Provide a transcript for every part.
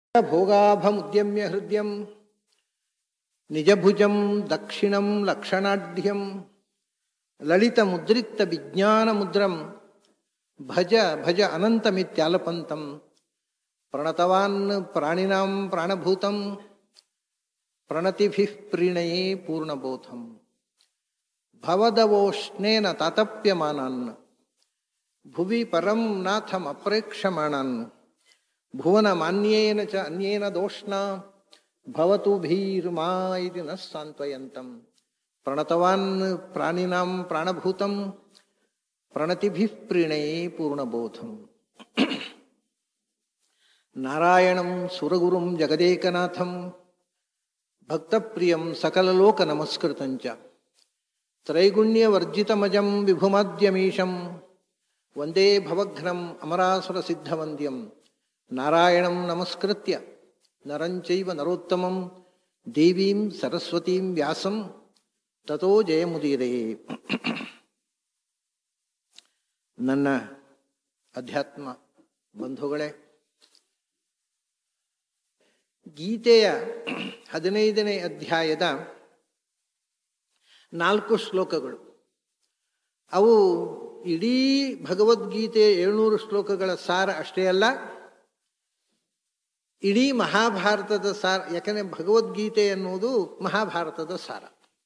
ಭೋಗಾಭಮುದ್ಯಮ್ಯ ಹೃದಯಂ ನಿಜಭುಜಂ ದಕ್ಷಿಣಂ ಲಕ್ಷಣಾಢ್ಯಂ ಲಲಿತ ಮುದ್ರಿಕ್ತ ವಿಜ್ಞಾನ ಮುದ್ರಂ ಭಜ ಭಜ ಅನಂತಮಿತ್ಯಾಲಪಂತಂ ಪ್ರಣತವಾನ್ ಪ್ರಾಣಿನಾಂ ಪ್ರಾಣಭೂತಂ ಪ್ರಣತಿಭಿಃ ಪ್ರೀಣಯೇ ಪೂರ್ಣಬೋಧಂ ಭವದವೋಷ್ಣೇನ ತಾತಪ್ಯಮಾನಾನ್ ಭುವಿ ಪರಂ ನಾಥಂ ಅಪ್ರೇಕ್ಷಮಾಣಾನ್ ಭುವನ ಮಾನ್ಯೇನ ಚ ಅನ್ಯೇನ ದೋಷ್ಣ ಭವತು ಭೀರ್ಮಾ ಇತಿ ನ ಸಾಂತ್ವಯಂತಂ ಪ್ರಣತವಾನ್ ಪ್ರಾಣಿನಾಂ ಪ್ರಾಣಭೂತಂ ಪ್ರಣತಿಭಿಃ ಪ್ರೀಣಯೇ ಪೂರ್ಣಬೋಧಂ ನಾರಾಯಣಂ ಸುರಗುರುಂ ಜಗದೇಕನಾಥಂ ಭಕ್ತಪ್ರಿಯಂ ಸಕಲಲೋಕ ನಮಸ್ಕೃತಂಚ ತ್ರೈಗುಣ್ಯವರ್ಜಿತಮಜಂ ವಿಭುಮಾದ್ಯಮೀಶಂ ವಂದೇ ಭವಘ್ನಂ ಅಮರಾಸುರ ಸಿದ್ಧವಂದ್ಯಂ ನಾರಾಯಣಂ ನಮಸ್ಕೃತ್ಯ ನರಂಚೈವ ನರೋತ್ತಮಂ ದೇವೀಂ ಸರಸ್ವತೀಂ ವ್ಯಾಸಂ ತಥೋ ಜಯಮುದೀರೇ ನನ್ನ ಅಧ್ಯಾತ್ಮ ಬಂಧುಗಳೇ ಗೀತೆಯ ಹದಿನೈದನೇ ಅಧ್ಯಾಯದ ನಾಲ್ಕು ಶ್ಲೋಕಗಳು ಅವು ಇಡೀ ಭಗವದ್ಗೀತೆ ಏಳ್ನೂರು ಶ್ಲೋಕಗಳ ಸಾರ ಅಷ್ಟೇ ಅಲ್ಲ ಇಡೀ ಮಹಾಭಾರತದ ಸಾರ ಯಾಕಂದರೆ ಭಗವದ್ಗೀತೆ ಎನ್ನುವುದು ಮಹಾಭಾರತದ ಸಾರ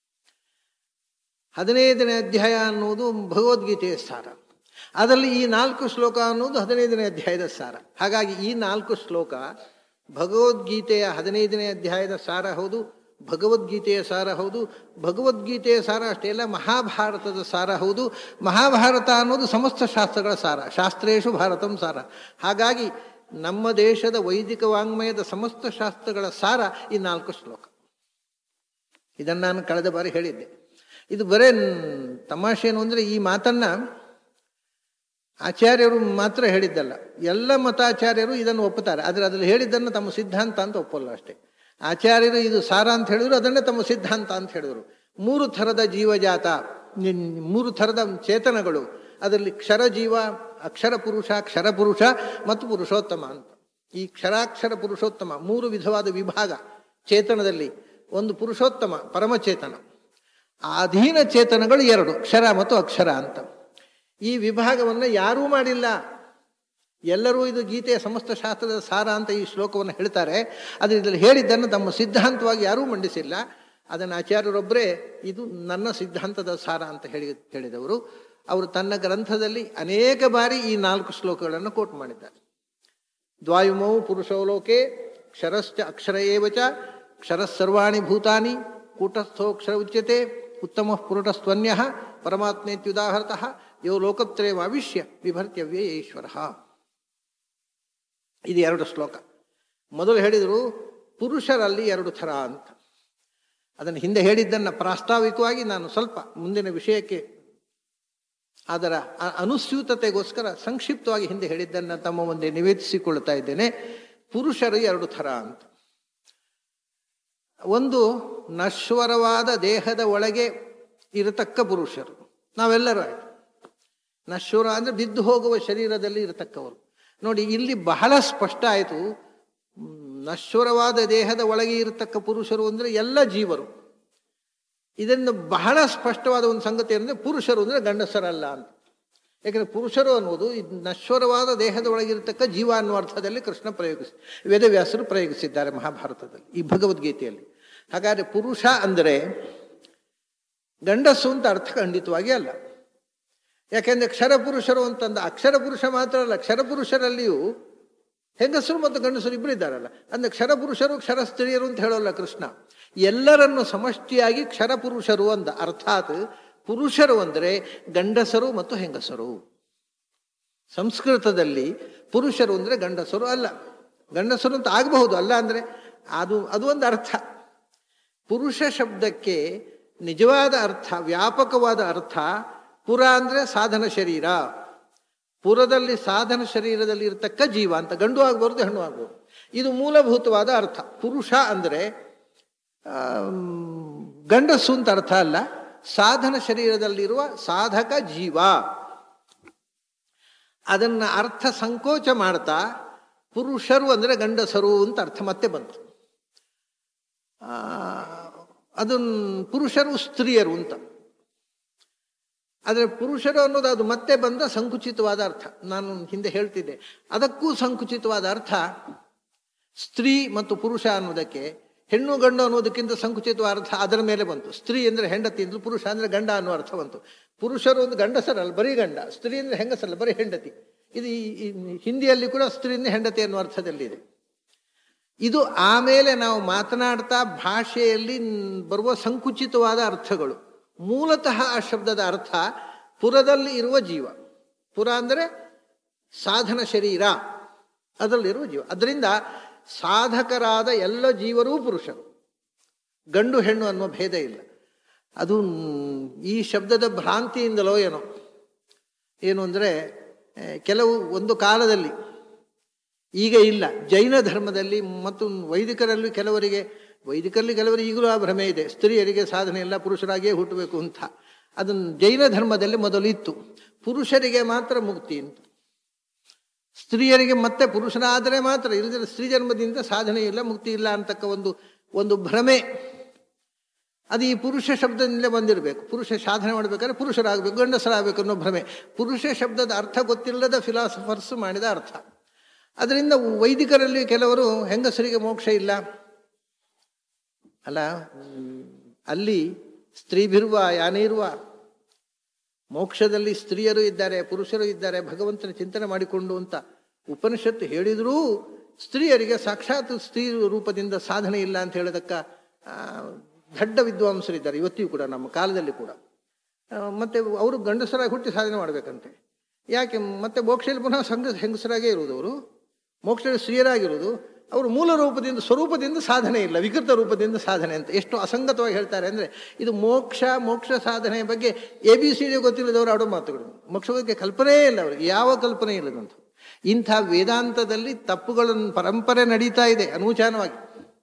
ಹದಿನೈದನೇ ಅಧ್ಯಾಯ ಅನ್ನುವುದು ಭಗವದ್ಗೀತೆಯ ಸಾರ ಅದರಲ್ಲಿ ಈ ನಾಲ್ಕು ಶ್ಲೋಕ ಅನ್ನೋದು ಹದಿನೈದನೇ ಅಧ್ಯಾಯದ ಸಾರ ಹಾಗಾಗಿ ಈ ನಾಲ್ಕು ಶ್ಲೋಕ ಭಗವದ್ಗೀತೆಯ ಹದಿನೈದನೇ ಅಧ್ಯಾಯದ ಸಾರ ಹೌದು ಭಗವದ್ಗೀತೆಯ ಸಾರ ಹೌದು ಭಗವದ್ಗೀತೆಯ ಸಾರ ಅಷ್ಟೇ ಅಲ್ಲ ಮಹಾಭಾರತದ ಸಾರ ಹೌದು ಮಹಾಭಾರತ ಅನ್ನೋದು ಸಮಸ್ತ ಶಾಸ್ತ್ರಗಳ ಸಾರ ಶಾಸ್ತ್ರೇಶು ಭಾರತಂ ಸಾರ ಹಾಗಾಗಿ ನಮ್ಮ ದೇಶದ ವೈದಿಕ ವಾಂಗ್ಮಯದ ಸಮಸ್ತ ಶಾಸ್ತ್ರಗಳ ಸಾರ ಈ ನಾಲ್ಕು ಶ್ಲೋಕ ಇದನ್ನು ನಾನು ಕಳೆದ ಬಾರಿ ಹೇಳಿದ್ದೆ ಇದು ಬರೇ ತಮಾಷೆ ಏನು ಅಂದರೆ ಈ ಮಾತನ್ನ ಆಚಾರ್ಯರು ಮಾತ್ರ ಹೇಳಿದ್ದಲ್ಲ ಎಲ್ಲ ಮತಾಚಾರ್ಯರು ಇದನ್ನು ಒಪ್ಪುತ್ತಾರೆ ಆದರೆ ಅದರಲ್ಲಿ ಹೇಳಿದ್ದನ್ನು ತಮ್ಮ ಸಿದ್ಧಾಂತ ಅಂತ ಒಪ್ಪಲ್ಲ ಅಷ್ಟೇ ಆಚಾರ್ಯರು ಇದು ಸಾರ ಅಂತ ಹೇಳಿದ್ರು ಅದನ್ನೇ ತಮ್ಮ ಸಿದ್ಧಾಂತ ಅಂತ ಹೇಳಿದರು ಮೂರು ಥರದ ಜೀವಜಾತ ಮೂರು ಥರದ ಚೇತನಗಳು ಅದರಲ್ಲಿ ಕ್ಷರ ಜೀವ ಅಕ್ಷರ ಪುರುಷ ಕ್ಷರ ಪುರುಷ ಮತ್ತು ಪುರುಷೋತ್ತಮ ಅಂತ ಈ ಕ್ಷರಾಕ್ಷರ ಪುರುಷೋತ್ತಮ ಮೂರು ವಿಧವಾದ ವಿಭಾಗ ಚೇತನದಲ್ಲಿ ಒಂದು ಪುರುಷೋತ್ತಮ ಪರಮಚೇತನ ಅಧೀನ ಚೇತನಗಳು ಎರಡು ಕ್ಷರ ಮತ್ತು ಅಕ್ಷರ ಅಂತ ಈ ವಿಭಾಗವನ್ನು ಯಾರೂ ಮಾಡಿಲ್ಲ ಎಲ್ಲರೂ ಇದು ಗೀತೆಯ ಸಮಸ್ತ ಶಾಸ್ತ್ರದ ಸಾರ ಅಂತ ಈ ಶ್ಲೋಕವನ್ನು ಹೇಳ್ತಾರೆ ಅದು ಇದರಲ್ಲಿ ಹೇಳಿದ್ದನ್ನು ತಮ್ಮ ಸಿದ್ಧಾಂತವಾಗಿ ಯಾರೂ ಮಂಡಿಸಿಲ್ಲ ಅದನ್ನು ಆಚಾರ್ಯರೊಬ್ಬರೇ ಇದು ನನ್ನ ಸಿದ್ಧಾಂತದ ಸಾರ ಅಂತ ಹೇಳಿ ಹೇಳಿದವರು ಅವರು ತನ್ನ ಗ್ರಂಥದಲ್ಲಿ ಅನೇಕ ಬಾರಿ ಈ ನಾಲ್ಕು ಶ್ಲೋಕಗಳನ್ನು ಕೋಟ್ ಮಾಡಿದ್ದಾರೆ ದ್ವಾಯುಮೌ ಪುರುಷೋಲೋಕೆ ಕ್ಷರಶ್ಚ ಅಕ್ಷರ ಏವಚ ಕ್ಷರಸ್ಸರ್ವಾಣಿ ಭೂತಾನಿ ಕೂಟಸ್ಥೋಕ್ಷರ ಉಚ್ಯತೆ ಉತ್ತಮ ಪುರುಟಸ್ತ್ವನ್ಯ ಪರಮಾತ್ಮೇತ್ಯುದಾಹರತಃ ಯೋ ಲೋಕತ್ರಯ ಆವಿಷ್ಯ ವಿಭರ್ತ್ಯವ್ಯೇ ಈಶ್ವರ ಇದು ಎರಡು ಶ್ಲೋಕ ಮೊದಲು ಹೇಳಿದರು ಪುರುಷರಲ್ಲಿ ಎರಡು ಥರ ಅಂತ ಅದನ್ನು ಹಿಂದೆ ಹೇಳಿದ್ದನ್ನು ಪ್ರಾಸ್ತಾವಿಕವಾಗಿ ನಾನು ಸ್ವಲ್ಪ ಮುಂದಿನ ವಿಷಯಕ್ಕೆ ಅದರ ಅನುಸ್ಯೂತತೆಗೋಸ್ಕರ ಸಂಕ್ಷಿಪ್ತವಾಗಿ ಹಿಂದೆ ಹೇಳಿದ್ದನ್ನು ತಮ್ಮ ಮುಂದೆ ನಿವೇದಿಸಿಕೊಳ್ತಾ ಇದ್ದೇನೆ ಪುರುಷರು ಎರಡು ಥರ ಅಂತ ಒಂದು ನಶ್ವರವಾದ ದೇಹದ ಒಳಗೆ ಇರತಕ್ಕ ಪುರುಷರು ನಾವೆಲ್ಲರೂ ಆಯಿತು ನಶ್ವರ ಅಂದರೆ ಬಿದ್ದು ಹೋಗುವ ಶರೀರದಲ್ಲಿ ಇರತಕ್ಕವರು ನೋಡಿ ಇಲ್ಲಿ ಬಹಳ ಸ್ಪಷ್ಟ ಆಯಿತು ನಶ್ವರವಾದ ದೇಹದ ಒಳಗೆ ಇರತಕ್ಕ ಪುರುಷರು ಅಂದರೆ ಎಲ್ಲ ಜೀವರು ಇದನ್ನು ಬಹಳ ಸ್ಪಷ್ಟವಾದ ಒಂದು ಸಂಗತಿ ಅಂದರೆ ಪುರುಷರು ಅಂದರೆ ಗಂಡಸರಲ್ಲ ಅಂತ ಯಾಕಂದರೆ ಪುರುಷರು ಅನ್ನೋದು ಇದು ನಶ್ವರವಾದ ದೇಹದ ಒಳಗಿರತಕ್ಕ ಜೀವ ಅನ್ನುವ ಅರ್ಥದಲ್ಲಿ ಕೃಷ್ಣ ಪ್ರಯೋಗಿಸಿ ವೇದವ್ಯಾಸರು ಪ್ರಯೋಗಿಸಿದ್ದಾರೆ ಮಹಾಭಾರತದಲ್ಲಿ ಈ ಭಗವದ್ಗೀತೆಯಲ್ಲಿ ಹಾಗಾದರೆ ಪುರುಷ ಅಂದರೆ ಗಂಡಸು ಅಂತ ಅರ್ಥ ಖಂಡಿತವಾಗಿ ಅಲ್ಲ ಯಾಕೆಂದರೆ ಕ್ಷರಪುರುಷರು ಅಂತಂದ ಅಕ್ಷರ ಪುರುಷ ಮಾತ್ರ ಅಲ್ಲ ಕ್ಷರಪುರುಷರಲ್ಲಿಯೂ ಹೆಂಗಸರು ಮತ್ತು ಗಂಡಸರು ಇಬ್ಬರು ಇದ್ದಾರಲ್ಲ ಅಂದರೆ ಕ್ಷರಪುರುಷರು ಕ್ಷರ ಸ್ತ್ರೀಯರು ಅಂತ ಹೇಳೋಲ್ಲ ಕೃಷ್ಣ ಎಲ್ಲರನ್ನು ಸಮಷ್ಟಿಯಾಗಿ ಕ್ಷರಪುರುಷರು ಅಂದ ಅರ್ಥಾತ್ ಪುರುಷರು ಅಂದರೆ ಗಂಡಸರು ಮತ್ತು ಹೆಂಗಸರು ಸಂಸ್ಕೃತದಲ್ಲಿ ಪುರುಷರು ಅಂದರೆ ಗಂಡಸರು ಅಲ್ಲ ಗಂಡಸರು ಅಂತ ಆಗಬಹುದು ಅಲ್ಲ ಅಂದರೆ ಅದು ಅದು ಒಂದು ಅರ್ಥ ಪುರುಷ ಶಬ್ದಕ್ಕೆ ನಿಜವಾದ ಅರ್ಥ ವ್ಯಾಪಕವಾದ ಅರ್ಥ ಪುರ ಅಂದರೆ ಸಾಧನ ಶರೀರ ಪುರದಲ್ಲಿ ಸಾಧನ ಶರೀರದಲ್ಲಿ ಇರತಕ್ಕ ಜೀವ ಅಂತ ಗಂಡು ಆಗ್ಬಾರ್ದು ಹೆಣ್ಣು ಆಗ್ಬೋದು ಇದು ಮೂಲಭೂತವಾದ ಅರ್ಥ ಪುರುಷ ಅಂದರೆ ಗಂಡಸು ಅಂತ ಅರ್ಥ ಅಲ್ಲ ಸಾಧನ ಶರೀರದಲ್ಲಿರುವ ಸಾಧಕ ಜೀವ ಅದನ್ನು ಅರ್ಥ ಸಂಕೋಚ ಮಾಡ್ತಾ ಪುರುಷರು ಅಂದರೆ ಗಂಡಸರು ಅಂತ ಅರ್ಥ ಮತ್ತೆ ಬಂತು ಆ, ಅದನ್ ಪುರುಷರು ಸ್ತ್ರೀಯರು ಅಂತ ಆದರೆ ಪುರುಷರು ಅನ್ನೋದು ಅದು ಮತ್ತೆ ಬಂದ ಸಂಕುಚಿತವಾದ ಅರ್ಥ ನಾನು ಹಿಂದೆ ಹೇಳ್ತಿದ್ದೆ ಅದಕ್ಕೂ ಸಂಕುಚಿತವಾದ ಅರ್ಥ ಸ್ತ್ರೀ ಮತ್ತು ಪುರುಷ ಅನ್ನೋದಕ್ಕೆ ಹೆಣ್ಣು ಗಂಡು ಅನ್ನೋದಕ್ಕಿಂತ ಸಂಕುಚಿತವಾದ ಅರ್ಥ ಅದರ ಮೇಲೆ ಬಂತು ಸ್ತ್ರೀ ಅಂದರೆ ಹೆಂಡತಿ ಅಂದ್ಲು ಪುರುಷ ಅಂದರೆ ಗಂಡ ಅನ್ನೋ ಅರ್ಥ ಬಂತು ಪುರುಷರು ಒಂದು ಗಂಡಸರಲ್ಲ ಬರೀ ಗಂಡ ಸ್ತ್ರೀ ಅಂದರೆ ಹೆಂಗಸರಲ್ಲ ಬರೀ ಹೆಂಡತಿ ಇದು ಈ- ಈ ಹಿಂದಿಯಲ್ಲಿ ಕೂಡ ಸ್ತ್ರೀಯಿಂದ ಹೆಂಡತಿ ಅನ್ನೋ ಅರ್ಥದಲ್ಲಿದೆ ಇದು ಆಮೇಲೆ ನಾವು ಮಾತನಾಡ್ತಾ ಭಾಷೆಯಲ್ಲಿ ನ್- ಬರುವ ಸಂಕುಚಿತವಾದ ಅರ್ಥಗಳು ಮೂಲತಃ ಆ ಶಬ್ದದ ಅರ್ಥ ಪುರದಲ್ಲಿ ಇರುವ ಜೀವ ಪುರ ಅಂದರೆ ಸಾಧನ ಶರೀರ ಅದರಲ್ಲಿರುವ ಜೀವ ಅದರಿಂದ ಸಾಧಕರಾದ ಎಲ್ಲ ಜೀವರೂ ಪುರುಷರು ಗಂಡು ಹೆಣ್ಣು ಅನ್ನುವ ಭೇದ ಇಲ್ಲ ಅದು ಮ್, ಈ ಶಬ್ದದ ಭ್ರಾಂತಿಯಿಂದಲೋ ಏನೋ ಏನು ಅಂದರೆ ಕೆಲವು ಒಂದು ಕಾಲದಲ್ಲಿ ಈಗ ಇಲ್ಲ ಜೈನ ಧರ್ಮದಲ್ಲಿ ಮತ್ತು ವೈದಿಕರಲ್ಲಿ ಕೆಲವರಿಗೆ ವೈದಿಕರಲ್ಲಿ ಕೆಲವರಿಗೆ ಈಗಲೂ ಆ ಭ್ರಮೆ ಇದೆ ಸ್ತ್ರೀಯರಿಗೆ ಸಾಧನೆ ಇಲ್ಲ ಪುರುಷರಾಗಿಯೇ ಹುಟ್ಟಬೇಕು ಅಂತ ಅದನ್ನು ಜೈನ ಧರ್ಮದಲ್ಲಿ ಮೊದಲು ಇತ್ತು ಪುರುಷರಿಗೆ ಮಾತ್ರ ಮುಕ್ತಿ ಅಂತ ಸ್ತ್ರೀಯರಿಗೆ ಮತ್ತೆ ಪುರುಷನಾದರೆ ಮಾತ್ರ ಇಲ್ಲದ್ರೆ ಸ್ತ್ರೀ ಜನ್ಮದಿಂದ ಸಾಧನೆ ಇಲ್ಲ ಮುಕ್ತಿ ಇಲ್ಲ ಅಂತಕ್ಕ ಒಂದು ಒಂದು ಭ್ರಮೆ ಅದು ಈ ಪುರುಷ ಶಬ್ದದಿಂದಲೇ ಬಂದಿರಬೇಕು ಪುರುಷ ಸಾಧನೆ ಮಾಡಬೇಕಾದ್ರೆ ಪುರುಷರಾಗಬೇಕು ಗಂಡಸರಾಗಬೇಕು ಅನ್ನೋ ಭ್ರಮೆ ಪುರುಷ ಶಬ್ದದ ಅರ್ಥ ಗೊತ್ತಿಲ್ಲದ ಫಿಲಾಸಫರ್ಸ್ ಮಾಡಿದ ಅರ್ಥ ಅದರಿಂದ ವೈದಿಕರಲ್ಲಿ ಕೆಲವರು ಹೆಂಗಸರಿಗೆ ಮೋಕ್ಷ ಇಲ್ಲ ಅಲ್ಲ ಹ್ಮ್, ಅಲ್ಲಿ ಸ್ತ್ರೀಭಿರುವ ಯಾನಿರುವ ಮೋಕ್ಷದಲ್ಲಿ ಸ್ತ್ರೀಯರು ಇದ್ದಾರೆ ಪುರುಷರು ಇದ್ದಾರೆ ಭಗವಂತನ ಚಿಂತನೆ ಮಾಡಿಕೊಂಡು ಅಂತ ಉಪನಿಷತ್ತು ಹೇಳಿದರೂ ಸ್ತ್ರೀಯರಿಗೆ ಸಾಕ್ಷಾತ್ ಸ್ತ್ರೀ ರೂಪದಿಂದ ಸಾಧನೆ ಇಲ್ಲ ಅಂತ ಹೇಳೋದಕ್ಕ ಆ, ದಡ್ಡ ವಿದ್ವಾಂಸರಿದ್ದಾರೆ ಇವತ್ತಿಗೂ ಕೂಡ ನಮ್ಮ ಕಾಲದಲ್ಲಿ ಕೂಡ ಆ, ಮತ್ತೆ ಅವರು ಗಂಡಸರಾಗಿ ಹುಟ್ಟಿ ಸಾಧನೆ ಮಾಡಬೇಕಂತೆ ಯಾಕೆ ಮತ್ತೆ ಮೋಕ್ಷದಲ್ಲಿ ಪುನಃ ಸಂಘ ಹೆಂಗಸರಾಗೇ ಇರುವುದು ಅವರು ಮೋಕ್ಷದಲ್ಲಿ ಸ್ತ್ರೀಯರಾಗಿರುವುದು ಅವರು ಮೂಲ ರೂಪದಿಂದ ಸ್ವರೂಪದಿಂದ ಸಾಧನೆ ಇಲ್ಲ ವಿಕೃತ ರೂಪದಿಂದ ಸಾಧನೆ ಅಂತ ಎಷ್ಟು ಅಸಂಗತವಾಗಿ ಹೇಳ್ತಾರೆ ಅಂದರೆ ಇದು ಮೋಕ್ಷ ಮೋಕ್ಷ ಸಾಧನೆಯ ಬಗ್ಗೆ ಎ ಬಿ ಸಿ ಡಿ ಗೊತ್ತಿಲ್ಲದವರು ಆಡೋ ಮಾತುಗಳು ಮೋಕ್ಷ ಬಗ್ಗೆ ಕಲ್ಪನೆಯೇ ಇಲ್ಲ ಅವರಿಗೆ ಯಾವ ಕಲ್ಪನೆ ಇಲ್ಲದಂತ ಇಂಥ ವೇದಾಂತದಲ್ಲಿ ತಪ್ಪುಗಳನ್ನು ಪರಂಪರೆ ನಡೀತಾ ಇದೆ ಅನೂಚಾನವಾಗಿ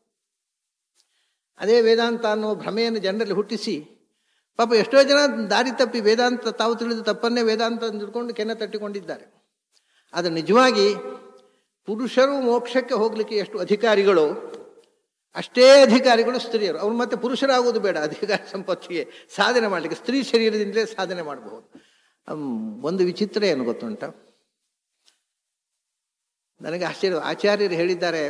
ಅದೇ ವೇದಾಂತ ಅನ್ನೋ ಭ್ರಮೆಯನ್ನು ಜನರಲ್ಲಿ ಹುಟ್ಟಿಸಿ ಪಾಪ ಎಷ್ಟೋ ಜನ ದಾರಿ ತಪ್ಪಿ ವೇದಾಂತ ತಾವು ತಿಳಿದ ತಪ್ಪನ್ನೇ ವೇದಾಂತ ಅಂತ ತಿಳ್ಕೊಂಡು ಕೆನ್ನೆ ತಟ್ಟಿಕೊಂಡಿದ್ದಾರೆ ಆದರೆ ನಿಜವಾಗಿ ಪುರುಷರು ಮೋಕ್ಷಕ್ಕೆ ಹೋಗ್ಲಿಕ್ಕೆ ಎಷ್ಟು ಅಧಿಕಾರಿಗಳು ಅಷ್ಟೇ ಅಧಿಕಾರಿಗಳು ಸ್ತ್ರೀಯರು ಅವ್ರು ಮತ್ತೆ ಪುರುಷರಾಗುವುದು ಬೇಡ ಅಧಿಕಾರ ಸಂಪತ್ತಿಗೆ ಸಾಧನೆ ಮಾಡಲಿಕ್ಕೆ ಸ್ತ್ರೀ ಶರೀರದಿಂದಲೇ ಸಾಧನೆ ಮಾಡಬಹುದು ಅಮ್, ಒಂದು ವಿಚಿತ್ರ ಏನು ಗೊತ್ತುಂಟ ನನಗೆ ಆಶ್ಚರ್ಯ ಆಚಾರ್ಯರು ಹೇಳಿದ್ದಾರೆ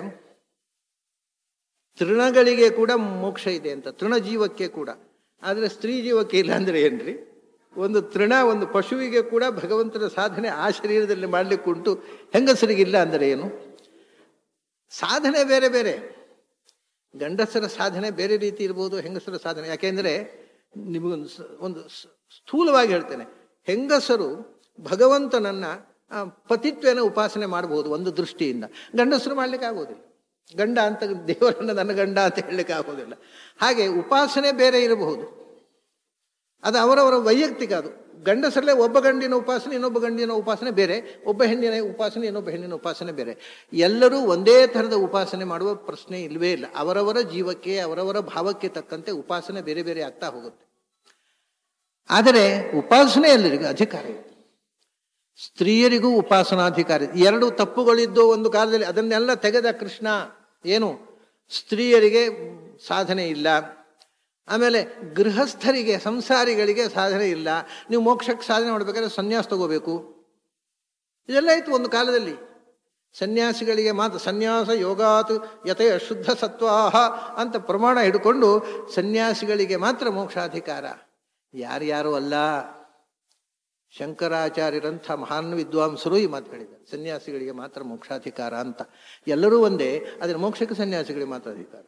ತೃಣಗಳಿಗೆ ಕೂಡ ಮೋಕ್ಷ ಇದೆ ಅಂತ ತೃಣಜೀವಕ್ಕೆ ಕೂಡ ಆದರೆ ಸ್ತ್ರೀ ಜೀವಕ್ಕೆ ಇಲ್ಲ ಅಂದ್ರೆ ಏನ್ರಿ ಒಂದು ತೃಣ ಒಂದು ಪಶುವಿಗೆ ಕೂಡ ಭಗವಂತನ ಸಾಧನೆ ಆ ಶರೀರದಲ್ಲಿ ಮಾಡ್ಲಿಕ್ಕೆ ಉಂಟು ಹೆಂಗಸರಿಗಿಲ್ಲ ಅಂದರೆ ಏನು ಸಾಧನೆ ಬೇರೆ ಬೇರೆ ಗಂಡಸರ ಸಾಧನೆ ಬೇರೆ ರೀತಿ ಇರ್ಬೋದು ಹೆಂಗಸರ ಸಾಧನೆ ಯಾಕೆಂದ್ರೆ ನಿಮಗೊಂದು ಸ- ಒಂದು ಸ- ಸ್ಥೂಲವಾಗಿ ಹೇಳ್ತೇನೆ ಹೆಂಗಸರು ಭಗವಂತನನ್ನ ಆ, ಪತಿತ್ವೇನ ಉಪಾಸನೆ ಮಾಡಬಹುದು ಒಂದು ದೃಷ್ಟಿಯಿಂದ ಗಂಡಸರು ಮಾಡ್ಲಿಕ್ಕೆ ಆಗೋದಿಲ್ಲ ಗಂಡ ಅಂತ ದೇವರನ್ನ ನನ್ನ ಗಂಡ ಅಂತ ಹೇಳಲಿಕ್ಕೆ ಆಗೋದಿಲ್ಲ ಹಾಗೆ ಉಪಾಸನೆ ಬೇರೆ ಇರಬಹುದು ಅದು ಅವರವರ ವೈಯಕ್ತಿಕ ಅದು ಗಂಡಸರಲ್ಲೇ ಒಬ್ಬ ಗಂಡಿನ ಉಪಾಸನೆ ಇನ್ನೊಬ್ಬ ಗಂಡಿನ ಉಪಾಸನೆ ಬೇರೆ ಒಬ್ಬ ಹೆಣ್ಣಿನ ಉಪಾಸನೆ ಇನ್ನೊಬ್ಬ ಹೆಣ್ಣಿನ ಉಪಾಸನೆ ಬೇರೆ ಎಲ್ಲರೂ ಒಂದೇ ಥರದ ಉಪಾಸನೆ ಮಾಡುವ ಪ್ರಶ್ನೆ ಇಲ್ಲವೇ ಇಲ್ಲ ಅವರವರ ಜೀವಕ್ಕೆ ಅವರವರ ಭಾವಕ್ಕೆ ತಕ್ಕಂತೆ ಉಪಾಸನೆ ಬೇರೆ ಬೇರೆ ಆಗ್ತಾ ಹೋಗುತ್ತೆ ಆದರೆ ಉಪಾಸನೆ ಎಲ್ಲರಿಗೂ ಅಧಿಕಾರ ಇದೆ ಸ್ತ್ರೀಯರಿಗೂ ಉಪಾಸನಾಧಿಕಾರ ಇದೆ. ಎರಡು ತಪ್ಪುಗಳಿದ್ದು ಒಂದು ಕಾಲದಲ್ಲಿ ಅದನ್ನೆಲ್ಲ ತೆಗೆದ ಕೃಷ್ಣ ಏನು ಸ್ತ್ರೀಯರಿಗೆ ಸಾಧನೆ ಇಲ್ಲ ಆಮೇಲೆ ಗೃಹಸ್ಥರಿಗೆ ಸಂಸಾರಿಗಳಿಗೆ ಸಾಧನೆ ಇಲ್ಲ ನೀವು ಮೋಕ್ಷಕ್ಕೆ ಸಾಧನೆ ಮಾಡಬೇಕಾದ್ರೆ ಸನ್ಯಾಸ ತಗೋಬೇಕು ಇದೆಲ್ಲ ಇತ್ತು ಒಂದು ಕಾಲದಲ್ಲಿ ಸನ್ಯಾಸಿಗಳಿಗೆ ಮಾತ್ರ ಸನ್ಯಾಸ ಯೋಗಾತ್ ಯಥಯ ಶುದ್ಧ ಸತ್ವಾಹ ಅಂತ ಪ್ರಮಾಣ ಹಿಡ್ಕೊಂಡು ಸನ್ಯಾಸಿಗಳಿಗೆ ಮಾತ್ರ ಮೋಕ್ಷಾಧಿಕಾರ ಯಾರ್ಯಾರು ಅಲ್ಲ ಶಂಕರಾಚಾರ್ಯರಂಥ ಮಹಾನ್ ವಿದ್ವಾಂಸರು ಈ ಮಾತು ಹೇಳಿದ್ದಾರೆ ಸನ್ಯಾಸಿಗಳಿಗೆ ಮಾತ್ರ ಮೋಕ್ಷಾಧಿಕಾರ ಅಂತ ಎಲ್ಲರೂ ಒಂದೇ ಆದರೆ ಮೋಕ್ಷಕ್ಕೆ ಸನ್ಯಾಸಿಗಳಿಗೆ ಮಾತ್ರ ಅಧಿಕಾರ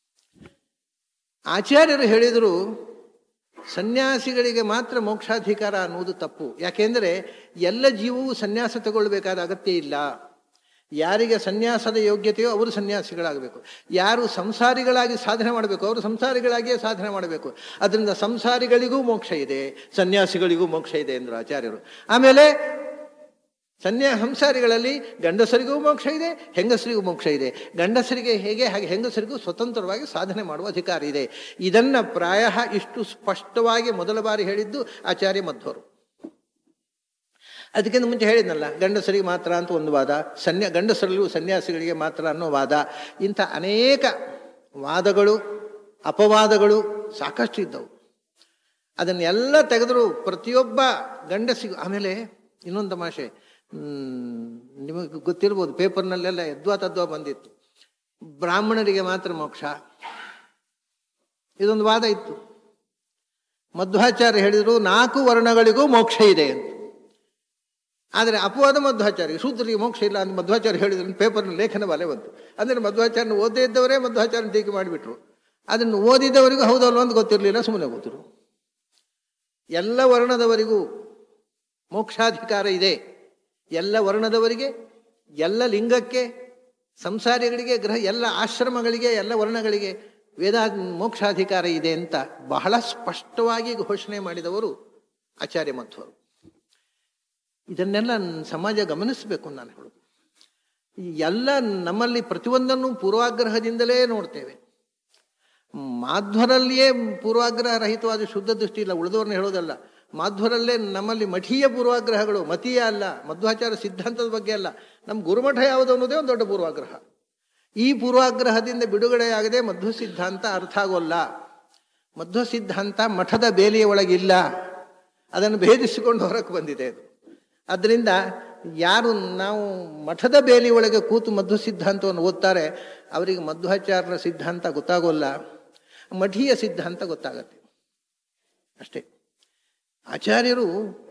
ಆಚಾರ್ಯರು ಹೇಳಿದರು ಸನ್ಯಾಸಿಗಳಿಗೆ ಮಾತ್ರ ಮೋಕ್ಷಾಧಿಕಾರ ಅನ್ನುವುದು ತಪ್ಪು ಯಾಕೆಂದರೆ ಎಲ್ಲ ಜೀವವು ಸನ್ಯಾಸ ತಗೊಳ್ಬೇಕಾದ ಅಗತ್ಯ ಇಲ್ಲ ಯಾರಿಗೆ ಸನ್ಯಾಸದ ಯೋಗ್ಯತೆಯೋ ಅವರು ಸನ್ಯಾಸಿಗಳಾಗಬೇಕು ಯಾರು ಸಂಸಾರಿಗಳಾಗಿ ಸಾಧನೆ ಮಾಡಬೇಕು ಅವರು ಸಂಸಾರಿಗಳಾಗಿಯೇ ಸಾಧನೆ ಮಾಡಬೇಕು ಅದರಿಂದ ಸಂಸಾರಿಗಳಿಗೂ ಮೋಕ್ಷ ಇದೆ ಸನ್ಯಾಸಿಗಳಿಗೂ ಮೋಕ್ಷ ಇದೆ ಎಂದರು ಆಚಾರ್ಯರು ಆಮೇಲೆ ಸನ್ಯಾ ಸಂಸಾರಿಗಳಲ್ಲಿ ಗಂಡಸರಿಗೂ ಮೋಕ್ಷ ಇದೆ ಹೆಂಗಸರಿಗೂ ಮೋಕ್ಷ ಇದೆ ಗಂಡಸರಿಗೆ ಹೇಗೆ ಹಾಗೆ ಹೆಂಗಸರಿಗೂ ಸ್ವತಂತ್ರವಾಗಿ ಸಾಧನೆ ಮಾಡುವ ಅಧಿಕಾರ ಇದೆ ಇದನ್ನ ಪ್ರಾಯ ಇಷ್ಟು ಸ್ಪಷ್ಟವಾಗಿ ಮೊದಲ ಬಾರಿ ಹೇಳಿದ್ದು ಆಚಾರ್ಯ ಮಧ್ವರು ಅದಕ್ಕಿಂತ ಮುಂಚೆ ಹೇಳಿದ್ನಲ್ಲ ಗಂಡಸರಿಗೆ ಮಾತ್ರ ಅಂತ ಒಂದು ವಾದ ಸನ್ಯಾ ಗಂಡಸರಲ್ಲೂ ಸನ್ಯಾಸಿಗಳಿಗೆ ಮಾತ್ರ ಅನ್ನೋ ವಾದ ಇಂಥ ಅನೇಕ ವಾದಗಳು ಅಪವಾದಗಳು ಸಾಕಷ್ಟು ಇದ್ದವು ಅದನ್ನೆಲ್ಲ ತೆಗೆದರೂ ಪ್ರತಿಯೊಬ್ಬ ಗಂಡಸಿಗೂ ಆಮೇಲೆ ಇನ್ನೊಂದು ತಮಾಷೆ ನಿಮಗೆ ಗೊತ್ತಿರ್ಬೋದು ಪೇಪರ್ನಲ್ಲೆಲ್ಲ ಯದ್ವಾ ತದ್ವಾ ಬಂದಿತ್ತು ಬ್ರಾಹ್ಮಣರಿಗೆ ಮಾತ್ರ ಮೋಕ್ಷ ಇದೊಂದು ವಾದ ಇತ್ತು ಮಧ್ವಾಚಾರ್ಯ ಹೇಳಿದರು ನಾಲ್ಕು ವರ್ಣಗಳಿಗೂ ಮೋಕ್ಷ ಇದೆ ಅಂತ ಆದರೆ ಅಪವಾದ ಮಧ್ವಾಚಾರ್ಯ ಶೂದ್ರಿಗೆ ಮೋಕ್ಷ ಇಲ್ಲ ಅಂತ ಮಧ್ವಾಚಾರ್ಯ ಹೇಳಿದ್ರು ಪೇಪರ್ನ ಲೇಖನ ಬಲೆ ಬಂತು ಅಂದರೆ ಮಧ್ವಾಚಾರ್ಯನ ಓದೇ ಇದ್ದವರೇ ಮಧ್ವಾಚಾರ್ಯನ ಟೀಕೆ ಮಾಡಿಬಿಟ್ರು ಅದನ್ನು ಓದಿದವರಿಗೂ ಹೌದಲ್ವ ಅಂತ ಗೊತ್ತಿರಲಿಲ್ಲ ಸುಮ್ಮನೆ ಗೊತ್ತಿರು ಎಲ್ಲ ವರ್ಣದವರಿಗೂ ಮೋಕ್ಷಾಧಿಕಾರ ಇದೆ ಎಲ್ಲ ವರ್ಣದವರಿಗೆ ಎಲ್ಲ ಲಿಂಗಕ್ಕೆ ಸಂಸಾರಿಗಳಿಗೆ ಗೃಹ ಎಲ್ಲ ಆಶ್ರಮಗಳಿಗೆ ಎಲ್ಲ ವರ್ಣಗಳಿಗೆ ವೇದ ಮೋಕ್ಷಾಧಿಕಾರ ಇದೆ ಅಂತ ಬಹಳ ಸ್ಪಷ್ಟವಾಗಿ ಘೋಷಣೆ ಮಾಡಿದವರು ಆಚಾರ್ಯ ಮಧ್ವರು ಇದನ್ನೆಲ್ಲ ಸಮಾಜ ಗಮನಿಸಬೇಕು ನಾನು ಹೇಳೋದು ಈ ಎಲ್ಲ ನಮ್ಮಲ್ಲಿ ಪ್ರತಿಯೊಂದನ್ನು ಪೂರ್ವಾಗ್ರಹದಿಂದಲೇ ನೋಡ್ತೇವೆ ಮಾಧ್ವರಲ್ಲಿಯೇ ಪೂರ್ವಾಗ್ರಹ ರಹಿತವಾದ ಶುದ್ಧ ದೃಷ್ಟಿ ಇಲ್ಲ ಉಳಿದವ್ರನ್ನ ಹೇಳೋದಲ್ಲ ಮಾಧ್ವರಲ್ಲೇ ನಮ್ಮಲ್ಲಿ ಮಠೀಯ ಪೂರ್ವಾಗ್ರಹಗಳು ಮತೀಯ ಅಲ್ಲ ಮಧ್ವಾಚಾರ ಸಿದ್ಧಾಂತದ ಬಗ್ಗೆ ಅಲ್ಲ ನಮ್ಮ ಗುರುಮಠ ಯಾವುದು ಅನ್ನೋದೇ ಒಂದು ದೊಡ್ಡ ಪೂರ್ವಾಗ್ರಹ ಈ ಪೂರ್ವಾಗ್ರಹದಿಂದ ಬಿಡುಗಡೆಯಾಗದೆ ಮಧ್ವ ಸಿದ್ಧಾಂತ ಅರ್ಥ ಆಗೋಲ್ಲ ಮಧ್ವ ಸಿದ್ಧಾಂತ ಮಠದ ಬೇಲಿಯ ಒಳಗಿಲ್ಲ ಅದನ್ನು ಭೇದಿಸಿಕೊಂಡು ಹೊರಕ್ಕೆ ಬಂದಿದೆ ಅದು ಅದರಿಂದ ಯಾರು ನಾವು ಮಠದ ಬೇಲಿ ಒಳಗೆ ಕೂತು ಮಧ್ವ ಸಿದ್ಧಾಂತವನ್ನು ಓದ್ತಾರೆ ಅವರಿಗೆ ಮಧ್ವಾಚಾರ್ಯರ ಸಿದ್ಧಾಂತ ಗೊತ್ತಾಗೋಲ್ಲ ಮಠೀಯ ಸಿದ್ಧಾಂತ ಗೊತ್ತಾಗತ್ತೆ ಅಷ್ಟೇ ಆಚಾರ್ಯರು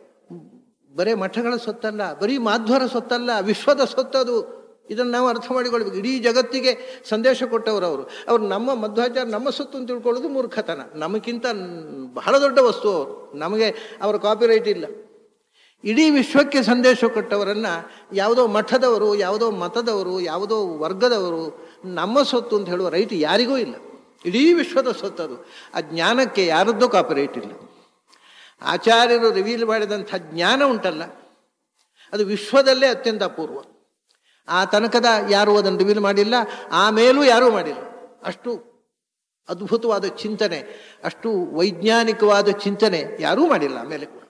ಬರೇ ಮಠಗಳ ಸೊತ್ತಲ್ಲ ಬರೀ ಮಾಧ್ವರ ಸೊತ್ತಲ್ಲ ವಿಶ್ವದ ಸೊತ್ತದು ಇದನ್ನು ನಾವು ಅರ್ಥ ಮಾಡಿಕೊಳ್ಬೇಕು ಇಡೀ ಜಗತ್ತಿಗೆ ಸಂದೇಶ ಕೊಟ್ಟವರು ಅವರು ಅವ್ರು ನಮ್ಮ ಮಧ್ವಾಚಾರ್ಯ ನಮ್ಮ ಸೊತ್ತು ಅಂತ ತಿಳ್ಕೊಳ್ಳೋದು ಮೂರ್ಖತನ ನಮಗಿಂತ ಬಹಳ ದೊಡ್ಡ ವಸ್ತು ಅವರು ನಮಗೆ ಅವರ ಕಾಪಿರೈಟ್ ಇಲ್ಲ ಇಡೀ ವಿಶ್ವಕ್ಕೆ ಸಂದೇಶ ಕೊಟ್ಟವರನ್ನ ಯಾವುದೋ ಮಠದವರು ಯಾವುದೋ ಮತದವರು ಯಾವುದೋ ವರ್ಗದವರು ನಮ್ಮ ಸೊತ್ತು ಅಂತ ಹೇಳುವ ರೈಟ್ ಯಾರಿಗೂ ಇಲ್ಲ ಇಡೀ ವಿಶ್ವದ ಸೊತ್ತದು ಆ ಜ್ಞಾನಕ್ಕೆ ಯಾರದ್ದೂ ಕಾಪಿರೈಟ್ ಇಲ್ಲ ಆಚಾರ್ಯರು ರಿವೀಲ್ ಮಾಡಿದಂಥ ಜ್ಞಾನ ಉಂಟಲ್ಲ ಅದು ವಿಶ್ವದಲ್ಲೇ ಅತ್ಯಂತ ಅಪೂರ್ವ ಆ ತನಕದ ಯಾರೂ ಅದನ್ನು ರಿವೀಲ್ ಮಾಡಿಲ್ಲ ಆಮೇಲೂ ಯಾರೂ ಮಾಡಿಲ್ಲ ಅಷ್ಟು ಅದ್ಭುತವಾದ ಚಿಂತನೆ ಅಷ್ಟು ವೈಜ್ಞಾನಿಕವಾದ ಚಿಂತನೆ ಯಾರೂ ಮಾಡಿಲ್ಲ ಆಮೇಲೆ ಕೂಡ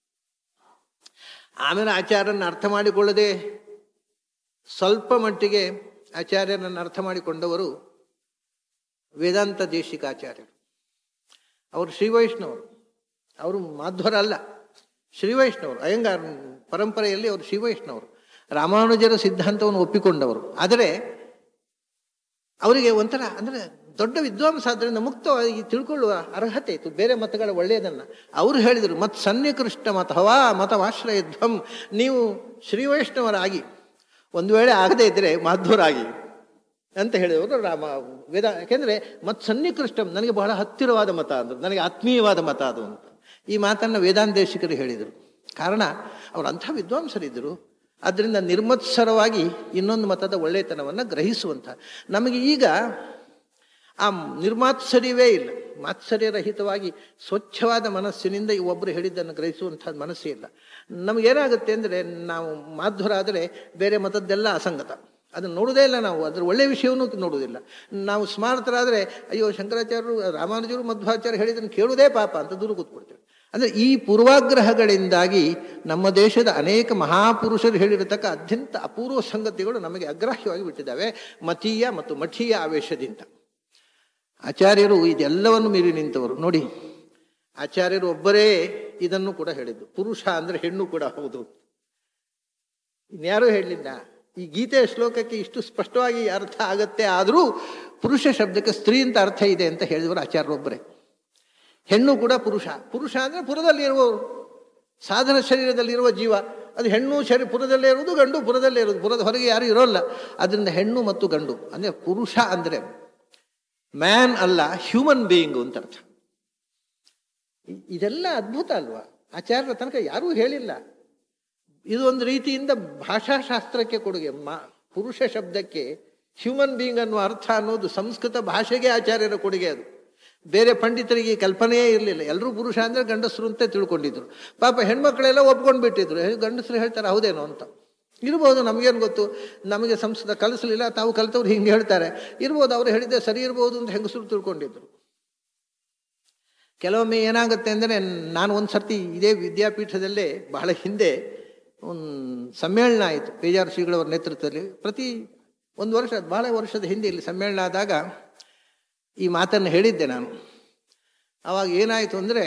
ಆಮೇಲೆ ಆಚಾರ್ಯನ ಅರ್ಥ ಮಾಡಿಕೊಳ್ಳದೆ ಸ್ವಲ್ಪ ಮಟ್ಟಿಗೆ ಆಚಾರ್ಯನನ್ನು ಅರ್ಥ ಮಾಡಿಕೊಂಡವರು ವೇದಾಂತ ದೇಶಿಕ ಆಚಾರ್ಯರು ಅವರು ಶ್ರೀ ವೈಷ್ಣವರು ಅವರು ಮಾಧ್ವರ ಅಲ್ಲ ಶ್ರೀ ವೈಷ್ಣವರು ಅಯ್ಯಂಗಾರ್ ಪರಂಪರೆಯಲ್ಲಿ ಅವರು ಶ್ರೀ ವೈಷ್ಣವರು ರಾಮಾನುಜರ ಸಿದ್ಧಾಂತವನ್ನು ಒಪ್ಪಿಕೊಂಡವರು ಆದರೆ ಅವರಿಗೆ ಒಂಥರ ಅಂದರೆ ದೊಡ್ಡ ವಿದ್ವಾಂಸ ಆದ್ದರಿಂದ ಮುಕ್ತವಾಗಿ ತಿಳ್ಕೊಳ್ಳುವ ಅರ್ಹತೆ ಇತ್ತು ಬೇರೆ ಮತಗಳ ಒಳ್ಳೆಯದನ್ನು ಅವರು ಹೇಳಿದರು ಮತ್ ಸನ್ನಿಕೃಷ್ಟ ಮತವಾ ಮತವಾಶ್ರಯಧ್ವಂ ನೀವು ಶ್ರೀ ವೈಷ್ಣವರಾಗಿ ಒಂದು ವೇಳೆ ಆಗದೇ ಇದ್ದರೆ ಮಾಧ್ವರಾಗಿ ಅಂತ ಹೇಳಿದವರು ರಾಮ ವೇದ ಯಾಕೆಂದರೆ ಮತ್ ಸನ್ನಿಕೃಷ್ಟಂ ನನಗೆ ಬಹಳ ಹತ್ತಿರವಾದ ಮತ ಅಂದರು ನನಗೆ ಆತ್ಮೀಯವಾದ ಮತ ಅದು ಅಂತ ಈ ಮಾತನ್ನು ವೇದಾಂತೇಶಿಕರು ಹೇಳಿದರು ಕಾರಣ ಅವರು ಅಂಥ ವಿದ್ವಾಂಸರಿದ್ದರು ಅದರಿಂದ ನಿರ್ಮತ್ಸರವಾಗಿ ಇನ್ನೊಂದು ಮತದ ಒಳ್ಳೆಯತನವನ್ನು ಗ್ರಹಿಸುವಂಥ ನಮಗೆ ಈಗ ಆ ನಿರ್ಮಾತ್ಸರ್ಯವೇ ಇಲ್ಲ ಮಾತ್ಸರ್ಯರಹಿತವಾಗಿ ಸ್ವಚ್ಛವಾದ ಮನಸ್ಸಿನಿಂದ ಈ ಒಬ್ಬರು ಹೇಳಿದ್ದನ್ನು ಗ್ರಹಿಸುವಂಥದ್ದು ಮನಸ್ಸೇ ಇಲ್ಲ ನಮಗೇನಾಗುತ್ತೆ ಅಂದರೆ ನಾವು ಮಾಧ್ವರಾದರೆ ಬೇರೆ ಮತದ್ದೆಲ್ಲ ಅಸಂಗತ ಅದನ್ನು ನೋಡೋದೇ ಇಲ್ಲ ನಾವು ಅದರ ಒಳ್ಳೆಯ ವಿಷಯವನ್ನೂ ನೋಡುವುದಿಲ್ಲ ನಾವು ಸ್ಮಾರ್ತರಾದರೆ ಅಯ್ಯೋ ಶಂಕರಾಚಾರ್ಯರು ರಾಮಾನುಜರು ಮಧ್ವಾಚಾರ್ಯ ಹೇಳಿದ್ದನ್ನು ಕೇಳುವುದೇ ಪಾಪ ಅಂತ ದೂರ ಕೂತ್ಕೊಡ್ತೇವೆ ಅಂದರೆ ಈ ಪೂರ್ವಾಗ್ರಹಗಳಿಂದಾಗಿ ನಮ್ಮ ದೇಶದ ಅನೇಕ ಮಹಾಪುರುಷರು ಹೇಳಿರತಕ್ಕ ಅತ್ಯಂತ ಅಪೂರ್ವ ಸಂಗತಿಗಳು ನಮಗೆ ಅಗ್ರಾಹ್ಯವಾಗಿ ಬಿಟ್ಟಿದ್ದಾವೆ ಮತೀಯ ಮತ್ತು ಮಠೀಯ ಆವೇಶದಿಂದ ಆಚಾರ್ಯರು ಇದೆಲ್ಲವನ್ನು ಮೀರಿ ನಿಂತವರು ನೋಡಿ ಆಚಾರ್ಯರು ಒಬ್ಬರೇ ಇದನ್ನು ಕೂಡ ಹೇಳಿದ್ದು ಪುರುಷ ಅಂದರೆ ಹೆಣ್ಣು ಕೂಡ ಹೌದು ಇನ್ಯಾರೂ ಹೇಳಲಿಲ್ಲ ಈ ಗೀತೆಯ ಶ್ಲೋಕಕ್ಕೆ ಇಷ್ಟು ಸ್ಪಷ್ಟವಾಗಿ ಅರ್ಥ ಆಗತ್ತೆ ಆದರೂ ಪುರುಷ ಶಬ್ದಕ್ಕೆ ಸ್ತ್ರೀ ಅಂತ ಅರ್ಥ ಇದೆ ಅಂತ ಹೇಳಿದವರು ಆಚಾರ್ಯರೊಬ್ಬರೇ ಹೆಣ್ಣು ಕೂಡ ಪುರುಷ ಪುರುಷ ಅಂದರೆ ಪುರದಲ್ಲಿ ಇರುವವರು ಸಾಧನ ಶರೀರದಲ್ಲಿರುವ ಜೀವ ಅದು ಹೆಣ್ಣು ಶರೀ ಪುರದಲ್ಲೇ ಇರುವುದು ಗಂಡು ಪುರದಲ್ಲೇ ಇರುವುದು ಪುರದ ಹೊರಗೆ ಯಾರು ಇರೋಲ್ಲ ಅದರಿಂದ ಹೆಣ್ಣು ಮತ್ತು ಗಂಡು ಅಂದರೆ ಪುರುಷ ಅಂದರೆ ಮ್ಯಾನ್ ಅಲ್ಲ ಹ್ಯೂಮನ್ ಬೀಯಿಂಗು ಅಂತ ಅರ್ಥ ಇದೆಲ್ಲ ಅದ್ಭುತ ಅಲ್ವಾ ಆಚಾರ್ಯರ ತನಕ ಯಾರೂ ಹೇಳಿಲ್ಲ ಇದು ಒಂದು ರೀತಿಯಿಂದ ಭಾಷಾಶಾಸ್ತ್ರಕ್ಕೆ ಕೊಡುಗೆ ಮಾ ಪುರುಷ ಶಬ್ದಕ್ಕೆ ಹ್ಯೂಮನ್ ಬೀಯಿಂಗ್ ಅನ್ನುವ ಅರ್ಥ ಅನ್ನೋದು ಸಂಸ್ಕೃತ ಭಾಷೆಗೆ ಆಚಾರ್ಯರ ಕೊಡುಗೆ ಅದು ಬೇರೆ ಪಂಡಿತರಿಗೆ ಕಲ್ಪನೆಯೇ ಇರಲಿಲ್ಲ ಎಲ್ಲರೂ ಪುರುಷ ಅಂದರೆ ಗಂಡಸರು ಅಂತ ತಿಳ್ಕೊಂಡಿದ್ರು ಪಾಪ ಹೆಣ್ಮಕ್ಳೆಲ್ಲ ಒಪ್ಕೊಂಡು ಬಿಟ್ಟಿದ್ರು ಗಂಡಸರು ಹೇಳ್ತಾರೆ ಹೌದೇನೋ ಅಂತ ಇರ್ಬೋದು ನಮಗೇನು ಗೊತ್ತು ನಮಗೆ ಸಂಸ್ಕೃತ ಕಲಿಸಲಿಲ್ಲ ತಾವು ಕಲಿತವ್ರು ಹಿಂಗೆ ಹೇಳ್ತಾರೆ ಇರ್ಬೋದು ಅವ್ರು ಹೇಳಿದ್ದೆ ಸರಿ ಇರ್ಬೋದು ಅಂತ ಹೆಂಗಸರು ತಿಳ್ಕೊಂಡಿದ್ರು ಕೆಲವೊಮ್ಮೆ ಏನಾಗುತ್ತೆ ಅಂದರೆ ನಾನು ಒಂದು ಸರ್ತಿ ಇದೇ ವಿದ್ಯಾಪೀಠದಲ್ಲೇ ಬಹಳ ಹಿಂದೆ ಒಂದು ಸಮ್ಮೇಳನ ಆಯಿತು ಪೇಜಾರ್ ಶ್ರೀಗಳವರ ನೇತೃತ್ವದಲ್ಲಿ ಪ್ರತಿ ಒಂದು ವರ್ಷ ಬಹಳ ವರ್ಷದ ಹಿಂದೆ ಇಲ್ಲಿ ಸಮ್ಮೇಳನ ಆದಾಗ ಈ ಮಾತನ್ನು ಹೇಳಿದ್ದೆ ನಾನು ಆವಾಗ ಏನಾಯಿತು ಅಂದರೆ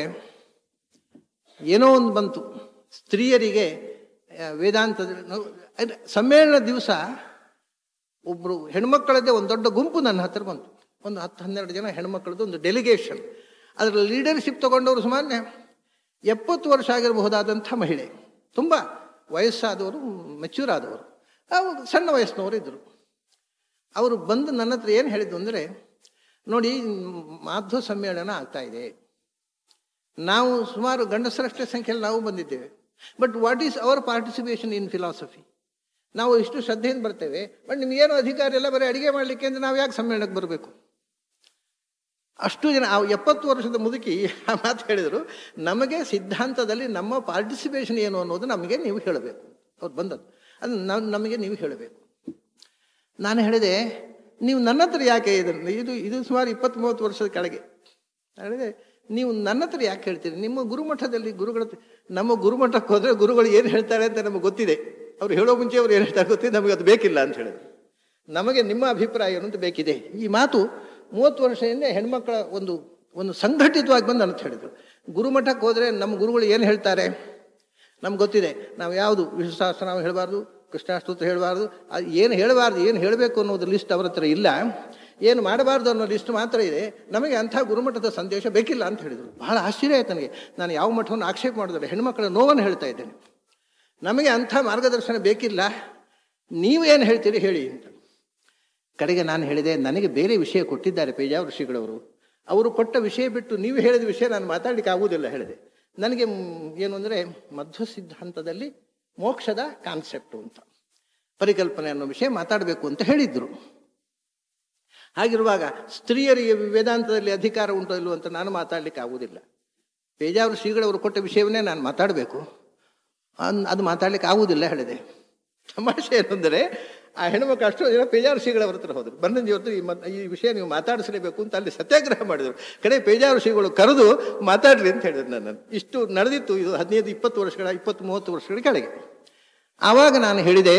ಏನೋ ಒಂದು ಬಂತು ಸ್ತ್ರೀಯರಿಗೆ ಆ, ವೇದಾಂತದ ನಾವು- ಅದ್ ಸಮ್ಮೇಳನ ದಿವಸ ಒಬ್ಬರು ಹೆಣ್ಮಕ್ಕಳದ್ದೇ ಒಂದು ದೊಡ್ಡ ಗುಂಪು ನನ್ನ ಹತ್ರ ಬಂತು ಒಂದು ಹತ್ತು ಹನ್ನೆರಡು ಜನ ಹೆಣ್ಮಕ್ಳದ್ದು ಒಂದು ಡೆಲಿಗೇಷನ್ ಅದರ ಲೀಡರ್ಶಿಪ್ ತಗೊಂಡವರು ಸುಮಾರು ಎಪ್ಪತ್ತು ವರ್ಷ ಆಗಿರಬಹುದಾದಂಥ ಮಹಿಳೆ ತುಂಬ ವಯಸ್ಸಾದವರು ಮೆಚ್ಯೂರ್ ಆದವರು ಅವು ಸಣ್ಣ ವಯಸ್ಸಿನವರು ಇದ್ದರು ಅವರು ಬಂದು ನನ್ನ ಹತ್ರ ಏನು ಹೇಳಿದ್ದು ಅಂದರೆ ನೋಡಿ ಮಾಧ್ವ ಸಮ್ಮೇಳನ ಆಗ್ತಾ ಇದೆ ನಾವು ಸುಮಾರು ಗಂಡಸರಷ್ಟೇ ಸಂಖ್ಯೆಯಲ್ಲಿ ನಾವು ಬಂದಿದ್ದೇವೆ but what is our participation in philosophy ನಾವು ಇಷ್ಟು ಶ್ರದ್ಧೆಯಿಂದ ಬರ್ತೇವೆ ಬಟ್ ನಿಮಗೇನು ಅಧಿಕಾರ ಇಲ್ಲ ಬರೀ ಅಡಿಗೆ ಮಾಡಲಿಕ್ಕೆ ಅಂದರೆ ನಾವು ಯಾಕೆ ಸಮ್ಮೇಳನಕ್ಕೆ ಬರಬೇಕು ಅಷ್ಟು ಜನ ಆ ಎಪ್ಪತ್ತು ವರ್ಷದ ಮುದುಕಿ ಆ ಮಾತು ಹೇಳಿದರು ನಮಗೆ ಸಿದ್ಧಾಂತದಲ್ಲಿ ನಮ್ಮ ಪಾರ್ಟಿಸಿಪೇಷನ್ ಏನು ಅನ್ನೋದು ನಮಗೆ ನೀವು ಹೇಳಬೇಕು ಅವ್ರು ಬಂದದ್ದು ಅದು ನಾವು ನಮಗೆ ನೀವು ಹೇಳಬೇಕು ನಾನು ಹೇಳಿದೆ ನೀವು ನನ್ನ ಹತ್ರ ಯಾಕೆ ಇದನ್ನು ಇದು ಇದು ಸುಮಾರು ಇಪ್ಪತ್ತ್ ಮೂವತ್ತು ವರ್ಷದ ಕೆಳಗೆ ನಾನು ಹೇಳಿದೆ ನೀವು ನನ್ನ ಹತ್ರ ಯಾಕೆ ಹೇಳ್ತೀರಿ ನಿಮ್ಮ ಗುರುಮಠದಲ್ಲಿ ಗುರುಗಳ ಹತ್ರ- ನಮ್ಮ ಗುರುಮಠಕ್ಕೆ ಹೋದರೆ ಗುರುಗಳು ಏನು ಹೇಳ್ತಾರೆ ಅಂತ ನಮಗೆ ಗೊತ್ತಿದೆ ಅವ್ರು ಹೇಳೋ ಮುಂಚೆ ಅವ್ರು ಏನು ಹೇಳ್ತಾರೆ ಗೊತ್ತಿದೆ ನಮಗೆ ಅದು ಬೇಕಿಲ್ಲ ಅಂತ ಹೇಳಿದ್ರು ನಮಗೆ ನಿಮ್ಮ ಅಭಿಪ್ರಾಯ ಏನು ಅಂತ ಬೇಕಿದೆ ಈ ಮಾತು ಮೂವತ್ತು ವರ್ಷ ಹಿಂದೆ ಹೆಣ್ಮಕ್ಕಳ ಒಂದು ಒಂದು ಸಂಘಟಿತವಾಗಿ ಬಂದು ಅಂತ ಹೇಳಿದ್ರು ಗುರುಮಠಕ್ಕೆ ಹೋದರೆ ನಮ್ಮ ಗುರುಗಳು ಏನು ಹೇಳ್ತಾರೆ ನಮ್ಗೆ ಗೊತ್ತಿದೆ ನಾವು ಯಾವುದು ವಿಶ್ವಶಾಸ್ತ್ರ ನಾವು ಹೇಳಬಾರ್ದು ಕೃಷ್ಣಾಷ್ಟೋತ್ರ ಹೇಳಬಾರ್ದು ಅದು ಏನು ಹೇಳಬಾರ್ದು ಏನು ಹೇಳಬೇಕು ಅನ್ನೋದು ಲಿಸ್ಟ್ ಅವ್ರ ಹತ್ರ ಇಲ್ಲ ಏನು ಮಾಡಬಾರ್ದು ಅನ್ನೋ ಲಿಸ್ಟ್ ಮಾತ್ರ ಇದೆ ನಮಗೆ ಅಂಥ ಗುರುಮಠದ ಸಂದೇಶ ಬೇಕಿಲ್ಲ ಅಂತ ಹೇಳಿದರು ಬಹಳ ಆಶ್ಚರ್ಯ ಆಯ್ತು ನನಗೆ ನಾನು ಯಾವ ಮಠವನ್ನು ಆಕ್ಷೇಪ ಮಾಡಿದ್ರೆ ಹೆಣ್ಮಕ್ಳ ನೋವನ್ನು ಹೇಳ್ತಾ ಇದ್ದೇನೆ ನಮಗೆ ಅಂಥ ಮಾರ್ಗದರ್ಶನ ಬೇಕಿಲ್ಲ ನೀವೇನು ಹೇಳ್ತೀರಿ ಹೇಳಿ ಅಂತ ಕಡೆಗೆ ನಾನು ಹೇಳಿದೆ ನನಗೆ ಬೇರೆ ವಿಷಯ ಕೊಟ್ಟಿದ್ದಾರೆ ಪೇಜಾವ ಋಷಿಗಳವರು ಅವರು ಕೊಟ್ಟ ವಿಷಯ ಬಿಟ್ಟು ನೀವು ಹೇಳಿದ ವಿಷಯ ನಾನು ಮಾತಾಡಲಿಕ್ಕೆ ಆಗುವುದಿಲ್ಲ ಹೇಳಿದೆ ನನಗೆ ಮ್, ಏನು ಅಂದರೆ ಮಧ್ವ ಸಿದ್ಧಾಂತದಲ್ಲಿ ಮೋಕ್ಷದ ಕಾನ್ಸೆಪ್ಟು ಅಂತ ಪರಿಕಲ್ಪನೆ ಅನ್ನೋ ವಿಷಯ ಮಾತಾಡಬೇಕು ಅಂತ ಹೇಳಿದ್ರು ಹಾಗಿರುವಾಗ ಸ್ತ್ರೀಯರಿಗೆ ವೇದಾಂತದಲ್ಲಿ ಅಧಿಕಾರ ಉಂಟೋ ಇಲ್ವೋ ಅಂತ ನಾನು ಮಾತಾಡಲಿಕ್ಕೆ ಆಗುವುದಿಲ್ಲ ಪೇಜಾವರ ಶ್ರೀಗಳವರು ಕೊಟ್ಟ ವಿಷಯವನ್ನೇ ನಾನು ಮಾತಾಡಬೇಕು ಅನ್- ಅದು ಮಾತಾಡ್ಲಿಕ್ಕೆ ಆಗುವುದಿಲ್ಲ ಹೇಳಿದೆ ತಮಾಷೆ ಏನಂದರೆ ಆ ಹೆಣ್ಮಕ್ಳು ಅಷ್ಟು ಜನ ಪೇಜಾವರ ಶ್ರೀಗಳವ್ರ ಹತ್ರ ಹೋದರು ಬನ್ನಂಜಿ ಹೊತ್ತು ಈ ಮತ್- ಈ ವಿಷಯ ನೀವು ಮಾತಾಡಿಸಲೇಬೇಕು ಅಂತ ಅಲ್ಲಿ ಸತ್ಯಾಗ್ರಹ ಮಾಡಿದರು ಕಡೆ ಪೇಜಾವರ ಶ್ರೀಗಳು ಕರೆದು ಮಾತಾಡ್ರಿ ಅಂತ ಹೇಳಿದ್ರು ನನ್ನನ್ನು ಇಷ್ಟು ನಡೆದಿತ್ತು ಇದು ಹದಿನೈದು ಇಪ್ಪತ್ತು ವರ್ಷಗಳ ಇಪ್ಪತ್ತು ಮೂವತ್ತು ವರ್ಷಗಳ ಕೆಳಗೆ ಆವಾಗ ನಾನು ಹೇಳಿದೆ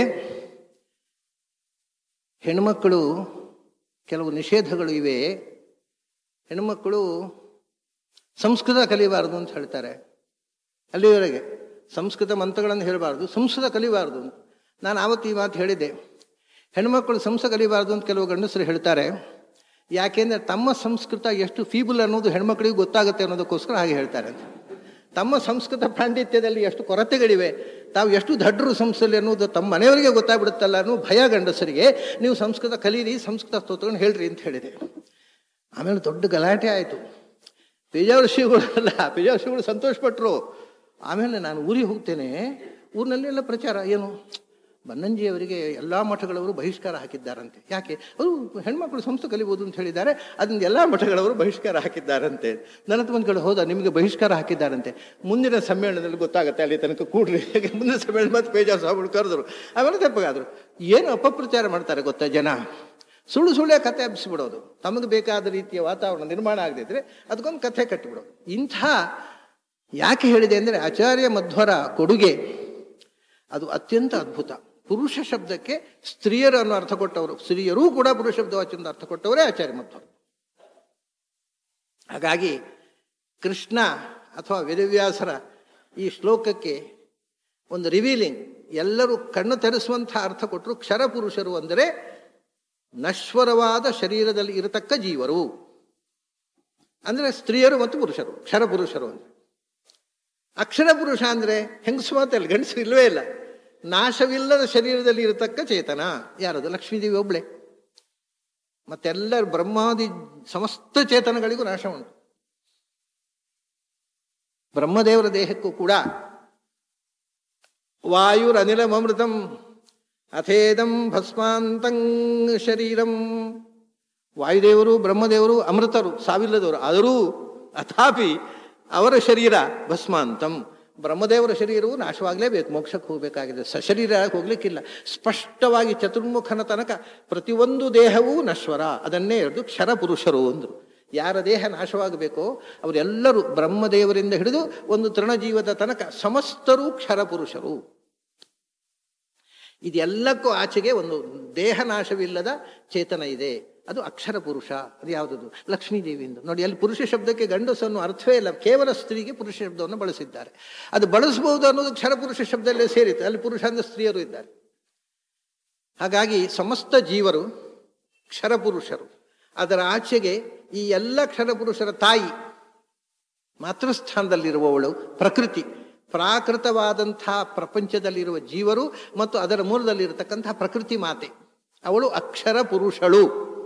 ಹೆಣ್ಮಕ್ಕಳು ಕೆಲವು ನಿಷೇಧಗಳು ಇವೆ ಹೆಣ್ಮಕ್ಕಳು ಸಂಸ್ಕೃತ ಕಲಿಬಾರದು ಅಂತ ಹೇಳ್ತಾರೆ ಅಲ್ಲಿವರೆಗೆ ಸಂಸ್ಕೃತ ಮಂತ್ರಗಳನ್ನು ಹೇಳಬಾರ್ದು ಸಂಸ್ಕೃತ ಕಲಿಬಾರ್ದು ಅಂತ ನಾನು ಆವತ್ತು ಈ ಮಾತು ಹೇಳಿದ್ದೆ ಹೆಣ್ಮಕ್ಕಳು ಸಂಸ್ಕೃತ ಕಲಿಬಾರ್ದು ಅಂತ ಕೆಲವು ಗಂಡಸರು ಹೇಳ್ತಾರೆ ಯಾಕೆಂದರೆ ತಮ್ಮ ಸಂಸ್ಕೃತ ಎಷ್ಟು ಫೀಬಲ್ ಅನ್ನೋದು ಹೆಣ್ಮಕ್ಳಿಗೆ ಗೊತ್ತಾಗುತ್ತೆ ಅನ್ನೋದಕ್ಕೋಸ್ಕರ ಹಾಗೆ ಹೇಳ್ತಾರೆ ಅಂತ ತಮ್ಮ ಸಂಸ್ಕೃತ ಪಾಂಡಿತ್ಯದಲ್ಲಿ ಎಷ್ಟು ಕೊರತೆಗಳಿವೆ ತಾವು ಎಷ್ಟು ದಡ್ಡರು ಸಂಸ್ಥೆಯಲ್ಲಿ ಅನ್ನೋದು ತಮ್ಮ ಮನೆಯವರಿಗೆ ಗೊತ್ತಾಗ್ಬಿಡುತ್ತಲ್ಲ ಅನ್ನೋ ಭಯ ಗಂಡಸರಿಗೆ ನೀವು ಸಂಸ್ಕೃತ ಕಲೀರಿ ಸಂಸ್ಕೃತ ಸ್ತೋತ್ರಗಳನ್ನು ಹೇಳ್ರಿ ಅಂತ ಹೇಳಿದೆ ಆಮೇಲೆ ದೊಡ್ಡ ಗಲಾಟೆ ಆಯಿತು ಪೇಜಾವರ ಶ್ರೀಗಳು ಅಲ್ಲ ಪೇಜಾವರ ಶ್ರೀಗಳು ಸಂತೋಷಪಟ್ಟರು ಆಮೇಲೆ ನಾನು ಊರಿಗೆ ಹೋಗ್ತೇನೆ ಊರಿನಲ್ಲೆಲ್ಲ ಪ್ರಚಾರ ಏನು ಬನ್ನಂಜಿಯವರಿಗೆ ಎಲ್ಲ ಮಠಗಳವರು ಬಹಿಷ್ಕಾರ ಹಾಕಿದ್ದಾರಂತೆ ಯಾಕೆ ಅವರು ಹೆಣ್ಮಕ್ಳು ಸಂಸ್ಥೆ ಕಲಿಬೋದು ಅಂತ ಹೇಳಿದ್ದಾರೆ ಅದನ್ನ ಎಲ್ಲ ಮಠಗಳವರು ಬಹಿಷ್ಕಾರ ಹಾಕಿದ್ದಾರಂತೆ ನನ್ನ ಹತ್ರ ಒಂದು ಕಡೆ ಹೋದ ನಿಮಗೆ ಬಹಿಷ್ಕಾರ ಹಾಕಿದ್ದಾರಂತೆ ಮುಂದಿನ ಸಮ್ಮೇಳನದಲ್ಲಿ ಗೊತ್ತಾಗುತ್ತೆ ಅಲ್ಲಿ ತನಕ ಕೂಡ್ರಿ ಹಾಗೆ ಮುಂದಿನ ಸಮ್ಮೇಳನ ಮತ್ತೆ ಪೇಜಾವ ಸ್ವಾಮಿಗಳು ಕರೆದ್ರು ಆಮೇಲೆ ತಪ್ಪಗಾದ್ರು ಏನು ಅಪಪ್ರಚಾರ ಮಾಡ್ತಾರೆ ಗೊತ್ತಾ ಜನ ಸುಳ್ಳು ಸುಳ್ಳೆ ಕಥೆ ಹಬ್ಬಿಸ್ಬಿಡೋದು ತಮಗೆ ಬೇಕಾದ ರೀತಿಯ ವಾತಾವರಣ ನಿರ್ಮಾಣ ಆಗದಿದ್ರೆ ಅದಕ್ಕೊಂದು ಕಥೆ ಕಟ್ಟಿಬಿಡೋದು ಇಂಥ ಯಾಕೆ ಹೇಳಿದೆ ಅಂದರೆ ಆಚಾರ್ಯ ಮಧ್ವರ ಕೊಡುಗೆ ಅದು ಅತ್ಯಂತ ಅದ್ಭುತ ಪುರುಷ ಶಬ್ದಕ್ಕೆ ಸ್ತ್ರೀಯರು ಅನ್ನೋ ಅರ್ಥ ಕೊಟ್ಟವರು ಸ್ತ್ರೀಯರೂ ಕೂಡ ಪುರುಷ ಶಬ್ದವಾಚ್ಯಂತ ಅರ್ಥ ಕೊಟ್ಟವರೇ ಆಚಾರ್ಯ ಮಧ್ವರು ಹಾಗಾಗಿ ಕೃಷ್ಣ ಅಥವಾ ವೇದವ್ಯಾಸರ ಈ ಶ್ಲೋಕಕ್ಕೆ ಒಂದು ರಿವೀಲಿಂಗ್ ಎಲ್ಲರೂ ಕಣ್ಣು ತೆರೆಸುವಂಥ ಅರ್ಥ ಕೊಟ್ಟರು ಕ್ಷರ ಪುರುಷರು ಅಂದರೆ ನಶ್ವರವಾದ ಶರೀರದಲ್ಲಿ ಇರತಕ್ಕ ಜೀವರು ಅಂದರೆ ಸ್ತ್ರೀಯರು ಮತ್ತು ಪುರುಷರು ಕ್ಷರ ಪುರುಷರು ಅಂದರೆ ಅಕ್ಷರ ಪುರುಷ ಅಂದರೆ ಹೆಂಗಸು ಮಾತಲ್ಲ ಗಂಡಸು ಇಲ್ಲವೇ ಇಲ್ಲ ನಾಶವಿಲ್ಲದ ಶರೀರದಲ್ಲಿ ಇರತಕ್ಕ ಚೇತನ ಯಾರದು ಲಕ್ಷ್ಮೀದೇವಿ ಒಬ್ಳೆ ಮತ್ತೆಲ್ಲರ ಬ್ರಹ್ಮಾದಿ ಸಮಸ್ತ ಚೇತನಗಳಿಗೂ ನಾಶ ಉಂಟು ಬ್ರಹ್ಮದೇವರ ದೇಹಕ್ಕೂ ಕೂಡ ವಾಯುರನಿಲಮೃತಂ ಅಥೇದಂ ಭಸ್ಮಾಂತಂ ಶರೀರಂ ವಾಯುದೇವರು ಬ್ರಹ್ಮದೇವರು ಅಮೃತರು ಸಾವಿಲ್ಲದವರು ಆದರೂ ಅಥಾಪಿ ಅವರ ಶರೀರ ಭಸ್ಮಾಂತಂ ಬ್ರಹ್ಮದೇವರ ಶರೀರವು ನಾಶವಾಗಲೇಬೇಕು ಮೋಕ್ಷಕ್ಕೆ ಹೋಗಬೇಕಾಗಿದೆ ಸಶರೀರ ಹೋಗ್ಲಿಕ್ಕಿಲ್ಲ ಸ್ಪಷ್ಟವಾಗಿ ಚತುರ್ಮುಖನ ತನಕ ಪ್ರತಿಯೊಂದು ದೇಹವೂ ನಶ್ವರ ಅದನ್ನೇ ಹಿಡಿದು ಕ್ಷರ ಪುರುಷರು ಅಂದರು ಯಾರ ದೇಹ ನಾಶವಾಗಬೇಕೋ ಅವರೆಲ್ಲರೂ ಬ್ರಹ್ಮದೇವರಿಂದ ಹಿಡಿದು ಒಂದು ತೃಣಜೀವದ ತನಕ ಸಮಸ್ತರೂ ಕ್ಷರ ಪುರುಷರು ಇದೆಲ್ಲಕ್ಕೂ ಆಚೆಗೆ ಒಂದು ದೇಹ ನಾಶವಿಲ್ಲದ ಚೇತನ ಇದೆ ಅದು ಅಕ್ಷರ ಪುರುಷ ಅದು ಯಾವುದದು ಲಕ್ಷ್ಮೀದೇವಿಯಿಂದ ನೋಡಿ ಅಲ್ಲಿ ಪುರುಷ ಶಬ್ದಕ್ಕೆ ಗಂಡಸು ಅನ್ನೋ ಅರ್ಥವೇ ಇಲ್ಲ ಕೇವಲ ಸ್ತ್ರೀಗೆ ಪುರುಷ ಶಬ್ದವನ್ನು ಬಳಸಿದ್ದಾರೆ ಅದು ಬಳಸಬಹುದು ಅನ್ನೋದು ಕ್ಷರ ಪುರುಷ ಶಬ್ದದಲ್ಲೇ ಸೇರಿತು ಅಲ್ಲಿ ಪುರುಷ ಅಂದ್ರೆ ಸ್ತ್ರೀಯರು ಇದ್ದಾರೆ ಹಾಗಾಗಿ ಸಮಸ್ತ ಜೀವರು ಕ್ಷರಪುರುಷರು ಅದರ ಆಚೆಗೆ ಈ ಎಲ್ಲ ಕ್ಷರಪುರುಷರ ತಾಯಿ ಮಾತೃಸ್ಥಾನದಲ್ಲಿರುವವಳು ಪ್ರಕೃತಿ ಪ್ರಾಕೃತವಾದಂಥ ಪ್ರಪಂಚದಲ್ಲಿರುವ ಜೀವರು ಮತ್ತು ಅದರ ಮೂಲದಲ್ಲಿರತಕ್ಕಂಥ ಪ್ರಕೃತಿ ಮಾತೆ ಅವಳು ಅಕ್ಷರ ಪುರುಷಳು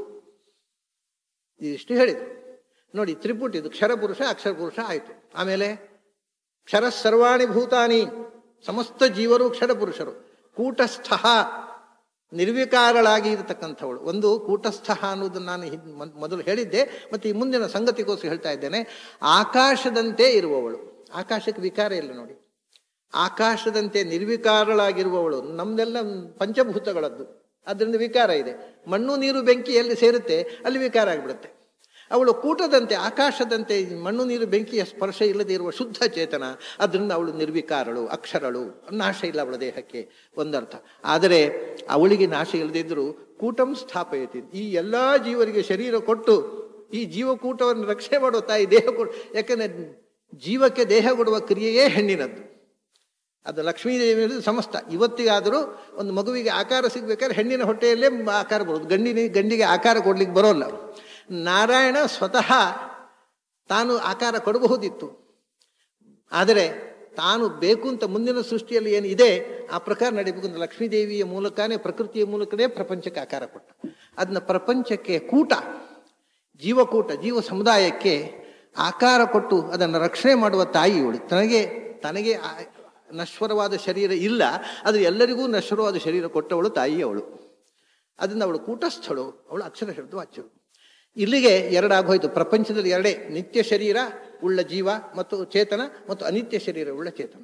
ಇದಿಷ್ಟು ಹೇಳಿದ್ರು ನೋಡಿ ತ್ರಿಪುಟಿ ಇದು ಕ್ಷರ ಪುರುಷ ಅಕ್ಷರ ಪುರುಷ ಆಯಿತು ಆಮೇಲೆ ಕ್ಷರ ಸರ್ವಾಣಿ ಭೂತಾನಿ ಸಮಸ್ತ ಜೀವರು ಕ್ಷರ ಪುರುಷರು ಕೂಟಸ್ಥ ನಿರ್ವಿಕಾರಳಾಗಿ ಇರತಕ್ಕಂಥವಳು ಒಂದು ಕೂಟಸ್ಥ ಅನ್ನೋದನ್ನು ನಾನು ಹಿಂದ್- ಮೊದ್- ಮೊದಲು ಹೇಳಿದ್ದೆ ಮತ್ತು ಈ ಮುಂದಿನ ಸಂಗತಿಗೋಸ್ಕರ ಹೇಳ್ತಾ ಇದ್ದೇನೆ ಆಕಾಶದಂತೆ ಇರುವವಳು ಆಕಾಶಕ್ಕೆ ವಿಕಾರ ಇಲ್ಲ ನೋಡಿ ಆಕಾಶದಂತೆ ನಿರ್ವಿಕಾರಳಾಗಿರುವವಳು ನಮ್ದೆಲ್ಲ ಪಂಚಭೂತಗಳದ್ದು ಅದರಿಂದ ವಿಕಾರ ಇದೆ ಮಣ್ಣು ನೀರು ಬೆಂಕಿ ಎಲ್ಲಿ ಸೇರುತ್ತೆ ಅಲ್ಲಿ ವಿಕಾರ ಆಗಿಬಿಡುತ್ತೆ ಅವಳು ಕೂಟದಂತೆ ಆಕಾಶದಂತೆ ಮಣ್ಣು ನೀರು ಬೆಂಕಿಯ ಸ್ಪರ್ಶ ಇಲ್ಲದೆ ಇರುವ ಶುದ್ಧ ಚೇತನ ಅದರಿಂದ ಅವಳು ನಿರ್ವಿಕಾರಳು ಅಕ್ಷರಳು ನಾಶ ಇಲ್ಲ ಅವಳ ದೇಹಕ್ಕೆ ಒಂದರ್ಥ ಆದರೆ ಅವಳಿಗೆ ನಾಶ ಇಲ್ಲದಿದ್ದರೂ ಕೂಟಂ ಸ್ಥಾಪಯತಿ ಈ ಎಲ್ಲ ಜೀವರಿಗೆ ಶರೀರ ಕೊಟ್ಟು ಈ ಜೀವಕೂಟವನ್ನು ರಕ್ಷಣೆ ಮಾಡುವ ತಾಯಿ ದೇಹ ಕೊಡು ಯಾಕಂದ್ರೆ ಜೀವಕ್ಕೆ ದೇಹ ಕೊಡುವ ಕ್ರಿಯೆಯೇ ಹೆಣ್ಣಿನದ್ದು ಅದು ಲಕ್ಷ್ಮೀದೇವಿ ಸಮಸ್ತ ಇವತ್ತಿಗಾದರೂ ಒಂದು ಮಗುವಿಗೆ ಆಕಾರ ಸಿಗ್ಬೇಕಾದ್ರೆ ಹೆಣ್ಣಿನ ಹೊಟ್ಟೆಯಲ್ಲೇ ಮ- ಆಕಾರ ಬರೋದು ಗಂಡಿನ ಗಂಡಿಗೆ ಆಕಾರ ಕೊಡ್ಲಿಕ್ಕೆ ಬರೋಲ್ಲ ನಾರಾಯಣ ಸ್ವತಃ ತಾನು ಆಕಾರ ಕೊಡಬಹುದಿತ್ತು ಆದರೆ ತಾನು ಬೇಕು ಅಂತ ಮುಂದಿನ ಸೃಷ್ಟಿಯಲ್ಲಿ ಏನು ಇದೆ ಆ ಪ್ರಕಾರ ನಡೀಬೇಕು ಅಂತ ಲಕ್ಷ್ಮೀದೇವಿಯ ಮೂಲಕನೇ ಪ್ರಕೃತಿಯ ಮೂಲಕನೇ ಪ್ರಪಂಚಕ್ಕೆ ಆಕಾರ ಕೊಟ್ಟ ಅದನ್ನ ಪ್ರಪಂಚಕ್ಕೆ ಕೂಟ ಜೀವಕೂಟ ಜೀವ ಸಮುದಾಯಕ್ಕೆ ಆಕಾರ ಕೊಟ್ಟು ಅದನ್ನು ರಕ್ಷಣೆ ಮಾಡುವ ತಾಯಿ ಇವಳು ತನಗೆ ತನಗೆ ಆ- ನಶ್ವರವಾದ ಶರೀರ ಇಲ್ಲ ಅದು ಎಲ್ಲರಿಗೂ ನಶ್ವರವಾದ ಶರೀರ ಕೊಟ್ಟವಳು ತಾಯಿ ಅವಳು ಅದರಿಂದ ಅವಳು ಕೂಟಸ್ಥಳು ಅವಳು ಅಕ್ಷರ ಶಬ್ದ ವಾಚ್ಯಳು ಇಲ್ಲಿಗೆ ಎರಡಾಗೋಯ್ತು ಪ್ರಪಂಚದಲ್ಲಿ ಎರಡೇ ನಿತ್ಯ ಶರೀರ ಉಳ್ಳ ಜೀವ ಮತ್ತು ಚೇತನ ಮತ್ತು ಅನಿತ್ಯ ಶರೀರ ಉಳ್ಳ ಚೇತನ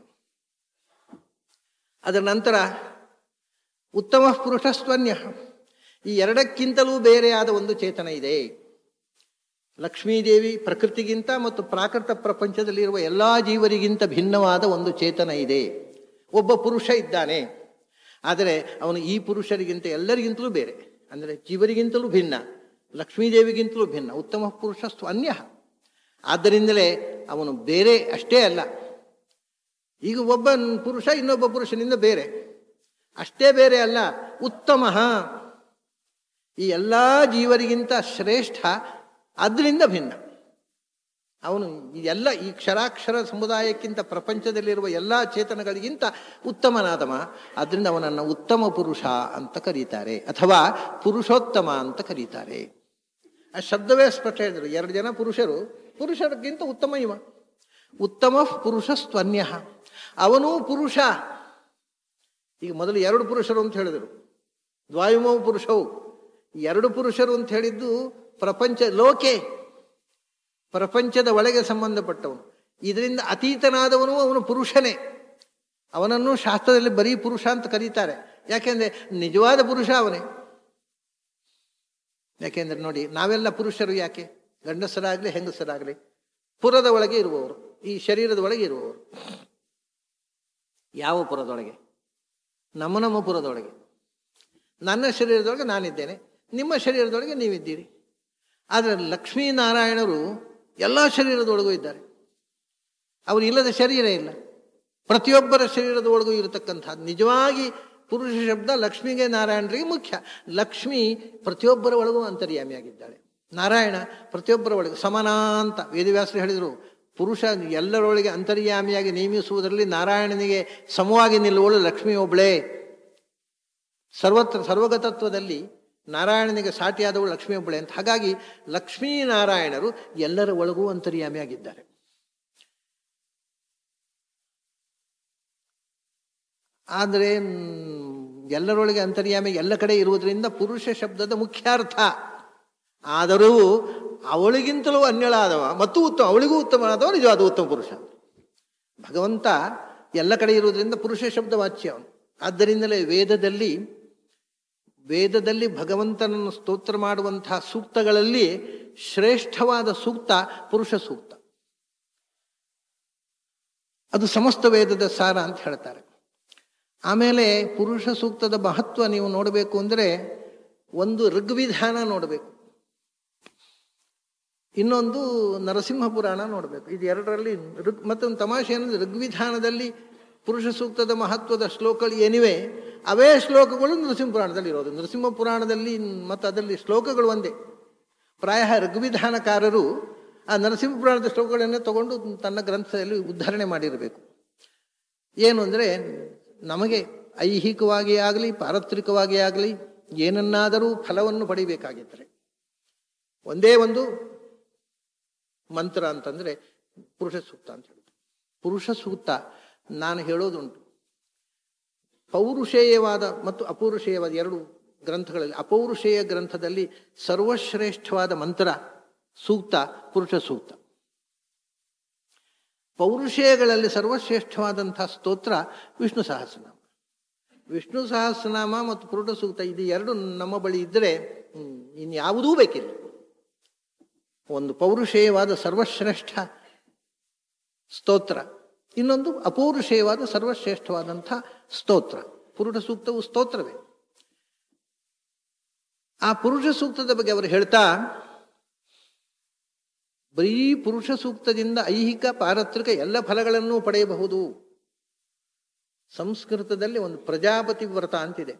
ಅದರ ನಂತರ ಉತ್ತಮ ಪುರುಷಸ್ತ್ವನ್ಯ ಈ ಎರಡಕ್ಕಿಂತಲೂ ಬೇರೆಯಾದ ಒಂದು ಚೇತನ ಇದೆ ಲಕ್ಷ್ಮೀದೇವಿ ಪ್ರಕೃತಿಗಿಂತ ಮತ್ತು ಪ್ರಾಕೃತ ಪ್ರಪಂಚದಲ್ಲಿರುವ ಎಲ್ಲ ಜೀವರಿಗಿಂತ ಭಿನ್ನವಾದ ಒಂದು ಚೇತನ ಇದೆ ಒಬ್ಬ ಪುರುಷ ಇದ್ದಾನೆ ಆದರೆ ಅವನು ಈ ಪುರುಷರಿಗಿಂತ ಎಲ್ಲರಿಗಿಂತಲೂ ಬೇರೆ ಅಂದರೆ ಜೀವರಿಗಿಂತಲೂ ಭಿನ್ನ ಲಕ್ಷ್ಮೀದೇವಿಗಿಂತಲೂ ಭಿನ್ನ ಉತ್ತಮ ಪುರುಷಸ್ತು ಅನ್ಯ ಆದ್ದರಿಂದಲೇ ಅವನು ಬೇರೆ ಅಷ್ಟೇ ಅಲ್ಲ ಈಗ ಒಬ್ಬ ಪುರುಷ ಇನ್ನೊಬ್ಬ ಪುರುಷನಿಂದ ಬೇರೆ ಅಷ್ಟೇ ಬೇರೆ ಅಲ್ಲ ಉತ್ತಮ ಈ ಎಲ್ಲ ಜೀವರಿಗಿಂತ ಶ್ರೇಷ್ಠ ಅದರಿಂದ ಭಿನ್ನ ಅವನು ಈ ಎಲ್ಲ ಈ ಕ್ಷರಾಕ್ಷರ ಸಮುದಾಯಕ್ಕಿಂತ ಪ್ರಪಂಚದಲ್ಲಿರುವ ಎಲ್ಲ ಚೇತನಗಳಿಗಿಂತ ಉತ್ತಮನಾದವ ಅದರಿಂದ ಅವನನ್ನು ಉತ್ತಮ ಪುರುಷ ಅಂತ ಕರೀತಾರೆ ಅಥವಾ ಪುರುಷೋತ್ತಮ ಅಂತ ಕರೀತಾರೆ ಆ ಶಬ್ದವೇ ಸ್ಪಷ್ಟ ಹೇಳಿದರು ಎರಡು ಜನ ಪುರುಷರು ಪುರುಷರಿಗಿಂತ ಉತ್ತಮ ಇವ ಉತ್ತಮ ಪುರುಷಸ್ತ್ವನ್ಯ ಅವನೂ ಪುರುಷ ಈಗ ಮೊದಲು ಎರಡು ಪುರುಷರು ಅಂತ ಹೇಳಿದರು ದ್ವಾಯುಮವು ಪುರುಷವು ಎರಡು ಪುರುಷರು ಅಂತ ಹೇಳಿದ್ದು ಪ್ರಪಂಚ ಲೋಕೆ ಪ್ರಪಂಚದ ಒಳಗೆ ಸಂಬಂಧಪಟ್ಟವನು ಇದರಿಂದ ಅತೀತನಾದವನು ಅವನು ಪುರುಷನೇ ಅವನನ್ನು ಶಾಸ್ತ್ರದಲ್ಲಿ ಬರೀ ಪುರುಷ ಅಂತ ಕರೀತಾರೆ ಯಾಕೆಂದ್ರೆ ನಿಜವಾದ ಪುರುಷ ಅವನೇ ಯಾಕೆಂದ್ರೆ ನೋಡಿ ನಾವೆಲ್ಲ ಪುರುಷರು ಯಾಕೆ ಗಂಡಸರಾಗಲಿ ಹೆಂಗಸರಾಗಲಿ ಪುರದ ಒಳಗೆ ಇರುವವರು ಈ ಶರೀರದ ಒಳಗೆ ಇರುವವರು ಯಾವ ಪುರದೊಳಗೆ ನಮ್ಮ ನಮ್ಮ ಪುರದೊಳಗೆ ನನ್ನ ಶರೀರದೊಳಗೆ ನಾನಿದ್ದೇನೆ ನಿಮ್ಮ ಶರೀರದೊಳಗೆ ನೀವಿದ್ದೀರಿ ಆದರೆ ಲಕ್ಷ್ಮೀನಾರಾಯಣರು ಎಲ್ಲ ಶರೀರದೊಳಗೂ ಇದ್ದಾರೆ ಅವರು ಇಲ್ಲದ ಶರೀರ ಇಲ್ಲ ಪ್ರತಿಯೊಬ್ಬರ ಶರೀರದ ಒಳಗೂ ಇರತಕ್ಕಂಥದ್ದು ನಿಜವಾಗಿ ಪುರುಷ ಶಬ್ದ ಲಕ್ಷ್ಮಿಗೆ ನಾರಾಯಣರಿಗೆ ಮುಖ್ಯ ಲಕ್ಷ್ಮಿ ಪ್ರತಿಯೊಬ್ಬರ ಒಳಗೂ ಅಂತರ್ಯಾಮಿಯಾಗಿದ್ದಾಳೆ ನಾರಾಯಣ ಪ್ರತಿಯೊಬ್ಬರ ಒಳಗೆ ಸಮಾನಾಂತ ವೇದವ್ಯಾಸರು ಹೇಳಿದರು ಪುರುಷ ಎಲ್ಲರೊಳಗೆ ಅಂತರ್ಯಾಮಿಯಾಗಿ ನೇಮಿಸುವುದರಲ್ಲಿ ನಾರಾಯಣನಿಗೆ ಸಮವಾಗಿ ನಿಲ್ಲುವಳು ಲಕ್ಷ್ಮಿ ಒಬ್ಬಳೇ ಸರ್ವತ್ರ ಸರ್ವಗತತ್ವದಲ್ಲಿ ನಾರಾಯಣನಿಗೆ ಸಾಟಿಯಾದವಳು ಲಕ್ಷ್ಮಿ ಒಬ್ಬಳೆ ಅಂತ ಹಾಗಾಗಿ ಲಕ್ಷ್ಮೀನಾರಾಯಣರು ಎಲ್ಲರ ಒಳಗೂ ಅಂತರ್ಯಾಮಿಯಾಗಿದ್ದಾರೆ ಆದರೆ ಎಲ್ಲರೊಳಗೆ ಅಂತರ್ಯಾಮಿ ಎಲ್ಲ ಕಡೆ ಇರುವುದರಿಂದ ಪುರುಷ ಶಬ್ದದ ಮುಖ್ಯಾರ್ಥ ಆದರೂ ಅವಳಿಗಿಂತಲೂ ಅನ್ಯಳಾದವ ಮತ್ತು ಉತ್ತಮ ಅವಳಿಗೂ ಉತ್ತಮನಾದವ ನಿಜವಾದ ಉತ್ತಮ ಪುರುಷ ಭಗವಂತ ಎಲ್ಲ ಕಡೆ ಇರುವುದರಿಂದ ಪುರುಷ ಶಬ್ದ ವಾಚ್ಯ ಅವನು ಆದ್ದರಿಂದಲೇ ವೇದದಲ್ಲಿ ವೇದದಲ್ಲಿ ಭಗವಂತನನ್ನು ಸ್ತೋತ್ರ ಮಾಡುವಂತಹ ಸೂಕ್ತಗಳಲ್ಲಿ ಶ್ರೇಷ್ಠವಾದ ಸೂಕ್ತ ಪುರುಷ ಸೂಕ್ತ ಅದು ಸಮಸ್ತ ವೇದದ ಸಾರ ಅಂತ ಹೇಳ್ತಾರೆ ಆಮೇಲೆ ಪುರುಷ ಸೂಕ್ತದ ಮಹತ್ವ ನೀವು ನೋಡಬೇಕು ಅಂದರೆ ಒಂದು ಋಗ್ವಿಧಾನ ನೋಡಬೇಕು ಇನ್ನೊಂದು ನರಸಿಂಹ ಪುರಾಣ ನೋಡಬೇಕು ಇದು ಎರಡರಲ್ಲಿ ಋಗ್ ಮತ್ತೊಂದು ತಮಾಷೆ ಏನಂದ್ರೆ ಋಗ್ವಿಧಾನದಲ್ಲಿ ಪುರುಷ ಸೂಕ್ತದ ಮಹತ್ವದ ಶ್ಲೋಕಗಳು ಏನಿವೆ ಅವೇ ಶ್ಲೋಕಗಳು ನರಸಿಂಹ ಪುರಾಣದಲ್ಲಿ ಇರೋದು ನರಸಿಂಹ ಪುರಾಣದಲ್ಲಿ ಮತ್ತು ಅದರಲ್ಲಿ ಶ್ಲೋಕಗಳು ಒಂದೇ ಪ್ರಾಯ ಋಗ್ವಿಧಾನಕಾರರು ಆ ನರಸಿಂಹ ಪುರಾಣದ ಶ್ಲೋಕಗಳನ್ನೇ ತಗೊಂಡು ತನ್ನ ಗ್ರಂಥದಲ್ಲಿ ಉದ್ಧರಣೆ ಮಾಡಿರಬೇಕು ಏನು ಅಂದರೆ ನಮಗೆ ಐಹಿಕವಾಗಿ ಆಗಲಿ ಪಾರತ್ರಿಕವಾಗಿ ಆಗಲಿ ಏನನ್ನಾದರೂ ಫಲವನ್ನು ಪಡಿಬೇಕಾಗಿದ್ದರೆ ಒಂದೇ ಒಂದು ಮಂತ್ರ ಅಂತಂದರೆ ಪುರುಷ ಸೂಕ್ತ ಅಂತ ಹೇಳುದು ಪುರುಷ ಸೂಕ್ತ ನಾನು ಹೇಳೋದುಂಟು ಪೌರುಷೇಯವಾದ ಮತ್ತು ಅಪೌರುಷೇಯವಾದ ಎರಡು ಗ್ರಂಥಗಳಲ್ಲಿ ಅಪೌರುಷೇಯ ಗ್ರಂಥದಲ್ಲಿ ಸರ್ವಶ್ರೇಷ್ಠವಾದ ಮಂತ್ರ ಸೂಕ್ತ ಪುರುಷ ಸೂಕ್ತ ಪೌರುಷೇಯಗಳಲ್ಲಿ ಸರ್ವಶ್ರೇಷ್ಠವಾದಂತಹ ಸ್ತೋತ್ರ ವಿಷ್ಣು ಸಹಸ್ರನಾಮ ವಿಷ್ಣು ಸಹಸ್ರನಾಮ ಮತ್ತು ಪುರುಷ ಸೂಕ್ತ ಇದು ಎರಡು ನಮ್ಮ ಬಳಿ ಇದ್ದರೆ ಇನ್ಯಾವುದೂ ಬೇಕಿಲ್ಲ ಒಂದು ಪೌರುಷೇಯವಾದ ಸರ್ವಶ್ರೇಷ್ಠ ಸ್ತೋತ್ರ ಇನ್ನೊಂದು ಅಪೌರುಷೇಯವಾದ ಸರ್ವಶ್ರೇಷ್ಠವಾದಂಥ ಸ್ತೋತ್ರ ಪುರುಷ ಸೂಕ್ತವು ಸ್ತೋತ್ರವೇ ಆ ಪುರುಷ ಸೂಕ್ತದ ಬಗ್ಗೆ ಅವರು ಹೇಳ್ತಾ ಬರೀ ಪುರುಷ ಸೂಕ್ತದಿಂದ ಐಹಿಕ ಪಾರತ್ರಿಕ ಎಲ್ಲ ಫಲಗಳನ್ನು ಪಡೆಯಬಹುದು ಸಂಸ್ಕೃತದಲ್ಲಿ ಒಂದು ಪ್ರಜಾಪತಿ ವ್ರತ ಅಂತಿದೆ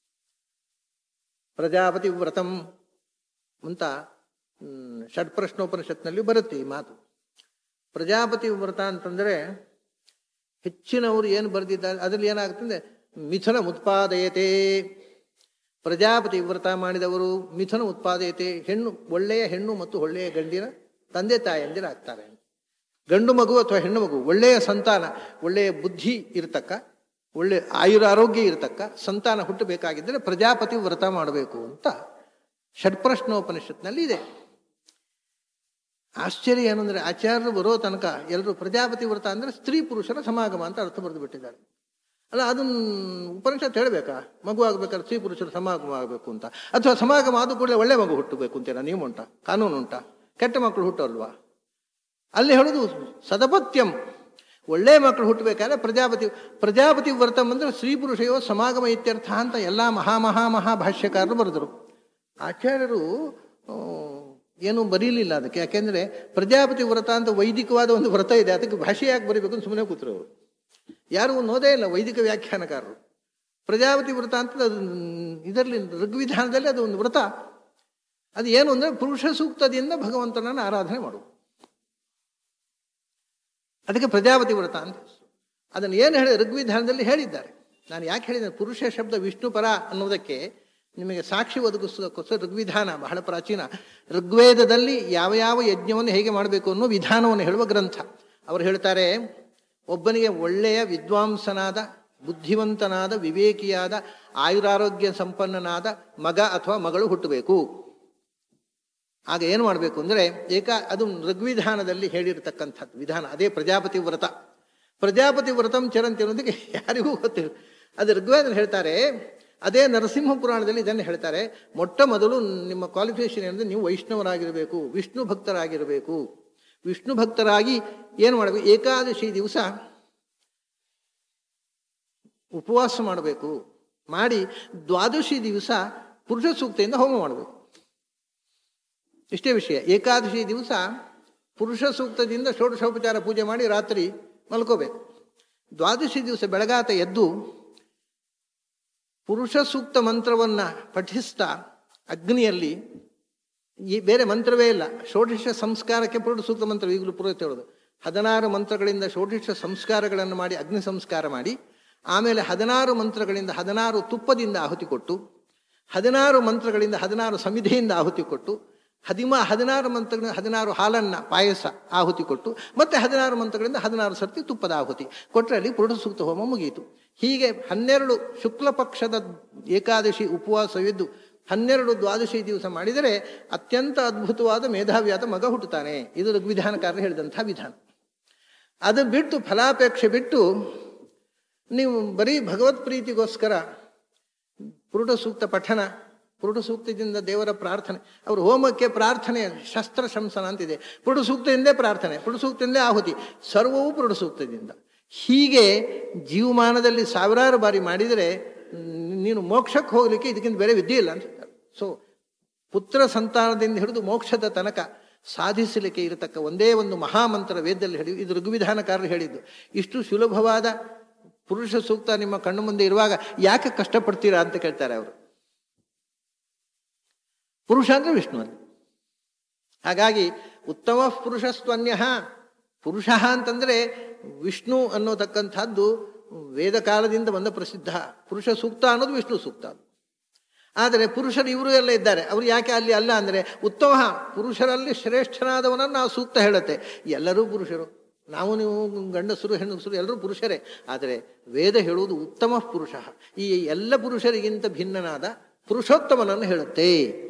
ಪ್ರಜಾಪತಿ ವ್ರತಂ ಅಂತ ಷಡ್ಪ್ರಶ್ನೋಪನಿಷತ್ನಲ್ಲಿ ಬರುತ್ತೆ ಈ ಮಾತು ಪ್ರಜಾಪತಿ ವ್ರತ ಅಂತಂದ್ರೆ ಹೆಚ್ಚಿನವರು ಏನು ಬರೆದಿದ್ದಾರೆ ಅದರಲ್ಲಿ ಏನಾಗುತ್ತದೆ ಮಿಥುನ ಉತ್ಪಾದಯತೆ ಪ್ರಜಾಪತಿ ವ್ರತ ಮಾಡಿದವರು ಮಿಥುನ ಉತ್ಪಾದಯತೆ ಹೆಣ್ಣು ಒಳ್ಳೆಯ ಹೆಣ್ಣು ಮತ್ತು ಒಳ್ಳೆಯ ಗಂಡಿನ ತಂದೆ ತಾಯಂದಿರಾಗ್ತಾರೆ ಗಂಡು ಮಗು ಅಥವಾ ಹೆಣ್ಣು ಮಗು ಒಳ್ಳೆಯ ಸಂತಾನ ಒಳ್ಳೆಯ ಬುದ್ಧಿ ಇರತಕ್ಕ ಒಳ್ಳೆ ಆಯುರ ಆರೋಗ್ಯ ಇರತಕ್ಕ ಸಂತಾನ ಹುಟ್ಟಬೇಕಾಗಿದ್ದರೆ ಪ್ರಜಾಪತಿ ವ್ರತ ಮಾಡಬೇಕು ಅಂತ ಷಡ್ಪ್ರಶ್ನೋಪನಿಷತ್ನಲ್ಲಿ ಇದೆ ಆಶ್ಚರ್ಯ ಏನಂದ್ರೆ ಆಚಾರ್ಯರು ಬರೋ ತನಕ ಎಲ್ಲರೂ ಪ್ರಜಾಪತಿ ವ್ರತ ಅಂದ್ರೆ ಸ್ತ್ರೀ ಪುರುಷರ ಸಮಾಗಮ ಅಂತ ಅರ್ಥ ಬರೆದು ಬಿಟ್ಟಿದ್ದಾರೆ ಅಲ್ಲ ಅದನ್ನ ಉಪನಿಷತ್ ಹೇಳಬೇಕಾ ಮಗು ಆಗ್ಬೇಕಾದ್ರೆ ಸ್ತ್ರೀ ಪುರುಷರ ಸಮಾಗಮ ಆಗಬೇಕು ಅಂತ ಅಥವಾ ಸಮಾಗಮ ಆದ ಕೂಡಲೇ ಒಳ್ಳೆ ಮಗು ಹುಟ್ಟಬೇಕು ಅಂತೇನ ನಿಯಮ ಉಂಟಾ ಕಾನೂನು ಉಂಟಾ ಕೆಟ್ಟ ಮಕ್ಕಳು ಹುಟ್ಟಲ್ವಾ ಅಲ್ಲಿ ಹೇಳೋದು ಸದಪತ್ಯಂ ಒಳ್ಳೆ ಮಕ್ಕಳು ಹುಟ್ಟಬೇಕಾದ್ರೆ ಪ್ರಜಾಪತಿ ಪ್ರಜಾಪತಿ ವ್ರತಂ ಅಂದ್ರೆ ಸ್ತ್ರೀ ಪುರುಷಯೋ ಸಮಾಗಮ ಇತ್ಯರ್ಥ ಅಂತ ಎಲ್ಲ ಮಹಾ ಮಹಾ ಮಹಾ ಭಾಷ್ಯಕಾರರು ಬರೆದರು ಆಚಾರ್ಯರು ಏನು ಬರೀಲಿಲ್ಲ ಅದಕ್ಕೆ ಯಾಕೆಂದ್ರೆ ಪ್ರಜಾಪತಿ ವ್ರತ ಅಂತ ವೈದಿಕವಾದ ಒಂದು ವ್ರತ ಇದೆ ಅದಕ್ಕೆ ಭಾಷೆ ಯಾಕೆ ಬರೀಬೇಕು ಅಂತ ಸುಮ್ಮನೆ ಕೂತರು ಅವರು ಯಾರು ನೋದೇ ಇಲ್ಲ ವೈದಿಕ ವ್ಯಾಖ್ಯಾನಕಾರರು ಪ್ರಜಾಪತಿ ವ್ರತ ಅಂತ ಅದು ಇದರಲ್ಲಿ ಋಗ್ವಿಧಾನದಲ್ಲಿ ಅದು ಒಂದು ವ್ರತ ಅದು ಏನು ಅಂದ್ರೆ ಪುರುಷ ಸೂಕ್ತದಿಂದ ಭಗವಂತನನ್ನು ಆರಾಧನೆ ಮಾಡುವುದು ಅದಕ್ಕೆ ಪ್ರಜಾಪತಿ ವ್ರತ ಅಂತ ಅದನ್ನು ಏನು ಹೇಳಿ ಋಗ್ವಿಧಾನದಲ್ಲಿ ಹೇಳಿದ್ದಾರೆ ನಾನು ಯಾಕೆ ಹೇಳಿದ್ದೇನೆ ಪುರುಷ ಶಬ್ದ ವಿಷ್ಣು ಪರ ಅನ್ನೋದಕ್ಕೆ ನಿಮಗೆ ಸಾಕ್ಷಿ ಒದಗಿಸೋದಕ್ಕೋಸ್ಕರ ಋಗ್ವಿಧಾನ ಬಹಳ ಪ್ರಾಚೀನ ಋಗ್ವೇದದಲ್ಲಿ ಯಾವ ಯಾವ ಯಜ್ಞವನ್ನು ಹೇಗೆ ಮಾಡಬೇಕು ಅನ್ನೋ ವಿಧಾನವನ್ನು ಹೇಳುವ ಗ್ರಂಥ ಅವರು ಹೇಳ್ತಾರೆ ಒಬ್ಬನಿಗೆ ಒಳ್ಳೆಯ ವಿದ್ವಾಂಸನಾದ ಬುದ್ಧಿವಂತನಾದ ವಿವೇಕಿಯಾದ ಆಯುರಾರೋಗ್ಯ ಸಂಪನ್ನನಾದ ಮಗ ಅಥವಾ ಮಗಳು ಹುಟ್ಟಬೇಕು ಆಗ ಏನು ಮಾಡಬೇಕು ಅಂದರೆ ಏಕ ಅದು ಋಗ್ವಿಧಾನದಲ್ಲಿ ಹೇಳಿರ್ತಕ್ಕಂಥದ್ದು ವಿಧಾನ ಅದೇ ಪ್ರಜಾಪತಿ ವ್ರತ ಪ್ರಜಾಪತಿ ವ್ರತಂ ಚರಂತಿ ಅನ್ನೋದಕ್ಕೆ ಯಾರಿಗೂ ಗೊತ್ತಿಲ್ಲ ಅದು ಋಗ್ವೇದಲ್ಲಿ ಹೇಳ್ತಾರೆ ಅದೇ ನರಸಿಂಹ ಪುರಾಣದಲ್ಲಿ ಇದನ್ನು ಹೇಳ್ತಾರೆ ಮೊಟ್ಟ ಮೊದಲು ನಿಮ್ಮ ಕ್ವಾಲಿಫಿಕೇಶನ್ ಏನಂದ್ರೆ ನೀವು ವೈಷ್ಣವರಾಗಿರಬೇಕು ವಿಷ್ಣು ಭಕ್ತರಾಗಿರಬೇಕು ವಿಷ್ಣು ಭಕ್ತರಾಗಿ ಏನು ಮಾಡಬೇಕು ಏಕಾದಶಿ ದಿವಸ ಉಪವಾಸ ಮಾಡಬೇಕು ಮಾಡಿ ದ್ವಾದಶಿ ದಿವಸ ಪುರುಷ ಸೂಕ್ತೆಯಿಂದ ಹೋಮ ಮಾಡಬೇಕು ಇಷ್ಟೇ ವಿಷಯ ಏಕಾದಶಿ ದಿವಸ ಪುರುಷ ಸೂಕ್ತದಿಂದ ಷೋಡಶೋಪಚಾರ ಪೂಜೆ ಮಾಡಿ ರಾತ್ರಿ ಮಲ್ಕೋಬೇಕು ದ್ವಾದಶಿ ದಿವಸ ಬೆಳಗಾತ ಎದ್ದು ಪುರುಷ ಸೂಕ್ತ ಮಂತ್ರವನ್ನ ಪಠಿಸ್ತಾ ಅಗ್ನಿಯಲ್ಲಿ ಈ ಬೇರೆ ಮಂತ್ರವೇ ಇಲ್ಲ ಷೋಡಶ ಸಂಸ್ಕಾರಕ್ಕೆ ಪುರುಷ ಸೂಕ್ತ ಮಂತ್ರ ಈಗಲೂ ಪುರೋಹಿತ ಹೇಳೋದು ಹದಿನಾರು ಮಂತ್ರಗಳಿಂದ ಷೋಡಶ ಸಂಸ್ಕಾರಗಳನ್ನು ಮಾಡಿ ಅಗ್ನಿ ಸಂಸ್ಕಾರ ಮಾಡಿ ಆಮೇಲೆ ಹದಿನಾರು ಮಂತ್ರಗಳಿಂದ ಹದಿನಾರು ತುಪ್ಪದಿಂದ ಆಹುತಿ ಕೊಟ್ಟು ಹದಿನಾರು ಮಂತ್ರಗಳಿಂದ ಹದಿನಾರು ಸಮಿಧೆಯಿಂದ ಆಹುತಿ ಕೊಟ್ಟು ಹದಿಮ ಹದಿನಾರು ಮಂತ್ರಗಳಿಂದ ಹದಿನಾರು ಹಾಲನ್ನ ಪಾಯಸ ಆಹುತಿ ಕೊಟ್ಟು ಮತ್ತೆ ಹದಿನಾರು ಮಂತ್ರಗಳಿಂದ ಹದಿನಾರು ಸರ್ತಿ ತುಪ್ಪದ ಆಹುತಿ ಕೊಟ್ಟರೆ ಅಲ್ಲಿ ಪುರುಷ ಸೂಕ್ತ ಹೋಮ ಮುಗಿಯಿತು ಹೀಗೆ ಹನ್ನೆರಡು ಶುಕ್ಲ ಪಕ್ಷದ ಏಕಾದಶಿ ಉಪವಾಸವಿದ್ದು ಹನ್ನೆರಡು ದ್ವಾದಶಿ ದಿವಸ ಮಾಡಿದರೆ ಅತ್ಯಂತ ಅದ್ಭುತವಾದ ಮೇಧಾವಿಯಾದ ಮಗ ಹುಟ್ಟುತ್ತಾನೆ ಇದು ಋಗ್ವಿಧಾನಕಾರರು ಹೇಳಿದಂಥ ವಿಧಾನ ಅದು ಬಿಟ್ಟು ಫಲಾಪೇಕ್ಷೆ ಬಿಟ್ಟು ನೀವು ಬರೀ ಭಗವತ್ ಪ್ರೀತಿಗೋಸ್ಕರ ಪುರುಷ ಸೂಕ್ತ ಪಠನ ಪುರುಷ ಸೂಕ್ತದಿಂದ ದೇವರ ಪ್ರಾರ್ಥನೆ ಅವರು ಹೋಮಕ್ಕೆ ಪ್ರಾರ್ಥನೆ ಶಸ್ತ್ರ ಶಂಸನ ಅಂತಿದೆ ಪುರುಷ ಸೂಕ್ತದಿಂದೇ ಪ್ರಾರ್ಥನೆ ಪುರುಷ ಸೂಕ್ತದಿಂದೇ ಆಹುತಿ ಸರ್ವವೂ ಪುರುಷ ಸೂಕ್ತದಿಂದ ಹೀಗೆ ಜೀವಮಾನದಲ್ಲಿ ಸಾವಿರಾರು ಬಾರಿ ಮಾಡಿದರೆ ನೀನು ಮೋಕ್ಷಕ್ಕೆ ಹೋಗಲಿಕ್ಕೆ ಇದಕ್ಕಿಂತ ಬೇರೆ ವಿದ್ಯೆ ಇಲ್ಲ ಅಂತ ಹೇಳ್ತಾರೆ ಸೊ ಪುತ್ರ ಸಂತಾನದಿಂದ ಹಿಡಿದು ಮೋಕ್ಷದ ತನಕ ಸಾಧಿಸಲಿಕ್ಕೆ ಇರತಕ್ಕ ಒಂದೇ ಒಂದು ಮಹಾಮಂತ್ರ ವೇದದಲ್ಲಿ ಹೇಳಿ ಇದು ಋಗ್ವಿಧಾನಕಾರರು ಹೇಳಿದ್ದು ಇಷ್ಟು ಸುಲಭವಾದ ಪುರುಷ ಸೂಕ್ತ ನಿಮ್ಮ ಕಣ್ಣು ಮುಂದೆ ಇರುವಾಗ ಯಾಕೆ ಕಷ್ಟಪಡ್ತೀರಾ ಅಂತ ಕೇಳ್ತಾರೆ ಅವರು ಪುರುಷ ಅಂದ್ರೆ ವಿಷ್ಣು ಅಂತ ಹಾಗಾಗಿ ಉತ್ತಮ ಪುರುಷಸ್ತ್ವನ್ಯ ಪುರುಷ ಅಂತಂದ್ರೆ ವಿಷ್ಣು ಅನ್ನೋತಕ್ಕಂಥದ್ದು ವೇದ ಕಾಲದಿಂದ ಬಂದ ಪ್ರಸಿದ್ಧ ಪುರುಷ ಸೂಕ್ತ ಅನ್ನೋದು ವಿಷ್ಣು ಸೂಕ್ತ ಆದರೆ ಪುರುಷರು ಇವರು ಎಲ್ಲ ಇದ್ದಾರೆ ಅವರು ಯಾಕೆ ಅಲ್ಲಿ ಅಲ್ಲ ಅಂದರೆ ಉತ್ತಮ ಪುರುಷರಲ್ಲಿ ಶ್ರೇಷ್ಠನಾದವನನ್ನು ನಾವು ಸೂಕ್ತ ಹೇಳುತ್ತೆ ಎಲ್ಲರೂ ಪುರುಷರು ನಾವು ನೀವು ಗಂಡಸರು ಹೆಣ್ಣಸರು ಎಲ್ಲರೂ ಪುರುಷರೇ ಆದರೆ ವೇದ ಹೇಳುವುದು ಉತ್ತಮ ಪುರುಷ ಈ ಎಲ್ಲ ಪುರುಷರಿಗಿಂತ ಭಿನ್ನನಾದ ಪುರುಷೋತ್ತಮನನ್ನು ಹೇಳುತ್ತೆ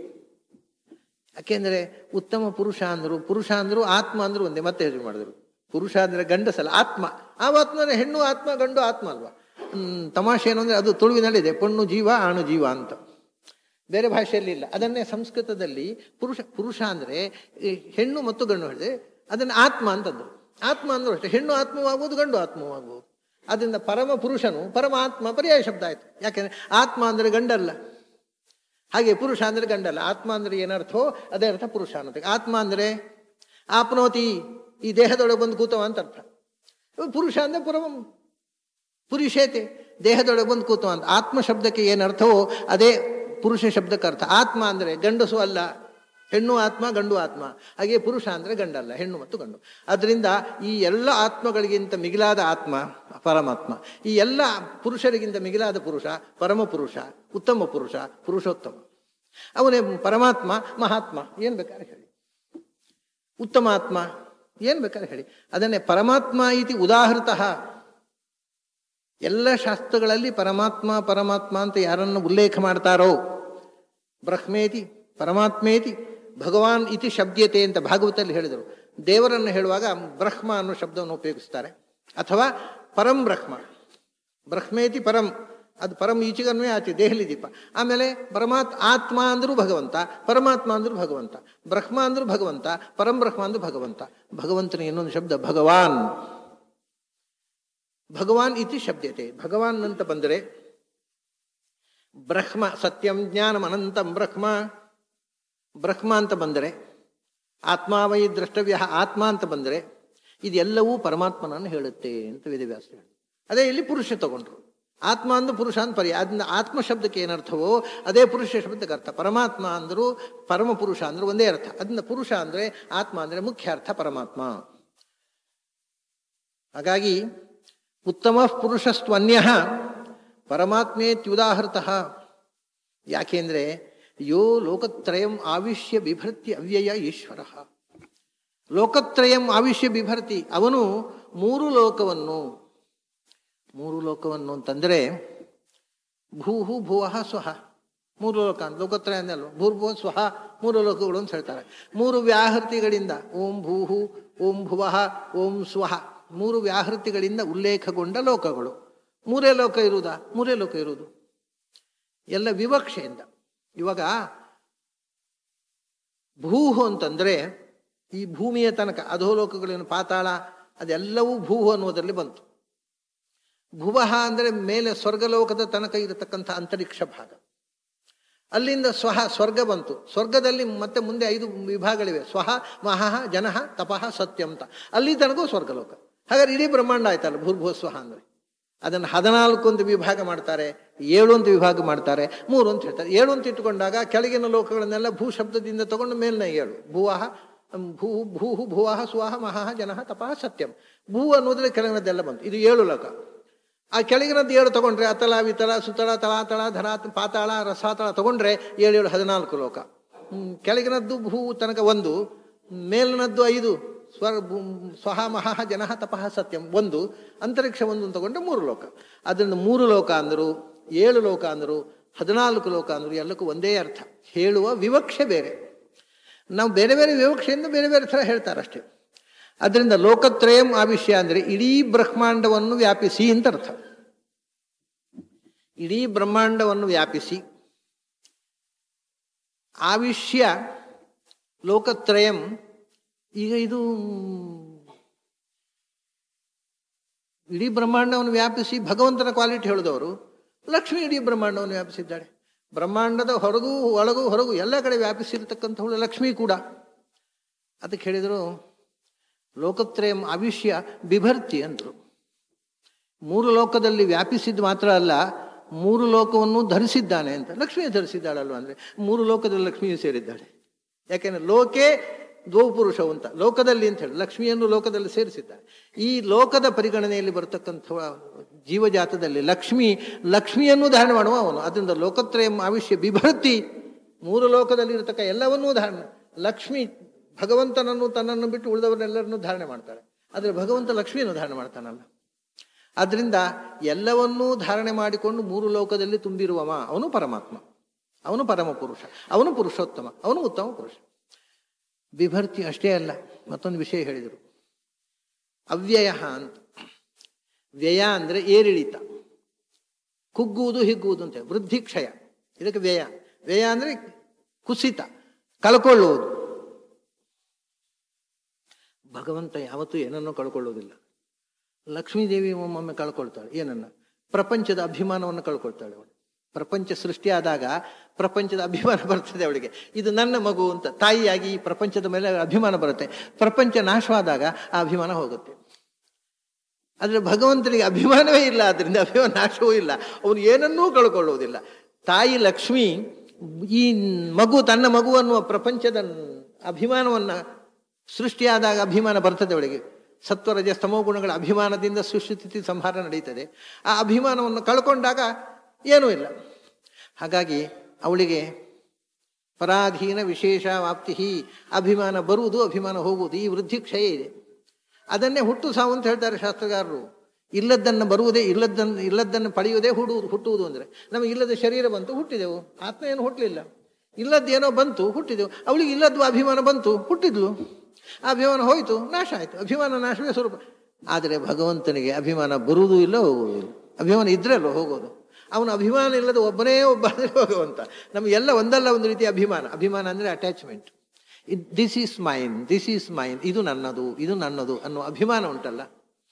ಯಾಕೆಂದರೆ ಉತ್ತಮ ಪುರುಷ ಅಂದರು ಪುರುಷ ಅಂದರು ಆತ್ಮ ಅಂದರು ಒಂದೇ ಮತ್ತೆ ಹೆಸರು ಮಾಡಿದ್ರು ಪುರುಷ ಅಂದರೆ ಗಂಡಸಲ್ಲ ಆತ್ಮ ಆ ಆತ್ಮ ಹೆಣ್ಣು ಆತ್ಮ ಗಂಡು ಆತ್ಮ ಅಲ್ವಾ ಹ್ಮ್, ತಮಾಷೆ ಏನು ಅಂದರೆ ಅದು ತುಳುವಿನಲ್ಲಿದೆ ಪಣ್ಣು ಜೀವ ಆಣು ಜೀವ ಅಂತ ಬೇರೆ ಭಾಷೆಯಲ್ಲಿ ಇಲ್ಲ ಅದನ್ನೇ ಸಂಸ್ಕೃತದಲ್ಲಿ ಪುರುಷ ಪುರುಷ ಅಂದರೆ ಈ ಹೆಣ್ಣು ಮತ್ತು ಗಂಡು ಹೇಳಿದೆ ಅದನ್ನು ಆತ್ಮ ಅಂತಂದ್ರು ಆತ್ಮ ಅಂದ್ರು ಅಷ್ಟೇ ಹೆಣ್ಣು ಆತ್ಮವಾಗುವುದು ಗಂಡು ಆತ್ಮವಾಗುವುದು ಅದರಿಂದ ಪರಮ ಪುರುಷನು ಪರಮಾತ್ಮ ಪರ್ಯಾಯ ಶಬ್ದ ಆಯ್ತು ಯಾಕೆಂದ್ರೆ ಆತ್ಮ ಅಂದರೆ ಗಂಡಲ್ಲ ಹಾಗೆ ಪುರುಷ ಅಂದರೆ ಗಂಡಲ್ಲ ಆತ್ಮ ಅಂದರೆ ಏನರ್ಥೋ ಅದೇ ಅರ್ಥ ಪುರುಷ ಅನ್ನೋದಕ್ಕೆ ಆತ್ಮ ಅಂದರೆ ಆಪ್ನೋತಿ ಈ ದೇಹದೊಳಗೆ ಬಂದು ಕೂತವ ಅಂತ ಅರ್ಥ ಪುರುಷ ಅಂದರೆ ಪುರಮ ಪುರುಷೇತೆ ದೇಹದೊಳಗೆ ಬಂದು ಕೂತವ ಅಂತ ಆತ್ಮ ಶಬ್ದಕ್ಕೆ ಏನು ಅರ್ಥವೋ ಅದೇ ಪುರುಷ ಶಬ್ದಕ್ಕೆ ಅರ್ಥ ಆತ್ಮ ಅಂದರೆ ಗಂಡಸು ಅಲ್ಲ ಹೆಣ್ಣು ಆತ್ಮ ಗಂಡು ಆತ್ಮ ಹಾಗೆ ಪುರುಷ ಅಂದರೆ ಗಂಡಲ್ಲ ಹೆಣ್ಣು ಮತ್ತು ಗಂಡು ಅದರಿಂದ ಈ ಎಲ್ಲ ಆತ್ಮಗಳಿಗಿಂತ ಮಿಗಿಲಾದ ಆತ್ಮ ಪರಮಾತ್ಮ ಈ ಎಲ್ಲ ಪುರುಷರಿಗಿಂತ ಮಿಗಿಲಾದ ಪುರುಷ ಪರಮ ಪುರುಷ ಉತ್ತಮ ಪುರುಷ ಪುರುಷೋತ್ತಮ ಅವನೇ ಪರಮಾತ್ಮ ಮಹಾತ್ಮ ಏನು ಬೇಕಾದ್ರೆ ಹೇಳಿ ಉತ್ತಮ ಆತ್ಮ ಏನು ಬೇಕಾದ್ರೆ ಹೇಳಿ ಅದನ್ನೇ ಪರಮಾತ್ಮ ಇತಿ ಉದಾಹೃತಃ ಎಲ್ಲ ಶಾಸ್ತ್ರಗಳಲ್ಲಿ ಪರಮಾತ್ಮ ಪರಮಾತ್ಮ ಅಂತ ಯಾರನ್ನು ಉಲ್ಲೇಖ ಮಾಡ್ತಾರೋ ಬ್ರಹ್ಮೇತಿ ಪರಮಾತ್ಮೇತಿ ಭಗವಾನ್ ಇತಿ ಶಬ್ದತೆ ಅಂತ ಭಾಗವತಲ್ಲಿ ಹೇಳಿದರು ದೇವರನ್ನು ಹೇಳುವಾಗ ಬ್ರಹ್ಮ ಅನ್ನೋ ಶಬ್ದವನ್ನು ಉಪಯೋಗಿಸ್ತಾರೆ ಅಥವಾ ಪರಂ ಬ್ರಹ್ಮ ಬ್ರಹ್ಮೇತಿ ಪರಂ ಅದು ಪರಂ ಈಚೆಗನ್ವೇ ಆಚೆ ದೇಹಲಿ ದೀಪ ಆಮೇಲೆ ಪರಮಾತ್ ಆತ್ಮ ಅಂದ್ರೂ ಭಗವಂತ ಪರಮಾತ್ಮ ಅಂದ್ರೂ ಭಗವಂತ ಬ್ರಹ್ಮ ಅಂದ್ರೂ ಭಗವಂತ ಪರಂ ಬ್ರಹ್ಮ ಅಂದ್ರೂ ಭಗವಂತ ಭಗವಂತನ ಇನ್ನೊಂದು ಶಬ್ದ ಭಗವಾನ್ ಭಗವಾನ್ ಇತಿ ಶಬ್ದತೆ ಭಗವಾನ್ ಅಂತ ಬಂದರೆ ಬ್ರಹ್ಮ ಸತ್ಯಂ ಜ್ಞಾನಂ ಅನಂತಂ ಬ್ರಹ್ಮ ಬ್ರಹ್ಮ ಅಂತ ಬಂದರೆ ಆತ್ಮಾವೈ ದ್ರಷ್ಟವ್ಯ ಆತ್ಮ ಅಂತ ಬಂದರೆ ಇದೆಲ್ಲವೂ ಪರಮಾತ್ಮನನ್ನು ಹೇಳುತ್ತೆ ಅಂತ ವೇದವ್ಯಾಸ ಹೇಳಿ ಅದೇ ಇಲ್ಲಿ ಪುರುಷ ತಗೊಂಡ್ರು ಆತ್ಮ ಅಂದು ಪುರುಷ ಅಂತ ಪರಿ ಅದನ್ನ ಆತ್ಮ ಶಬ್ದಕ್ಕೆ ಏನರ್ಥವೋ ಅದೇ ಪುರುಷ ಶಬ್ದಕ್ಕೆ ಅರ್ಥ ಪರಮಾತ್ಮ ಅಂದರು ಪರಮ ಪುರುಷ ಅಂದ್ರೆ ಒಂದೇ ಅರ್ಥ ಅದನ್ನ ಪುರುಷ ಅಂದ್ರೆ ಆತ್ಮ ಅಂದ್ರೆ ಮುಖ್ಯ ಅರ್ಥ ಪರಮಾತ್ಮ ಹಾಗಾಗಿ ಉತ್ತಮ ಪುರುಷಸ್ತ್ವನ್ಯ ಪರಮಾತ್ಮೇತ್ಯುದಾಹೃತಃ ಯಾಕೆಂದ್ರೆ ಯೋ ಲೋಕತ್ರಯಂ ಆವಿಶ್ಯ ಬಿಭರ್ತಿ ಅವ್ಯಯ ಈಶ್ವರ ಲೋಕತ್ರಯಂ ಆವಿಶ್ಯ ಬಿಭರ್ತಿ ಅವನು ಮೂರು ಲೋಕವನ್ನು ಮೂರು ಲೋಕವನ್ನು ಅಂತಂದರೆ ಭೂಹು ಭುವಃ ಸ್ವಹ ಮೂರು ಲೋಕ ಅಂತ ಲೋಕತ್ರಯ ಅಂದಲ್ವ ಭೂರ್ಭುವ ಸ್ವಹ ಮೂರು ಲೋಕಗಳು ಅಂತ ಹೇಳ್ತಾರೆ ಮೂರು ವ್ಯಾಹೃತಿಗಳಿಂದ ಓಂ ಭೂಹು ಓಂ ಭುವಃ ಓಂ ಸ್ವಹ ಮೂರು ವ್ಯಾಹೃತಿಗಳಿಂದ ಉಲ್ಲೇಖಗೊಂಡ ಲೋಕಗಳು ಮೂರೇ ಲೋಕ ಇರುವುದಾ ಮೂರೇ ಲೋಕ ಇರುವುದು ಎಲ್ಲ ವಿವಕ್ಷೆಯಿಂದ ಇವಾಗ ಭೂಹು ಅಂತಂದ್ರೆ ಈ ಭೂಮಿಯ ತನಕ ಅಧೋಲೋಕಗಳೇನು ಪಾತಾಳ ಅದೆಲ್ಲವೂ ಭೂಹು ಅನ್ನುವುದರಲ್ಲಿ ಬಂತು ಭುವಃ ಅಂದರೆ ಮೇಲೆ ಸ್ವರ್ಗಲೋಕದ ತನಕ ಇರತಕ್ಕಂಥ ಅಂತರಿಕ್ಷ ಭಾಗ ಅಲ್ಲಿಂದ ಸ್ವಹ ಸ್ವರ್ಗ ಬಂತು ಸ್ವರ್ಗದಲ್ಲಿ ಮತ್ತೆ ಮುಂದೆ ಐದು ವಿಭಾಗಗಳಿವೆ ಸ್ವಹ ಮಹಃ ಜನಃ ತಪಃ ಸತ್ಯ ಅಂತ ಅಲ್ಲಿ ತನಕ ಸ್ವರ್ಗಲೋಕ ಹಾಗಾದ್ರೆ ಇಡೀ ಬ್ರಹ್ಮಾಂಡ ಆಯ್ತಲ್ಲ ಭೂರ್ಭುವ ಸ್ವಹ ಅಂದರೆ ಅದನ್ನು ಹದಿನಾಲ್ಕು ಅಂತ ವಿಭಾಗ ಮಾಡ್ತಾರೆ ಏಳು ಅಂತ ವಿಭಾಗ ಮಾಡ್ತಾರೆ ಮೂರು ಅಂತ ಹೇಳ್ತಾರೆ ಏಳು ಅಂತ ಇಟ್ಟುಕೊಂಡಾಗ ಕೆಳಗಿನ ಲೋಕಗಳನ್ನೆಲ್ಲ ಭೂ ಶಬ್ದದಿಂದ ತಗೊಂಡು ಮೇಲಿನ ಏಳು ಭೂವಹ ಭೂ ಭೂಹು ಭುವಃ ಸ್ವಹ ಮಹಃ ಜನಃ ತಪಃ ಸತ್ಯಂ ಭೂ ಅನ್ನೋದ್ರಲ್ಲಿ ಕೆಳಗಿನದ್ದೆಲ್ಲ ಬಂತು ಇದು ಏಳು ಲೋಕ ಆ ಕೆಳಗಿನದ್ದು ಏಳು ತಗೊಂಡ್ರೆ ಅತಲ ವಿತಲ ಸುತಳ ತಲಾತಳ ಧರ ಪಾತಾಳ ರಸಾತಳ ತಗೊಂಡ್ರೆ ಏಳು ಏಳು ಹದಿನಾಲ್ಕು ಲೋಕ ಹ್ಮ್, ಕೆಳಗಿನದ್ದು ಭೂ ತನಕ ಒಂದು ಮೇಲಿನದ್ದು ಐದು ಸ್ವರ್ ಭೂ- ಸ್ವಹ ಮಹಃ ಜನಃ ತಪಃ ಸತ್ಯಂ ಒಂದು ಅಂತರಿಕ್ಷ ಒಂದು ಅಂತ ತಗೊಂಡ್ರೆ ಮೂರು ಲೋಕ ಅದರಿಂದ ಮೂರು ಲೋಕ ಅಂದರು ಏಳು ಲೋಕ ಅಂದರು ಹದಿನಾಲ್ಕು ಲೋಕ ಅಂದರು ಎಲ್ಲಕ್ಕೂ ಒಂದೇ ಅರ್ಥ ಹೇಳುವ ವಿವಕ್ಷೆ ಬೇರೆ ನಾವು ಬೇರೆ ಬೇರೆ ವಿವಕ್ಷೆಯಿಂದ ಬೇರೆ ಬೇರೆ ಥರ ಹೇಳ್ತಾರೆ ಅಷ್ಟೇ ಅದರಿಂದ ಲೋಕತ್ರಯಂ ಆವಿಷ್ಯ ಅಂದರೆ ಇಡೀ ಬ್ರಹ್ಮಾಂಡವನ್ನು ವ್ಯಾಪಿಸಿ ಅಂತ ಅರ್ಥ ಇಡೀ ಬ್ರಹ್ಮಾಂಡವನ್ನು ವ್ಯಾಪಿಸಿ ಆವಿಷ್ಯ ಲೋಕತ್ರಯಂ ಈಗ ಇದು ಇಡೀ ಬ್ರಹ್ಮಾಂಡವನ್ನು ವ್ಯಾಪಿಸಿ ಭಗವಂತನ ಕ್ವಾಲಿಟಿ ಹೇಳಿದವರು ಲಕ್ಷ್ಮಿ ಇಡೀ ಬ್ರಹ್ಮಾಂಡವನ್ನು ವ್ಯಾಪಿಸಿದ್ದಾಳೆ ಬ್ರಹ್ಮಾಂಡದ ಹೊರಗೂ ಒಳಗೂ ಹೊರಗೂ ಎಲ್ಲ ಕಡೆ ವ್ಯಾಪಿಸಿರ್ತಕ್ಕಂಥವಳು ಲಕ್ಷ್ಮಿ ಕೂಡ ಅದಕ್ಕೆ ಹೇಳಿದರು ಲೋಕತ್ರಯಂ ಆವಿಷ್ಯ ಬಿಭರ್ತಿ ಅಂದರು ಮೂರು ಲೋಕದಲ್ಲಿ ವ್ಯಾಪಿಸಿದ್ದು ಮಾತ್ರ ಅಲ್ಲ ಮೂರು ಲೋಕವನ್ನು ಧರಿಸಿದ್ದಾನೆ ಅಂತ ಲಕ್ಷ್ಮಿಯೇ ಧರಿಸಿದ್ದಾಳಲ್ವ ಅಂದರೆ ಮೂರು ಲೋಕದಲ್ಲಿ ಲಕ್ಷ್ಮಿಯು ಸೇರಿದ್ದಾಳೆ ಯಾಕೆಂದ್ರೆ ಲೋಕೆ ದ್ವೌ ಪುರುಷವು ಅಂತ ಲೋಕದಲ್ಲಿ ಅಂತ ಹೇಳಿ ಲಕ್ಷ್ಮಿಯನ್ನು ಲೋಕದಲ್ಲಿ ಸೇರಿಸಿದ್ದಾಳೆ ಈ ಲೋಕದ ಪರಿಗಣನೆಯಲ್ಲಿ ಬರತಕ್ಕಂಥ ಜೀವಜಾತದಲ್ಲಿ ಲಕ್ಷ್ಮಿ ಲಕ್ಷ್ಮಿಯನ್ನು ಧಾರಣೆ ಮಾಡುವ ಅವನು ಅದರಿಂದ ಲೋಕತ್ರಯ ಆವಿಷ್ಯ ಬಿಭರ್ತಿ ಮೂರು ಲೋಕದಲ್ಲಿ ಇರತಕ್ಕ ಎಲ್ಲವನ್ನೂ ಧಾರಣೆ ಲಕ್ಷ್ಮಿ ಭಗವಂತನನ್ನು ತನ್ನನ್ನು ಬಿಟ್ಟು ಉಳಿದವರೆಲ್ಲರನ್ನೂ ಧಾರಣೆ ಮಾಡ್ತಾಳೆ ಆದರೆ ಭಗವಂತ ಲಕ್ಷ್ಮಿಯನ್ನು ಧಾರಣೆ ಮಾಡ್ತಾನಲ್ಲ ಆದ್ರಿಂದ ಎಲ್ಲವನ್ನೂ ಧಾರಣೆ ಮಾಡಿಕೊಂಡು ಮೂರು ಲೋಕದಲ್ಲಿ ತುಂಬಿರುವವ ಅವನು ಪರಮಾತ್ಮ ಅವನು ಪರಮ ಪುರುಷ ಅವನು ಪುರುಷೋತ್ತಮ ಅವನು ಉತ್ತಮ ಪುರುಷ ಬಿಭರ್ತಿ ಅಷ್ಟೇ ಅಲ್ಲ ಮತ್ತೊಂದು ವಿಷಯ ಹೇಳಿದರು ಅವ್ಯಯ ಅಂತ ವ್ಯಯ ಅಂದರೆ ಏರಿಳಿತ ಕುಗ್ಗುವುದು ಹಿಗ್ಗುವುದು ಅಂತ ವೃದ್ಧಿ ಕ್ಷಯ ಇದಕ್ಕೆ ವ್ಯಯ ವ್ಯಯ ಅಂದರೆ ಕುಸಿತ ಕಳ್ಕೊಳ್ಳುವುದು ಭಗವಂತ ಯಾವತ್ತೂ ಏನನ್ನೂ ಕಳ್ಕೊಳ್ಳೋದಿಲ್ಲ ಲಕ್ಷ್ಮೀದೇವಿ ಒಮ್ಮೊಮ್ಮೆ ಕಳ್ಕೊಳ್ತಾಳೆ ಏನನ್ನ ಪ್ರಪಂಚದ ಅಭಿಮಾನವನ್ನು ಕಳ್ಕೊಳ್ತಾಳೆ ಅವಳು ಪ್ರಪಂಚ ಸೃಷ್ಟಿಯಾದಾಗ ಪ್ರಪಂಚದ ಅಭಿಮಾನ ಬರ್ತದೆ ಅವಳಿಗೆ ಇದು ನನ್ನ ಮಗು ಅಂತ ತಾಯಿಯಾಗಿ ಈ ಪ್ರಪಂಚದ ಮೇಲೆ ಅಭಿಮಾನ ಬರುತ್ತೆ ಪ್ರಪಂಚ ನಾಶವಾದಾಗ ಆ ಅಭಿಮಾನ ಹೋಗುತ್ತೆ ಆದರೆ ಭಗವಂತನಿಗೆ ಅಭಿಮಾನವೇ ಇಲ್ಲ ಅದರಿಂದ ಅಭಿಮಾನ ನಾಶವೂ ಇಲ್ಲ ಅವನು ಏನನ್ನೂ ಕಳ್ಕೊಳ್ಳುವುದಿಲ್ಲ ತಾಯಿ ಲಕ್ಷ್ಮಿ ಈ ಮಗು ತನ್ನ ಮಗು ಅನ್ನುವ ಪ್ರಪಂಚದ ಅಭಿಮಾನವನ್ನು ಸೃಷ್ಟಿಯಾದಾಗ ಅಭಿಮಾನ ಬರ್ತದೆ ಅವಳಿಗೆ ಸತ್ವರಜ ಸ್ತಮೋ ಗುಣಗಳ ಅಭಿಮಾನದಿಂದ ಸುಸ್ಥಿತಿ ಸಂಹಾರ ನಡೀತದೆ ಆ ಅಭಿಮಾನವನ್ನು ಕಳ್ಕೊಂಡಾಗ ಏನೂ ಇಲ್ಲ ಹಾಗಾಗಿ ಅವಳಿಗೆ ಪರಾಧೀನ ವಿಶೇಷ ವಾಪ್ತಿ ಅಭಿಮಾನ ಬರುವುದು ಅಭಿಮಾನ ಹೋಗುವುದು ಈ ವೃದ್ಧಿ ಕ್ಷಯ ಇದೆ ಅದನ್ನೇ ಹುಟ್ಟು ಸಾವು ಅಂತ ಹೇಳ್ತಾರೆ ಶಾಸ್ತ್ರಗಾರರು ಇಲ್ಲದ್ದನ್ನು ಬರುವುದೇ ಇಲ್ಲದ್ದನ್ನು ಇಲ್ಲದ್ದನ್ನು ಪಡೆಯುವುದೇ ಹುಡುವುದು ಹುಟ್ಟುವುದು ಅಂದರೆ ನಮಗೆ ಇಲ್ಲದ ಶರೀರ ಬಂತು ಹುಟ್ಟಿದೆವು ಆತ್ಮ ಏನು ಹುಟ್ಟಲಿಲ್ಲ ಇಲ್ಲದ್ದೇನೋ ಬಂತು ಹುಟ್ಟಿದೆವು ಅವಳಿಗೆ ಇಲ್ಲದ್ದು ಅಭಿಮಾನ ಬಂತು ಹುಟ್ಟಿದ್ಲು ಆ ಅಭಿಮಾನ ಹೋಯಿತು ನಾಶ ಆಯಿತು ಅಭಿಮಾನ ನಾಶವೇ ಸ್ವರೂಪ ಆದರೆ ಭಗವಂತನಿಗೆ ಅಭಿಮಾನ ಬರುವುದೂ ಇಲ್ಲ ಹೋಗುವುದೂ ಇಲ್ಲ ಅಭಿಮಾನ ಇದ್ರೆ ಅಲ್ವ ಹೋಗೋದು ಅವನ ಅಭಿಮಾನ ಇಲ್ಲದ ಒಬ್ಬನೇ ಒಬ್ಬ ಅಂದರೆ ಭಗವಂತ ನಮಗೆಲ್ಲ ಒಂದಲ್ಲ ಒಂದು ರೀತಿಯ ಅಭಿಮಾನ ಅಭಿಮಾನ ಅಂದರೆ attachment this is mine this is mine ಇದು ನನ್ನದು ಇದು ನನ್ನದು ಅನ್ನೋ ಅಭಿಮಾನ ಉಂಟಲ್ಲ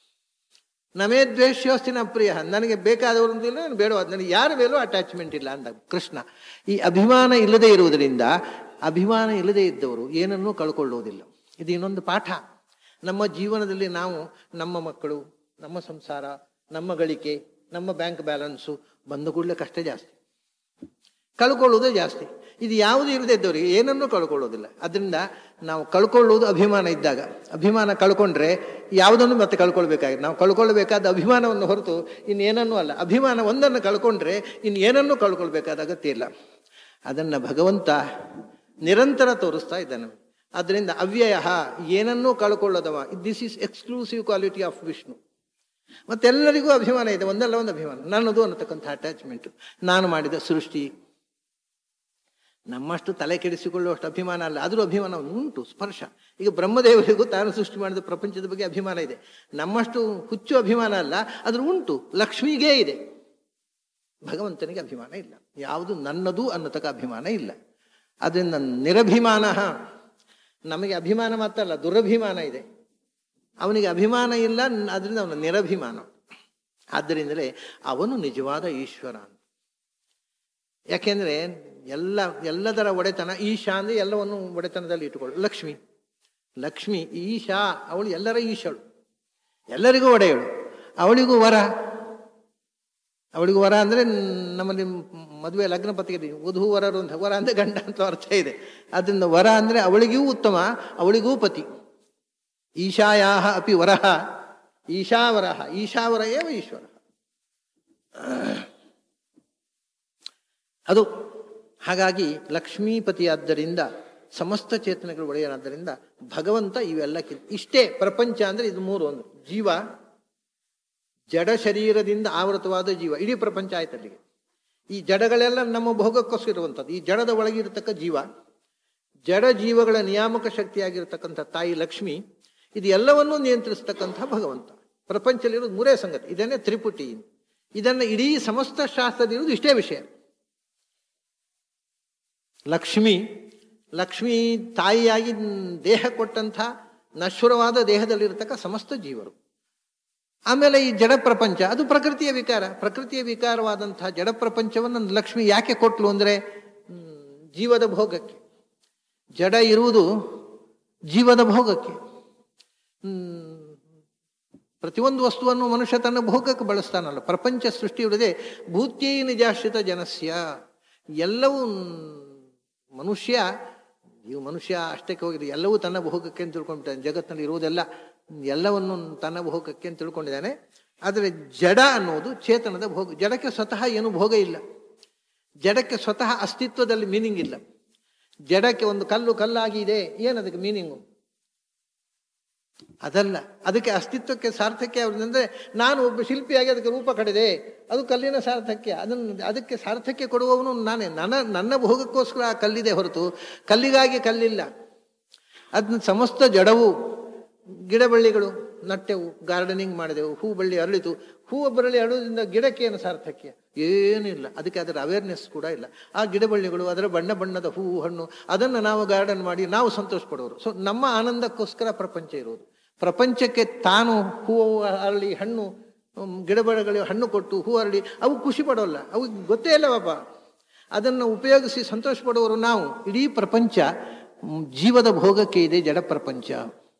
ನಮೇ ದ್ವೇಷ್ಯೋಸ್ತಿ ನ ಪ್ರಿಯ ನನಗೆ ಬೇಕಾದವರು ಇಲ್ಲ ನಾನು ಬೇಡವಾದ ನನಗೆ ಯಾರ ಮೇಲೂ ಅಟ್ಯಾಚ್ಮೆಂಟ್ ಇಲ್ಲ ಅಂದ ಕೃಷ್ಣ ಈ ಅಭಿಮಾನ ಇಲ್ಲದೆ ಇರುವುದರಿಂದ ಅಭಿಮಾನ ಇಲ್ಲದೆ ಇದ್ದವರು ಏನನ್ನೂ ಕಳ್ಕೊಳ್ಳುವುದಿಲ್ಲ ಇದು ಇನ್ನೊಂದು ಪಾಠ ನಮ್ಮ ಜೀವನದಲ್ಲಿ ನಾವು ನಮ್ಮ ಮಕ್ಕಳು ನಮ್ಮ ಸಂಸಾರ ನಮ್ಮ ಗಳಿಕೆ ನಮ್ಮ ಬ್ಯಾಂಕ್ ಬ್ಯಾಲೆನ್ಸು ಬಂದ ಕೂಡಲೇ ಕಷ್ಟ ಜಾಸ್ತಿ ಕಳ್ಕೊಳ್ಳೋದೇ ಜಾಸ್ತಿ ಇದು ಯಾವುದು ಇಲ್ಲದೆ ಇದ್ದವರಿಗೆ ಏನನ್ನೂ ಕಳ್ಕೊಳ್ಳೋದಿಲ್ಲ ಅದರಿಂದ ನಾವು ಕಳ್ಕೊಳ್ಳೋದು ಅಭಿಮಾನ ಇದ್ದಾಗ ಅಭಿಮಾನ ಕಳ್ಕೊಂಡ್ರೆ ಯಾವುದನ್ನು ಮತ್ತೆ ಕಳ್ಕೊಳ್ಬೇಕಾಗಿದೆ ನಾವು ಕಳ್ಕೊಳ್ಬೇಕಾದ ಅಭಿಮಾನವನ್ನು ಹೊರತು ಇನ್ನೇನನ್ನೂ ಅಲ್ಲ ಅಭಿಮಾನ ಒಂದನ್ನು ಕಳ್ಕೊಂಡ್ರೆ ಇನ್ನು ಏನನ್ನೂ ಕಳ್ಕೊಳ್ಬೇಕಾದ ಅಗತ್ಯ ಇಲ್ಲ ಅದನ್ನು ಭಗವಂತ ನಿರಂತರ ತೋರಿಸ್ತಾ ಇದ್ದಾನೆ ಅದರಿಂದ ಅವ್ಯಯ ಏನನ್ನೂ ಕಳ್ಕೊಳ್ಳದವ this is exclusive quality of Vishnu ಮತ್ತೆಲ್ಲರಿಗೂ ಅಭಿಮಾನ ಇದೆ ಒಂದಲ್ಲ ಒಂದು ಅಭಿಮಾನ ನನ್ನದು ಅನ್ನತಕ್ಕಂಥ ಅಟ್ಯಾಚ್ಮೆಂಟ್ ನಾನು ಮಾಡಿದ ಸೃಷ್ಟಿ ನಮ್ಮಷ್ಟು ತಲೆ ಕೆಡಿಸಿಕೊಳ್ಳುವಷ್ಟು ಅಭಿಮಾನ ಅಲ್ಲ ಆದರೂ ಅಭಿಮಾನ ಉಂಟು ಸ್ಪರ್ಶ ಈಗ ಬ್ರಹ್ಮದೇವರಿಗೂ ತಾನು ಸೃಷ್ಟಿ ಮಾಡಿದ ಪ್ರಪಂಚದ ಬಗ್ಗೆ ಅಭಿಮಾನ ಇದೆ ನಮ್ಮಷ್ಟು ಹುಚ್ಚು ಅಭಿಮಾನ ಅಲ್ಲ ಆದರೂ ಉಂಟು ಲಕ್ಷ್ಮಿಗೇ ಇದೆ ಭಗವಂತನಿಗೆ ಅಭಿಮಾನ ಇಲ್ಲ ಯಾವುದು ನನ್ನದು ಅನ್ನತಕ್ಕ ಅಭಿಮಾನ ಇಲ್ಲ ಅದರಿಂದ ನಿರಭಿಮಾನ ನಮಗೆ ಅಭಿಮಾನ ಮಾತ್ರ ಅಲ್ಲ ದುರಭಿಮಾನ ಇದೆ ಅವನಿಗೆ ಅಭಿಮಾನ ಇಲ್ಲ ಅದರಿಂದ ಅವನ ನಿರಭಿಮಾನ ಆದ್ದರಿಂದಲೇ ಅವನು ನಿಜವಾದ ಈಶ್ವರ ಅಂತ ಯಾಕೆಂದ್ರೆ ಎಲ್ಲ ಎಲ್ಲದರ ಒಡೆತನ ಈಶಾ ಅಂದ್ರೆ ಎಲ್ಲವನ್ನು ಒಡೆತನದಲ್ಲಿ ಇಟ್ಟುಕೊಳ್ಳು ಲಕ್ಷ್ಮಿ ಲಕ್ಷ್ಮಿ ಈಶಾ ಅವಳು ಎಲ್ಲರ ಈಶಳು ಎಲ್ಲರಿಗೂ ಒಡೆಯಳು ಅವಳಿಗೂ ವರ ಅವಳಿಗೂ ವರ ಅಂದ್ರೆ ನಮ್ಮಲ್ಲಿ ಮದುವೆ ಲಗ್ನ ಪತ್ರಿಕೆ ವಧು ವರರು ಅಂತ ವರ ಅಂದ್ರೆ ಗಂಡ ಅಂತ ಅರ್ಥ ಇದೆ ಅದರಿಂದ ವರ ಅಂದ್ರೆ ಅವಳಿಗೂ ಉತ್ತಮ ಅವಳಿಗೂ ಪತಿ ಈಶಾಯಾ ಅಪಿ ವರಹ ಈಶಾವರಹ ಈಶಾವರ ಏವ ಈಶ್ವರ ಅದು ಹಾಗಾಗಿ ಲಕ್ಷ್ಮೀಪತಿಯಾದ್ದರಿಂದ ಸಮಸ್ತ ಚೇತನಗಳು ಒಡೆಯನಾದ್ದರಿಂದ ಭಗವಂತ ಇವೆಲ್ಲಕ್ಕಿಂತ ಇಷ್ಟೇ ಪ್ರಪಂಚ ಅಂದ್ರೆ ಇದು ಮೂರು ಒಂದು ಜೀವ ಜಡ ಶರೀರದಿಂದ ಆವೃತವಾದ ಜೀವ ಇಡೀ ಪ್ರಪಂಚ ಆಯ್ತು ಅಲ್ಲಿಗೆ ಈ ಜಡಗಳೆಲ್ಲ ನಮ್ಮ ಭೋಗಕ್ಕೋಸ್ಕರ ಇರುವಂಥದ್ದು ಈ ಜಡದ ಒಳಗಿರತಕ್ಕ ಜೀವ ಜಡ ಜೀವಗಳ ನಿಯಾಮಕ ಶಕ್ತಿಯಾಗಿರ್ತಕ್ಕಂಥ ತಾಯಿ ಲಕ್ಷ್ಮಿ ಇದು ಎಲ್ಲವನ್ನೂ ನಿಯಂತ್ರಿಸ್ತಕ್ಕಂಥ ಭಗವಂತ ಪ್ರಪಂಚದಲ್ಲಿರೋದು ಮೂರೇ ಸಂಗತಿ ಇದನ್ನೇ ತ್ರಿಪುಟಿ ಇದನ್ನು ಇಡೀ ಸಮಸ್ತ ಶಾಸ್ತ್ರದಿರುವುದು ಇಷ್ಟೇ ವಿಷಯ ಲಕ್ಷ್ಮಿ ಲಕ್ಷ್ಮಿ ತಾಯಿಯಾಗಿ ದೇಹ ಕೊಟ್ಟಂಥ ನಶ್ವರವಾದ ದೇಹದಲ್ಲಿರತಕ್ಕ ಸಮಸ್ತ ಜೀವರು ಆಮೇಲೆ ಈ ಜಡ ಪ್ರಪಂಚ ಅದು ಪ್ರಕೃತಿಯ ವಿಕಾರ ಪ್ರಕೃತಿಯ ವಿಕಾರವಾದಂತಹ ಜಡ ಪ್ರಪಂಚವನ್ನು ಲಕ್ಷ್ಮಿ ಯಾಕೆ ಕೊಟ್ಲು ಅಂದರೆ ಜೀವದ ಭೋಗಕ್ಕೆ ಜಡ ಇರುವುದು ಜೀವದ ಭೋಗಕ್ಕೆ ಹ್ಮ್, ಪ್ರತಿಯೊಂದು ವಸ್ತುವನ್ನು ಮನುಷ್ಯ ತನ್ನ ಭೋಗಕ್ಕೆ ಬಳಸ್ತಾನಲ್ಲ ಪ್ರಪಂಚ ಸೃಷ್ಟಿಯುವುದೇ ಭೂತ್ಯೈ ನಿಜಾಶ್ರಿತ ಜನಸ್ಯ ಎಲ್ಲವೂ ಮನುಷ್ಯ ನೀವು ಮನುಷ್ಯ ಅಷ್ಟಕ್ಕೆ ಹೋಗಿದೆ ಎಲ್ಲವೂ ತನ್ನ ಭೋಗಕ್ಕೆ ಅಂತ ತಿಳ್ಕೊಂಡಿದ್ದಾನೆ ಜಗತ್ತಿನಲ್ಲಿ ಇರುವುದೆಲ್ಲ ಎಲ್ಲವನ್ನು ತನ್ನ ಭೋಗಕ್ಕೆ ಅಂತ ತಿಳ್ಕೊಂಡಿದ್ದಾನೆ ಆದರೆ ಜಡ ಅನ್ನೋದು ಚೇತನದ ಭೋಗ ಜಡಕ್ಕೆ ಸ್ವತಃ ಏನು ಭೋಗ ಇಲ್ಲ ಜಡಕ್ಕೆ ಸ್ವತಃ ಅಸ್ತಿತ್ವದಲ್ಲಿ ಮೀನಿಂಗ್ ಇಲ್ಲ ಜಡಕ್ಕೆ ಒಂದು ಕಲ್ಲು ಕಲ್ಲಾಗಿ ಇದೆ ಏನದಕ್ಕೆ ಮೀನಿಂಗು ಅದಲ್ಲ ಅದಕ್ಕೆ ಅಸ್ತಿತ್ವಕ್ಕೆ ಸಾರ್ಥಕ್ಯ ಅಂದ್ರೆ ನಾನು ಒಬ್ಬ ಶಿಲ್ಪಿಯಾಗಿ ಅದಕ್ಕೆ ರೂಪ ಕಡಿದೆ ಅದು ಕಲ್ಲಿನ ಸಾರ್ಥಕ್ಯ ಅದನ್ನು ಅದಕ್ಕೆ ಸಾರ್ಥಕ್ಯ ಕೊಡುವವನು ನಾನೇ ನನ್ನ ನನ್ನ ಭೋಗಕ್ಕೋಸ್ಕರ ಆ ಕಲ್ಲಿದೆ ಹೊರತು ಕಲ್ಲಿಗಾಗಿ ಕಲ್ಲಿಲ್ಲ ಅದನ್ನ ಸಮಸ್ತ ಜಡವು ಗಿಡಬಳ್ಳಿಗಳು ನಟ್ಟೆವು ಗಾರ್ಡನಿಂಗ್ ಮಾಡಿದೆವು ಹೂ ಬಳ್ಳಿ ಅರಳಿತು ಹೂ ಬರಳಿ ಅರಳೋದ್ರಿಂದ ಗಿಡಕ್ಕೆ ಏನು ಸಾರ್ಥಕ್ಯ ಏನಿಲ್ಲ ಅದಕ್ಕೆ ಅದರ ಅವೇರ್ನೆಸ್ ಕೂಡ ಇಲ್ಲ ಆ ಗಿಡಬಳ್ಳಿಗಳು ಅದರ ಬಣ್ಣ ಬಣ್ಣದ ಹೂವು ಹಣ್ಣು ಅದನ್ನು ನಾವು ಗಾರ್ಡನ್ ಮಾಡಿ ನಾವು ಸಂತೋಷ ಪಡೋರು ಸೊ ನಮ್ಮ ಆನಂದಕ್ಕೋಸ್ಕರ ಪ್ರಪಂಚ ಇರೋದು ಪ್ರಪಂಚಕ್ಕೆ ತಾನು ಹೂವು ಅರಳಿ ಹಣ್ಣು ಹ್ಮ್, ಗಿಡಬಳಗಳಿಗೆ ಹಣ್ಣು ಕೊಟ್ಟು ಹೂ ಅರಳಿ ಅವು ಖುಷಿ ಪಡೋಲ್ಲ ಅವು ಗೊತ್ತೇ ಇಲ್ಲ ಪಾಪ ಅದನ್ನು ಉಪಯೋಗಿಸಿ ಸಂತೋಷ ಪಡುವವರು ನಾವು ಇಡೀ ಪ್ರಪಂಚ ಮ್, ಜೀವದ ಭೋಗಕ್ಕೆ ಇದೆ ಜಡ ಪ್ರಪಂಚ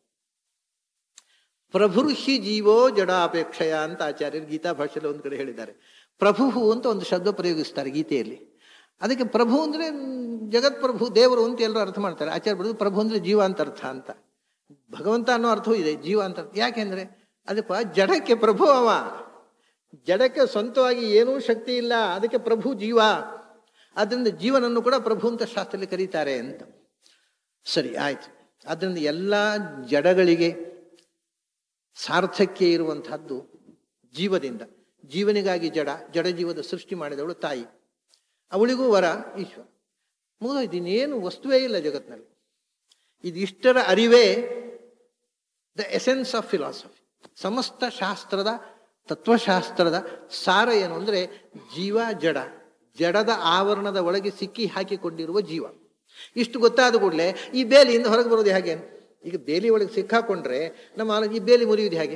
ಪ್ರಭುರ್ಹಿ ಜೀವೋ ಜಡಾಪೇಕ್ಷಯ ಅಂತ ಆಚಾರ್ಯರು ಗೀತಾ ಭಾಷೆಯಲ್ಲಿ ಒಂದು ಕಡೆ ಹೇಳಿದ್ದಾರೆ ಪ್ರಭು ಅಂತ ಒಂದು ಶಬ್ದ ಪ್ರಯೋಗಿಸ್ತಾರೆ ಗೀತೆಯಲ್ಲಿ ಅದಕ್ಕೆ ಪ್ರಭು ಅಂದ್ರೆ ಜಗತ್ಪ್ರಭು ದೇವರು ಅಂತ ಎಲ್ಲರೂ ಅರ್ಥ ಮಾಡ್ತಾರೆ ಆಚಾರ್ಯ ಬರೆದು ಪ್ರಭು ಅಂದ್ರೆ ಜೀವ ಅಂತ ಅರ್ಥ ಅಂತ ಭಗವಂತ ಅನ್ನೋ ಅರ್ಥವೂ ಇದೆ ಜೀವ ಅಂತ ಅರ್ಥ. ಯಾಕೆಂದ್ರೆ ಅದಪ್ಪ ಜಡಕ್ಕೆ ಪ್ರಭು ಅವ ಜಡಕ್ಕೆ ಸ್ವಂತವಾಗಿ ಏನೂ ಶಕ್ತಿ ಇಲ್ಲ ಅದಕ್ಕೆ ಪ್ರಭು ಜೀವ ಅದರಿಂದ ಜೀವನನ್ನು ಕೂಡ ಪ್ರಭು ಅಂತ ಶಾಸ್ತ್ರದಲ್ಲಿ ಕರೀತಾರೆ ಅಂತ ಸರಿ ಆಯ್ತು ಅದರಿಂದ ಎಲ್ಲ ಜಡಗಳಿಗೆ ಸಾರ್ಥಕ್ಯ ಇರುವಂತಹದ್ದು ಜೀವದಿಂದ ಜೀವನಿಗಾಗಿ ಜಡ ಜಡ ಜೀವದ ಸೃಷ್ಟಿ ಮಾಡಿದವಳು ತಾಯಿ ಅವಳಿಗೂ ವರ ಈಶ್ವರ ಮುಗಿದೋಯ್ತು ಇನ್ನೇನು ವಸ್ತುವೇ ಇಲ್ಲ ಜಗತ್ತಿನಲ್ಲಿ ಇದಿಷ್ಟರ ಅರಿವೇ ದ ಎಸೆನ್ಸ್ ಆಫ್ ಫಿಲಾಸಫಿ ಸಮಸ್ತ ಶಾಸ್ತ್ರದ ತತ್ವಶಾಸ್ತ್ರದ ಸಾರ ಏನು ಅಂದ್ರೆ ಜೀವ ಜಡ ಜಡದ ಆವರಣದ ಒಳಗೆ ಸಿಕ್ಕಿ ಹಾಕಿಕೊಂಡಿರುವ ಜೀವ ಇಷ್ಟು ಗೊತ್ತಾದ ಕೂಡಲೇ ಈ ಬೇಲಿಯಿಂದ ಹೊರಗೆ ಬರೋದು ಹೇಗೆ ಈಗ ಬೇಲಿ ಒಳಗೆ ಸಿಕ್ಕಾಕೊಂಡ್ರೆ ನಮ್ಮ ಆಲೋಚನೆ, ಈ ಬೇಲಿ ಮುರಿಯುವುದು ಹೇಗೆ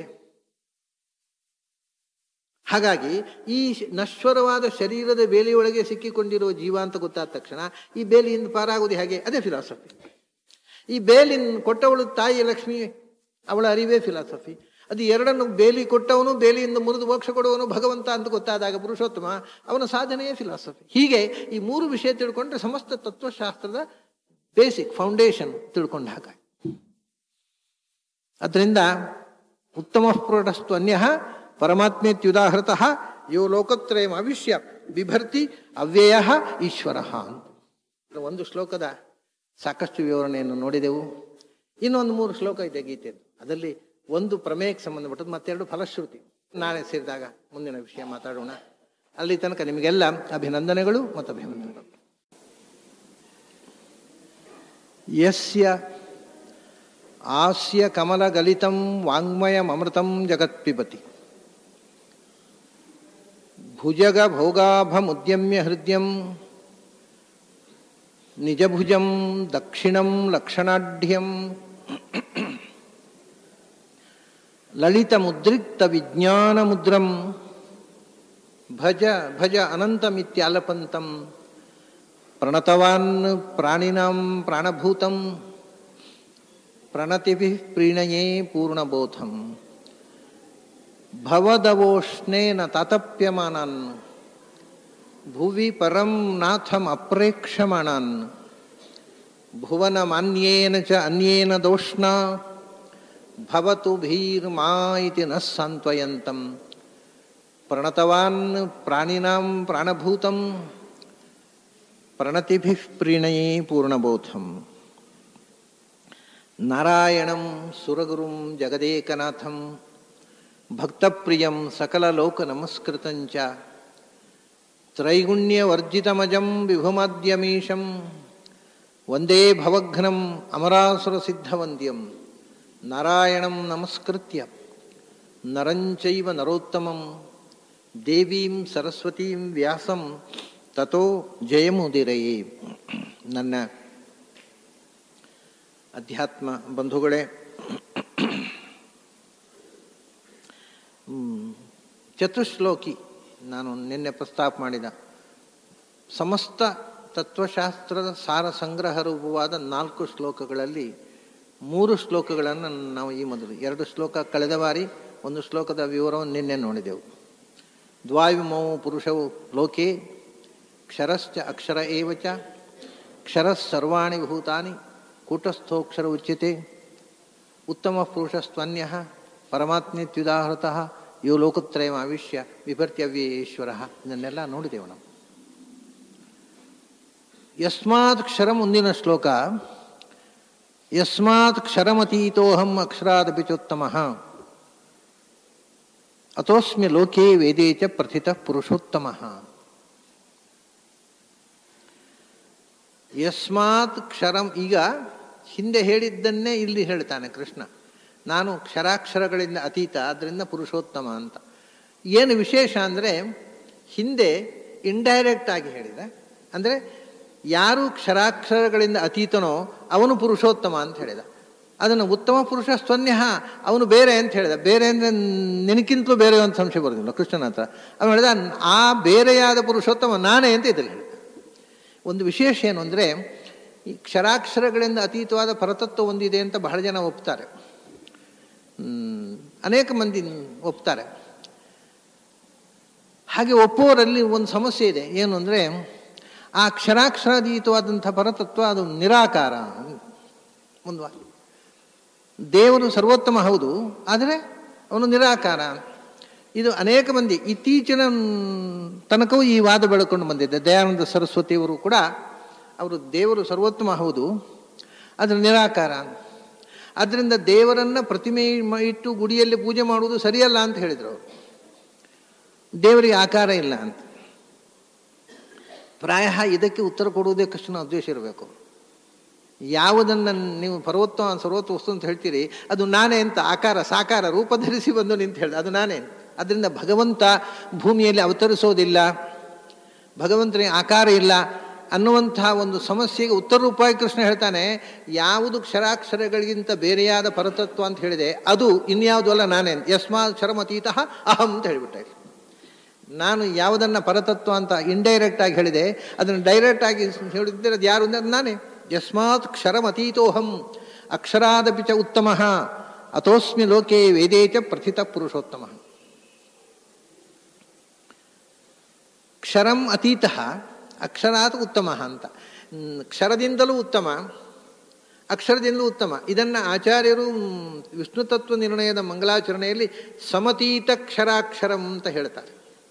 ಹಾಗಾಗಿ ಈ ಶ- ನಶ್ವರವಾದ ಶರೀರದ ಬೇಲಿಯೊಳಗೆ ಸಿಕ್ಕಿಕೊಂಡಿರುವ ಜೀವ ಅಂತ ಗೊತ್ತಾದ ತಕ್ಷಣ ಈ ಬೇಲಿಯಿಂದ ಪಾರಾಗುವುದು ಹೇಗೆ ಅದೇ ಫಿಲಾಸಫಿ ಈ ಬೇಲಿನ ಕೊಟ್ಟವಳು ತಾಯಿ ಲಕ್ಷ್ಮಿ ಅವಳ ಅರಿವೇ ಫಿಲಾಸಫಿ ಅದು ಎರಡನ್ನು ಬೇಲಿ ಕೊಟ್ಟವನು ಬೇಲಿಯಿಂದ ಮುರಿದು ಮೋಕ್ಷ ಕೊಡುವವನು ಭಗವಂತ ಅಂತ ಗೊತ್ತಾದಾಗ ಪುರುಷೋತ್ತಮ ಅವನ ಸಾಧನೆಯೇ ಫಿಲಾಸಫಿ ಹೀಗೆ ಈ ಮೂರು ವಿಷಯ ತಿಳ್ಕೊಂಡ್ರೆ ಸಮಸ್ತ ತತ್ವಶಾಸ್ತ್ರದ ಬೇಸಿಕ್ ಫೌಂಡೇಶನ್ ತಿಳ್ಕೊಂಡ ಹಾಗೆ ಅದರಿಂದ ಉತ್ತಮ ಪ್ರೋಡಸ್ತು ಅನ್ಯ ಪರಮಾತ್ಮೇತ್ಯುದಾಹೃತಃ ಯೋ ಲೋಕತ್ರಯಂ ಅವಿಷ್ಯ ಬಿಭರ್ತಿ ಅವ್ಯಯ ಈಶ್ವರ ಅಂತ ಒಂದು ಶ್ಲೋಕದ ಸಾಕಷ್ಟು ವಿವರಣೆಯನ್ನು ನೋಡಿದೆವು ಇನ್ನೊಂದು ಮೂರು ಶ್ಲೋಕ ಇದೆ ಗೀತೆದು ಅದರಲ್ಲಿ ಒಂದು ಪ್ರಮೇಯಕ್ಕೆ ಸಂಬಂಧಪಟ್ಟದ್ದು ಮತ್ತೆರಡು ಫಲಶ್ರುತಿ ನಾಳೆ ಸೇರಿದಾಗ ಮುಂದಿನ ವಿಷಯ ಮಾತಾಡೋಣ ಅಲ್ಲಿ ತನಕ ನಿಮಗೆಲ್ಲ ಅಭಿನಂದನೆಗಳು ಮತ್ತು ಅಭಿನಂದನೆಗಳು ಯಸ್ಯ ಆಸ್ಯ ಕಮಲಗಲಿತಂ ವಾಂಗ್ಮಯಮೃತಂ ಜಗತ್ಪಿಬತಿ ಭುಜಗ ಭೋಗಾಭಮುದ್ಯಮ್ಯ ಹೃದಯಂ ನಿಜಭುಜಂ ದಕ್ಷಿಣಂ ಲಕ್ಷಣಾಢ್ಯಂ ಲಲಿತ ಮುದ್ರಿಕ್ತ ವಿಜ್ಞಾನ ಮುದ್ರಂ ಭಜ ಭಜ ಅನಂತಮಿತ್ಯಾಲಪಂತಂ ಪ್ರಣತವಾನ್ ಪ್ರಾಣಿನಾಂ ಪ್ರಾಣಭೂತಂ ಪ್ರಣತಿಭಿ ಪ್ರೀಣಯೇ ಪೂರ್ಣಬೋಧಂ ಭವದವೋಷ್ಣೇನ ತಾತಪ್ಯಮಾನಾನ್ ಭುವಿ ಪರಂ ನಾಥಂ ಅಪ್ರೇಕ್ಷಮಾಣಾನ್ ಭುವನ ಮಾನ್ಯೇನ ಚ ಅನ್ಯೇನ ದೋಷ್ಣ ಭವತು ಭೀರ್ಮಾ ಇತಿ ನ ಸಾಂತ್ವಯಂತಂ ಪ್ರಣತವಾನ್ ಪ್ರಾಣಿನಾಂ ಪ್ರಾಣಭೂತಂ ಪ್ರಣತಿಭಿಃ ಪ್ರೀಣಯೇ ಪೂರ್ಣಬೋಧಂ ನಾರಾಯಣಂ ಸುರಗುರುಂ ಜಗದೇಕನಾಥಂ ಭಕ್ತಪ್ರಿಯಂ ಸಕಲಲೋಕನಮಸ್ಕೃತಂಚ ತ್ರೈಗುಣ್ಯವರ್ಜಿತಮಜಂ ವಿಭುಮಾದ್ಯಮೀಶಂ ವಂದೇ ಭವಘ್ನಂ ಅಮರಾಸುರಸಿದ್ಧವಂದ್ಯಂ ನಾರಾಯಣಂ ನಮಸ್ಕೃತ್ಯ ನರಂಚೈವ ನರೋತ್ತಮಂ ದೇವೀಂ ಸರಸ್ವತೀಂ ವ್ಯಾಸಂ ತಥೋ ಜಯಮುದಿರಯೇ ನನ್ನ ಅಧ್ಯಾತ್ಮ ಬಂಧುಗಳೇ ಚತುಶ್ಲೋಕಿ ನಾನು ನಿನ್ನೆ ಪ್ರಸ್ತಾಪ ಮಾಡಿದ ಸಮಸ್ತ ತತ್ವಶಾಸ್ತ್ರದ ಸಾರ ಸಂಗ್ರಹ ರೂಪವಾದ ನಾಲ್ಕು ಶ್ಲೋಕಗಳಲ್ಲಿ ಮೂರು ಶ್ಲೋಕಗಳನ್ನು ನಾವು ಈ ಮೊದಲು ಎರಡು ಶ್ಲೋಕ ಕಳೆದ ಬಾರಿ ಒಂದು ಶ್ಲೋಕದ ವಿವರವನ್ನು ನಿನ್ನೆ ನೋಡಿದೆವು ದ್ವಾವಿಮೌ ಪುರುಷವು ಲೋಕೆ ಕ್ಷರಶ್ಚ ಅಕ್ಷರ ಏವ ಚ ಕ್ಷರಃ ಸರ್ವಾಣಿ ಭೂತಾನಿ ಕೂಟಸ್ಥೋಕ್ಷರ ಉಚ್ಯತೆ ಉತ್ತಮ ಪುರುಷಸ್ತ್ವನ್ಯ ಪರಮಾತ್ಮಿತ್ಯುದಾಹೃತಃ ಯೋ ಲೋಕತ್ರಯಂ ಆವಿಶ್ಯ ವಿಭರ್ತ್ಯವ್ಯೇಶ್ವರ ಇದನ್ನೆಲ್ಲ ನೋಡಿದೆವು ನಾವು ಯಸ್ಮಾತ್ ಕ್ಷರ ಮುಂದಿನ ಶ್ಲೋಕ ಯಸ್ಮಾತ್ ಕ್ಷರಮತೀತೋಹಂ ಅಕ್ಷರಾದಪಿ ಚೋತ್ತಮ ಅತೋಸ್ಮಿ ಲೋಕೆ ವೇದೇ ಚ ಪ್ರಥಿತ ಪುರುಷೋತ್ತಮ ಯಸ್ಮಾತ್ ಕ್ಷರಂ ಈಗ ಹಿಂದೆ ಹೇಳಿದ್ದನ್ನೇ ಇಲ್ಲಿ ಹೇಳ್ತಾನೆ ಕೃಷ್ಣ ನಾನು ಕ್ಷರಾಕ್ಷರಗಳಿಂದ ಅತೀತ ಅದರಿಂದ ಪುರುಷೋತ್ತಮ ಅಂತ ಏನು ವಿಶೇಷ ಅಂದರೆ ಹಿಂದೆ ಇಂಡೈರೆಕ್ಟ್ ಆಗಿ ಹೇಳಿದ ಅಂದರೆ ಯಾರು ಕ್ಷರಾಕ್ಷರಗಳಿಂದ ಅತೀತನೋ ಅವನು ಪುರುಷೋತ್ತಮ ಅಂತ ಹೇಳಿದ ಅದನ್ನು ಉತ್ತಮ ಪುರುಷ ಸ್ತನ್ಯ ಅವನು ಬೇರೆ ಅಂತ ಹೇಳಿದ ಬೇರೆ ಅಂದರೆ ನಿನಕ್ಕಿಂತಲೂ ಬೇರೆ ಅಂತ ಸಂಶಯ ಬರೋದಿಲ್ಲ ಕೃಷ್ಣನ ಹತ್ರ ಅವನು ಹೇಳಿದ ಆ ಬೇರೆಯಾದ ಪುರುಷೋತ್ತಮ ನಾನೇ ಅಂತ ಇದ್ರಲ್ಲಿ ಹೇಳಿದ ಒಂದು ವಿಶೇಷ ಏನು ಅಂದರೆ ಈ ಕ್ಷರಾಕ್ಷರಗಳಿಂದ ಅತೀತವಾದ ಪರತತ್ವ ಒಂದಿದೆ ಅಂತ ಬಹಳ ಜನ ಒಪ್ತಾರೆ ಅನೇಕ ಮಂದಿ ಒಪ್ತಾರೆ ಹಾಗೆ ಒಪ್ಪುವರಲ್ಲಿ ಒಂದು ಸಮಸ್ಯೆ ಇದೆ ಏನು ಅಂದರೆ ಆ ಕ್ಷರಾಕ್ಷರಾತೀತವಾದಂಥ ಪರತತ್ವ ಅದು ನಿರಾಕಾರ ಒಂದು ದೇವರು ಸರ್ವೋತ್ತಮ ಹೌದು ಆದರೆ ಅವನು ನಿರಾಕಾರ ಇದು ಅನೇಕ ಮಂದಿ ಇತ್ತೀಚಿನ ತನಕವೂ ಈ ವಾದ ಬೆಳ್ಕೊಂಡು ಬಂದಿದೆ ದಯಾನಂದ ಸರಸ್ವತಿಯವರು ಕೂಡ ಅವರು ದೇವರು ಸರ್ವೋತ್ತಮ ಹೌದು ಆದರೆ ನಿರಾಕಾರ ಆದ್ದರಿಂದ ದೇವರನ್ನು ಪ್ರತಿಮೆ ಇಟ್ಟು ಗುಡಿಯಲ್ಲಿ ಪೂಜೆ ಮಾಡುವುದು ಸರಿಯಲ್ಲ ಅಂತ ಹೇಳಿದರು ಅವರು ದೇವರಿಗೆ ಆಕಾರ ಇಲ್ಲ ಅಂತ ಪ್ರಾಯ ಇದಕ್ಕೆ ಉತ್ತರ ಕೊಡುವುದೇ ಕೃಷ್ಣನ ಉದ್ದೇಶ ಇರಬೇಕು ಯಾವುದನ್ನು ನೀವು ಪರ್ವತ್ವ ಸರ್ವತ್ವ ವಸ್ತು ಅಂತ ಹೇಳ್ತೀರಿ ಅದು ನಾನೇ ಅಂತ ಆಕಾರ ಸಾಕಾರ ರೂಪ ಧರಿಸಿ ಬಂದು ನಿಂತು ಹೇಳಿದೆ ಅದು ನಾನೇ ಅದರಿಂದ ಭಗವಂತ ಭೂಮಿಯಲ್ಲಿ ಅವತರಿಸೋದಿಲ್ಲ ಭಗವಂತನಿಗೆ ಆಕಾರ ಇಲ್ಲ ಅನ್ನುವಂತಹ ಒಂದು ಸಮಸ್ಯೆಗೆ ಉತ್ತರ ರೂಪಾಯಿ ಕೃಷ್ಣ ಹೇಳ್ತಾನೆ ಯಾವುದು ಕ್ಷರಾಕ್ಷರಗಳಿಗಿಂತ ಬೇರೆಯಾದ ಪರತತ್ವ ಅಂತ ಹೇಳಿದೆ ಅದು ಇನ್ಯಾವುದು ಅಲ್ಲ ನಾನೇ ಯಸ್ಮಾಕ್ಷರಮತೀತ ಅಹಂ ಅಂತ ಹೇಳಿಬಿಟ್ಟೆ ನಾನು ಯಾವುದನ್ನು ಪರತತ್ವ ಅಂತ ಇಂಡೈರೆಕ್ಟ್ ಆಗಿ ಹೇಳಿದೆ ಅದನ್ನು ಡೈರೆಕ್ಟ್ ಆಗಿ ಹೇಳಿದ್ದರೆ ಅದು ಯಾರು ಅಂದರೆ ನಾನೇ ಯಸ್ಮಾತ್ ಕ್ಷರಮತೀತೋಹಂ ಅಕ್ಷರಾದಪಿ ಚ ಉತ್ತಮ ಅಥೋಸ್ಮಿ ಲೋಕೆ ವೇದೇ ಚ ಪ್ರಥಿತ ಪುರುಷೋತ್ತಮ ಕ್ಷರಂ ಅತೀತ ಅಕ್ಷರಾತ್ ಉತ್ತಮ ಅಂತ ಕ್ಷರದಿಂದಲೂ ಉತ್ತಮ ಅಕ್ಷರದಿಂದಲೂ ಉತ್ತಮ ಇದನ್ನು ಆಚಾರ್ಯರು ವಿಷ್ಣು ತತ್ವ ನಿರ್ಣಯದ ಮಂಗಲಾಚರಣೆಯಲ್ಲಿ ಸಮತೀತ ಕ್ಷರಾಕ್ಷರಂ ಅಂತ ಹೇಳ್ತಾರೆ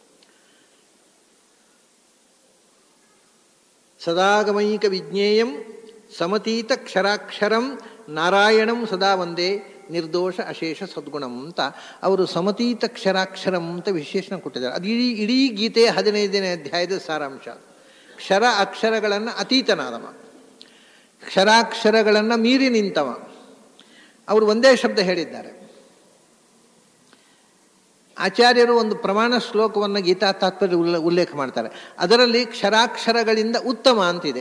ಸದಾಗಮೈಕ ವಿಜ್ಞೇಯಂ ಸಮತೀತ ಕ್ಷರಾಕ್ಷರಂ ನಾರಾಯಣಂ ಸದಾ ಒಂದೇ ನಿರ್ದೋಷ ಅಶೇಷ ಸದ್ಗುಣಂ ಅಂತ ಅವರು ಸಮತೀತ ಕ್ಷರಾಕ್ಷರಂ ಅಂತ ವಿಶೇಷಣ ಕೊಟ್ಟಿದ್ದಾರೆ ಅದು ಇಡೀ ಇಡೀ ಗೀತೆ ಹದಿನೈದನೇ ಅಧ್ಯಾಯದ ಸಾರಾಂಶ ಕ್ಷರ ಅಕ್ಷರಗಳನ್ನು ಅತೀತನಾದವ ಕ್ಷರಾಕ್ಷರಗಳನ್ನು ಮೀರಿ ನಿಂತವ ಅವರು ಒಂದೇ ಶಬ್ದ ಹೇಳಿದ್ದಾರೆ ಆಚಾರ್ಯರು ಒಂದು ಪ್ರಮಾಣ ಶ್ಲೋಕವನ್ನು ಗೀತಾ ತಾತ್ಪರ್ಯ ಉಲ್ಲ ಉಲ್ಲೇಖ ಮಾಡ್ತಾರೆ ಅದರಲ್ಲಿ ಕ್ಷರಾಕ್ಷರಗಳಿಂದ ಉತ್ತಮ ಅಂತಿದೆ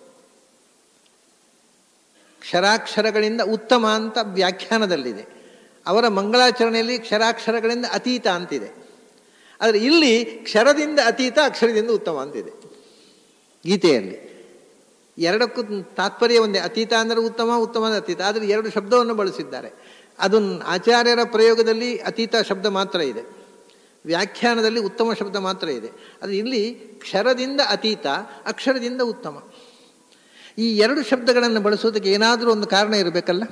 ಕ್ಷರಾಕ್ಷರಗಳಿಂದ ಉತ್ತಮ ಅಂತ ವ್ಯಾಖ್ಯಾನದಲ್ಲಿದೆ ಅವರ ಮಂಗಳಾಚರಣೆಯಲ್ಲಿ ಕ್ಷರಾಕ್ಷರಗಳಿಂದ ಅತೀತ ಅಂತಿದೆ ಆದರೆ ಇಲ್ಲಿ ಕ್ಷರದಿಂದ ಅತೀತ ಅಕ್ಷರದಿಂದ ಉತ್ತಮ ಅಂತಿದೆ ಗೀತೆಯಲ್ಲಿ ಎರಡಕ್ಕೂ ತಾತ್ಪರ್ಯ ಒಂದೇ ಅತೀತ ಅಂದರೆ ಉತ್ತಮ ಉತ್ತಮ ಅಂದರೆ ಅತೀತ ಆದರೆ ಎರಡು ಶಬ್ದವನ್ನು ಬಳಸಿದ್ದಾರೆ ಅದು ಆಚಾರ್ಯರ ಪ್ರಯೋಗದಲ್ಲಿ ಅತೀತ ಶಬ್ದ ಮಾತ್ರ ಇದೆ ವ್ಯಾಖ್ಯಾನದಲ್ಲಿ ಉತ್ತಮ ಶಬ್ದ ಮಾತ್ರ ಇದೆ ಅದು ಇಲ್ಲಿ ಕ್ಷರದಿಂದ ಅತೀತ ಅಕ್ಷರದಿಂದ ಉತ್ತಮ ಈ ಎರಡು ಶಬ್ದಗಳನ್ನು ಬಳಸೋದಕ್ಕೆ ಏನಾದರೂ ಒಂದು ಕಾರಣ ಇರಬೇಕಲ್ಲ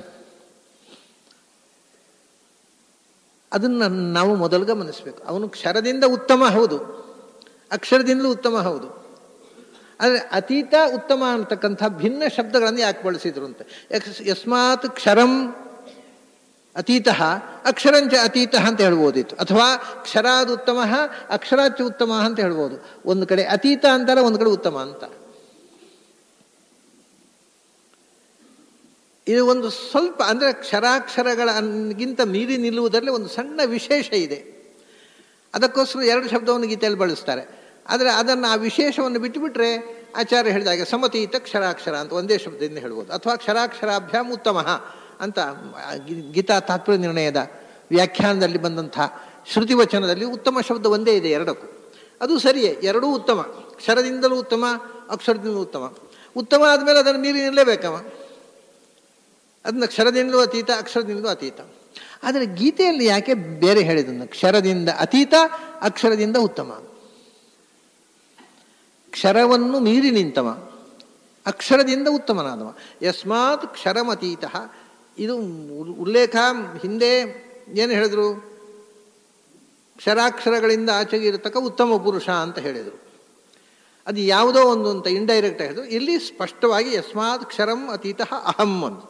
ಅದನ್ನು ನಾವು ಮೊದಲು ಗಮನಿಸಬೇಕು ಅವನು ಕ್ಷರದಿಂದ ಉತ್ತಮ ಹೌದು ಅಕ್ಷರದಿಂದಲೂ ಉತ್ತಮ ಹೌದು ಆದರೆ ಅತೀತ ಉತ್ತಮ ಅಂತಕ್ಕಂಥ ಭಿನ್ನ ಶಬ್ದಗಳನ್ನು ಯಾಕೆ ಬಳಸಿದ್ರು ಅಂತ ಯಸ್ಮಾತ್ ಕ್ಷರಂ ಅತೀತ ಅಕ್ಷರಂಚ ಅತೀತ ಅಂತ ಹೇಳ್ಬೋದಿತ್ತು ಅಥವಾ ಕ್ಷರಾದ ಉತ್ತಮ ಅಕ್ಷರಾಚ ಉತ್ತಮ ಅಂತ ಹೇಳ್ಬೋದು ಒಂದು ಕಡೆ ಅತೀತ ಅಂತಾರೆ ಒಂದು ಕಡೆ ಉತ್ತಮ ಅಂತ ಇದು ಒಂದು ಸ್ವಲ್ಪ ಅಂದರೆ ಕ್ಷರಾಕ್ಷರಗಳಿಗಿಂತ ಮೀರಿ ನಿಲ್ಲುವುದರಲ್ಲಿ ಒಂದು ಸಣ್ಣ ವಿಶೇಷ ಇದೆ ಅದಕ್ಕೋಸ್ಕರ ಎರಡು ಶಬ್ದವನ್ನು ಗೀತೆಯಲ್ಲಿ ಬಳಸ್ತಾರೆ ಆದರೆ ಅದನ್ನು ಆ ವಿಶೇಷವನ್ನು ಬಿಟ್ಟುಬಿಟ್ರೆ ಆಚಾರ್ಯ ಹೇಳಿದಾಗ ಸಮತೀತ ಕ್ಷರಾಕ್ಷರ ಅಂತ ಒಂದೇ ಶಬ್ದದಿಂದ ಹೇಳ್ಬೋದು ಅಥವಾ ಕ್ಷರಾಕ್ಷರಾಭ್ಯಾಮ್ ಉತ್ತಮ ಅಂತ ಗೀತಾ ತಾತ್ಪರ್ಯ ನಿರ್ಣಯದ ವ್ಯಾಖ್ಯಾನದಲ್ಲಿ ಬಂದಂಥ ಶ್ರುತಿ ವಚನದಲ್ಲಿ ಉತ್ತಮ ಶಬ್ದ ಒಂದೇ ಇದೆ ಎರಡಕ್ಕೂ ಅದು ಸರಿಯೇ ಎರಡೂ ಉತ್ತಮ ಕ್ಷರದಿಂದಲೂ ಉತ್ತಮ ಅಕ್ಷರದಿಂದಲೂ ಉತ್ತಮ ಉತ್ತಮ ಆದಮೇಲೆ ಅದನ್ನು ಮೀರಿ ನಿಲ್ಲಬೇಕವ ಅದನ್ನ ಕ್ಷರದಿಂದಲೂ ಅತೀತ ಅಕ್ಷರದಿಂದಲೂ ಅತೀತ ಆದರೆ ಗೀತೆಯಲ್ಲಿ ಯಾಕೆ ಬೇರೆ ಹೇಳಿದನ್ನು ಕ್ಷರದಿಂದ ಅತೀತ ಅಕ್ಷರದಿಂದ ಉತ್ತಮ ಕ್ಷರವನ್ನು ಮೀರಿ ನಿಂತವ ಅಕ್ಷರದಿಂದ ಉತ್ತಮನಾದವ ಯಸ್ಮಾತ್ ಕ್ಷರಮತೀತ ಇದು ಉಲ್- ಉಲ್ಲೇಖ ಹಿಂದೆ ಏನು ಹೇಳಿದ್ರು ಕ್ಷರಾಕ್ಷರಗಳಿಂದ ಆಚೆಗೆ ಇರತಕ್ಕ ಉತ್ತಮ ಪುರುಷ ಅಂತ ಹೇಳಿದರು ಅದು ಯಾವುದೋ ಒಂದು ಅಂತ ಇಂಡೈರೆಕ್ಟ್ ಹೇಳಿದ್ರು ಇಲ್ಲಿ ಸ್ಪಷ್ಟವಾಗಿ ಯಸ್ಮಾತ್ ಕ್ಷರಂ ಅತೀತ ಅಹಂ ಅಂತ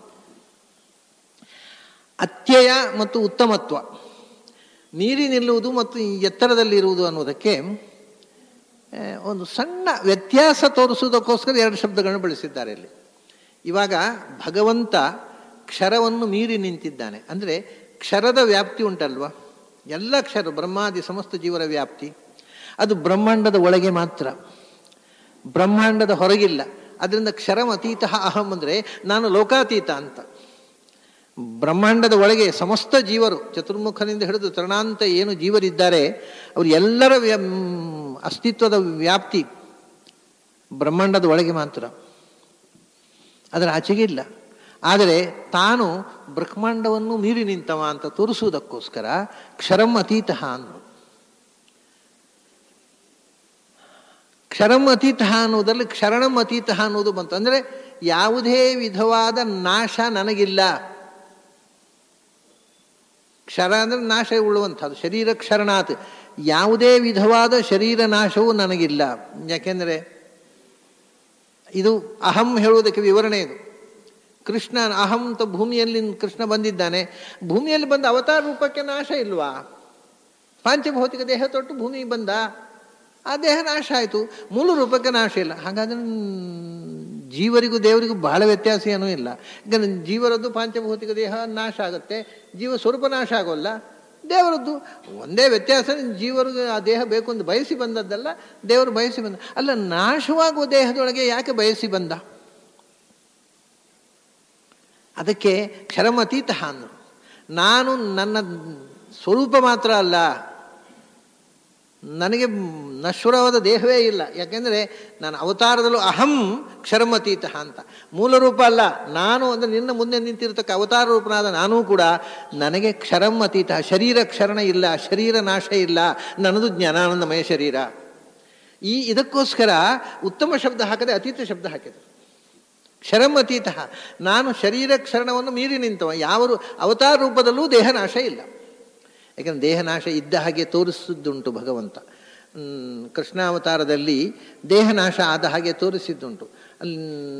ಅತ್ಯಯ ಮತ್ತು ಉತ್ತಮತ್ವ ನೀರಿ ನಿಲ್ಲುವುದು ಮತ್ತು ಎತ್ತರದಲ್ಲಿರುವುದು ಅನ್ನೋದಕ್ಕೆ ಆ, ಒಂದು ಸಣ್ಣ ವ್ಯತ್ಯಾಸ ತೋರಿಸುವುದಕ್ಕೋಸ್ಕರ ಎರಡು ಶಬ್ದಗಳನ್ನು ಬಳಸಿದ್ದಾರೆ ಇಲ್ಲಿ ಇವಾಗ ಭಗವಂತ ಕ್ಷರವನ್ನು ಮೀರಿ ನಿಂತಿದ್ದಾನೆ ಅಂದರೆ ಕ್ಷರದ ವ್ಯಾಪ್ತಿ ಉಂಟಲ್ವಾ ಎಲ್ಲ ಕ್ಷರ ಬ್ರಹ್ಮಾದಿ ಸಮಸ್ತ ಜೀವರ ವ್ಯಾಪ್ತಿ ಅದು ಬ್ರಹ್ಮಾಂಡದ ಒಳಗೆ ಮಾತ್ರ ಬ್ರಹ್ಮಾಂಡದ ಹೊರಗಿಲ್ಲ ಅದರಿಂದ ಕ್ಷರಂ ಅತೀತ ಅಹಂ ಅಂದರೆ ನಾನು ಲೋಕಾತೀತ ಅಂತ ಬ್ರಹ್ಮಾಂಡದ ಒಳಗೆ ಸಮಸ್ತ ಜೀವರು ಚತುರ್ಮುಖನಿಂದ ಹಿಡಿದು ತರಣಾಂತ ಏನು ಜೀವರಿದ್ದಾರೆ ಅವರು ಎಲ್ಲರ ವ್ಯ- ಮ್, ಅಸ್ತಿತ್ವದ ವ್ಯಾಪ್ತಿ ಬ್ರಹ್ಮಾಂಡದ ಒಳಗೆ ಮಾತ್ರ ಅದರ ಆಚೆಗೆ ಇಲ್ಲ ಆದರೆ ತಾನು ಬ್ರಹ್ಮಾಂಡವನ್ನು ಮೀರಿ ನಿಂತವ ಅಂತ ತೋರಿಸುವುದಕ್ಕೋಸ್ಕರ ಕ್ಷರಂ ಅತೀತ ಅನ್ನೋದು ಕ್ಷರಂ ಅತೀತ ಅನ್ನೋದರಲ್ಲಿ ಕ್ಷರಣಂ ಅತೀತ ಅನ್ನೋದು ಬಂತು ಅಂದರೆ ಯಾವುದೇ ವಿಧವಾದ ನಾಶ ನನಗಿಲ್ಲ ಕ್ಷರ ಅಂದರೆ ನಾಶ ಉಳ್ಳುವಂಥದ್ದು ಶರೀರ ಕ್ಷರಣಾತ್ ಯಾವುದೇ ವಿಧವಾದ ಶರೀರ ನಾಶವು ನನಗಿಲ್ಲ ಯಾಕೆಂದರೆ ಇದು ಅಹಂ ಹೇಳುವುದಕ್ಕೆ ವಿವರಣೆ ಇದು ಕೃಷ್ಣ ಅಹಂ ಅಂತ ಭೂಮಿಯಲ್ಲಿ ಕೃಷ್ಣ ಬಂದಿದ್ದಾನೆ ಭೂಮಿಯಲ್ಲಿ ಬಂದ ಅವತಾರ ರೂಪಕ್ಕೆ ನಾಶ ಇಲ್ವಾ ಪಾಂಚಭೌತಿಕ ದೇಹ ತೊಟ್ಟು ಭೂಮಿಗೆ ಬಂದ ಆ ದೇಹ ನಾಶ ಆಯಿತು ಮೂಲ ರೂಪಕ್ಕೆ ನಾಶ ಇಲ್ಲ ಹಾಗಾದ್ರೆ ನ್- ಜೀವರಿಗೂ ದೇವರಿಗೂ ಬಹಳ ವ್ಯತ್ಯಾಸ ಏನೂ ಇಲ್ಲ ಈಗ ನ್- ಜೀವರದ್ದು ಪಾಂಚಭೌತಿಕ ದೇಹ ನಾಶ ಆಗುತ್ತೆ ಜೀವ ಸ್ವರೂಪ ನಾಶ ಆಗೋಲ್ಲ ದೇವರದ್ದು ಒಂದೇ ವ್ಯತ್ಯಾಸ ಜೀವರಿಗೆ ಆ ದೇಹ ಬೇಕು ಅಂತ ಬಯಸಿ ಬಂದದ್ದಲ್ಲ ದೇವರು ಬಯಸಿ ಬಂದ ಅಲ್ಲ ನಾಶವಾಗುವ ದೇಹದೊಳಗೆ ಯಾಕೆ ಬಯಸಿ ಬಂದ ಅದಕ್ಕೆ ಕ್ಷರಮತೀತ ಅಂದರು ನಾನು ನನ್ನ ಸ್ವರೂಪ ಮಾತ್ರ ಅಲ್ಲ ನನಗೆ ನಶ್ವರವಾದ ದೇಹವೇ ಇಲ್ಲ ಯಾಕೆಂದರೆ ನಾನು ಅವತಾರದಲ್ಲೂ ಅಹಂ ಕ್ಷರಮತೀತ ಅಂತ ಮೂಲ ರೂಪ ಅಲ್ಲ ನಾನು ಅಂದರೆ ನಿನ್ನ ಮುಂದೆ ನಿಂತಿರತಕ್ಕ ಅವತಾರ ರೂಪನಾದ ನಾನೂ ಕೂಡ ನನಗೆ ಕ್ಷರಂ ಅತೀತ ಶರೀರ ಕ್ಷರಣ ಇಲ್ಲ ಶರೀರ ನಾಶ ಇಲ್ಲ ನನ್ನದು ಜ್ಞಾನಾನಂದಮಯ ಶರೀರ ಈ ಇದಕ್ಕೋಸ್ಕರ ಉತ್ತಮ ಶಬ್ದ ಹಾಕದೆ ಅತೀತ ಶಬ್ದ ಹಾಕಿದರು ಕ್ಷರಂ ಅತೀತ ನಾನು ಶರೀರ ಕ್ಷರಣವನ್ನು ಮೀರಿ ನಿಂತವ ಯಾವ ರೂ- ಅವತಾರ ರೂಪದಲ್ಲೂ ದೇಹನಾಶ ಇಲ್ಲ ಯಾಕಂದ್ರೆ ದೇಹನಾಶ ಇದ್ದ ಹಾಗೆ ತೋರಿಸಿದ್ದುಂಟು ಭಗವಂತ ಹ್ಮ್, ಕೃಷ್ಣಾವತಾರದಲ್ಲಿ ದೇಹನಾಶ ಆದ ಹಾಗೆ ತೋರಿಸಿದ್ದುಂಟು ಅಲ್ಲಿ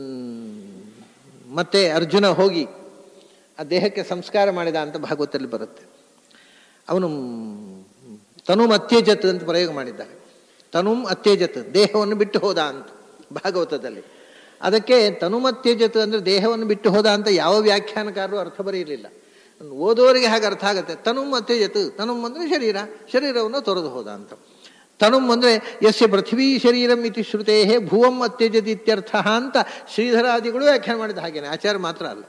ಮತ್ತೆ ಅರ್ಜುನ ಹೋಗಿ ಆ ದೇಹಕ್ಕೆ ಸಂಸ್ಕಾರ ಮಾಡಿದ ಅಂತ ಭಾಗವತದಲ್ಲಿ ಬರುತ್ತೆ ಅವನು ತನು ಅತ್ಯಜತ್ ಅಂತ ಪ್ರಯೋಗ ಮಾಡಿದ್ದಾರೆ ತನುಂ ಅತ್ಯಜತ್ ದೇಹವನ್ನು ಬಿಟ್ಟು ಹೋದ ಅಂತ ಭಾಗವತದಲ್ಲಿ ಅದಕ್ಕೆ ತನುಮತ್ಯಜತ್ ಅಂದರೆ ದೇಹವನ್ನು ಬಿಟ್ಟು ಹೋದ ಅಂತ ಯಾವ ವ್ಯಾಖ್ಯಾನಕಾರರು ಅರ್ಥ ಬರೆಯಲಿಲ್ಲ ಓದೋರಿಗೆ ಹಾಗೆ ಅರ್ಥ ಆಗುತ್ತೆ ತನುಂ ಅತ್ಯಜತ್ ತನುಂ ಅಂದರೆ ಶರೀರ ಶರೀರವನ್ನು ತೊರೆದು ಹೋದ ಅಂತ ತನುಂ ಅಂದರೆ ಯಸ್ಯ ಪೃಥ್ವೀ ಶರೀರಂ ಇತಿ ಶ್ರುತೇ ಭುವಂ ಅತ್ಯಜತ್ ಇತ್ಯರ್ಥ ಅಂತ ಶ್ರೀಧರಾದಿಗಳು ವ್ಯಾಖ್ಯಾನ ಮಾಡಿದ ಹಾಗೇನೆ ಆಚಾರ್ಯ ಮಾತ್ರ ಅಲ್ಲ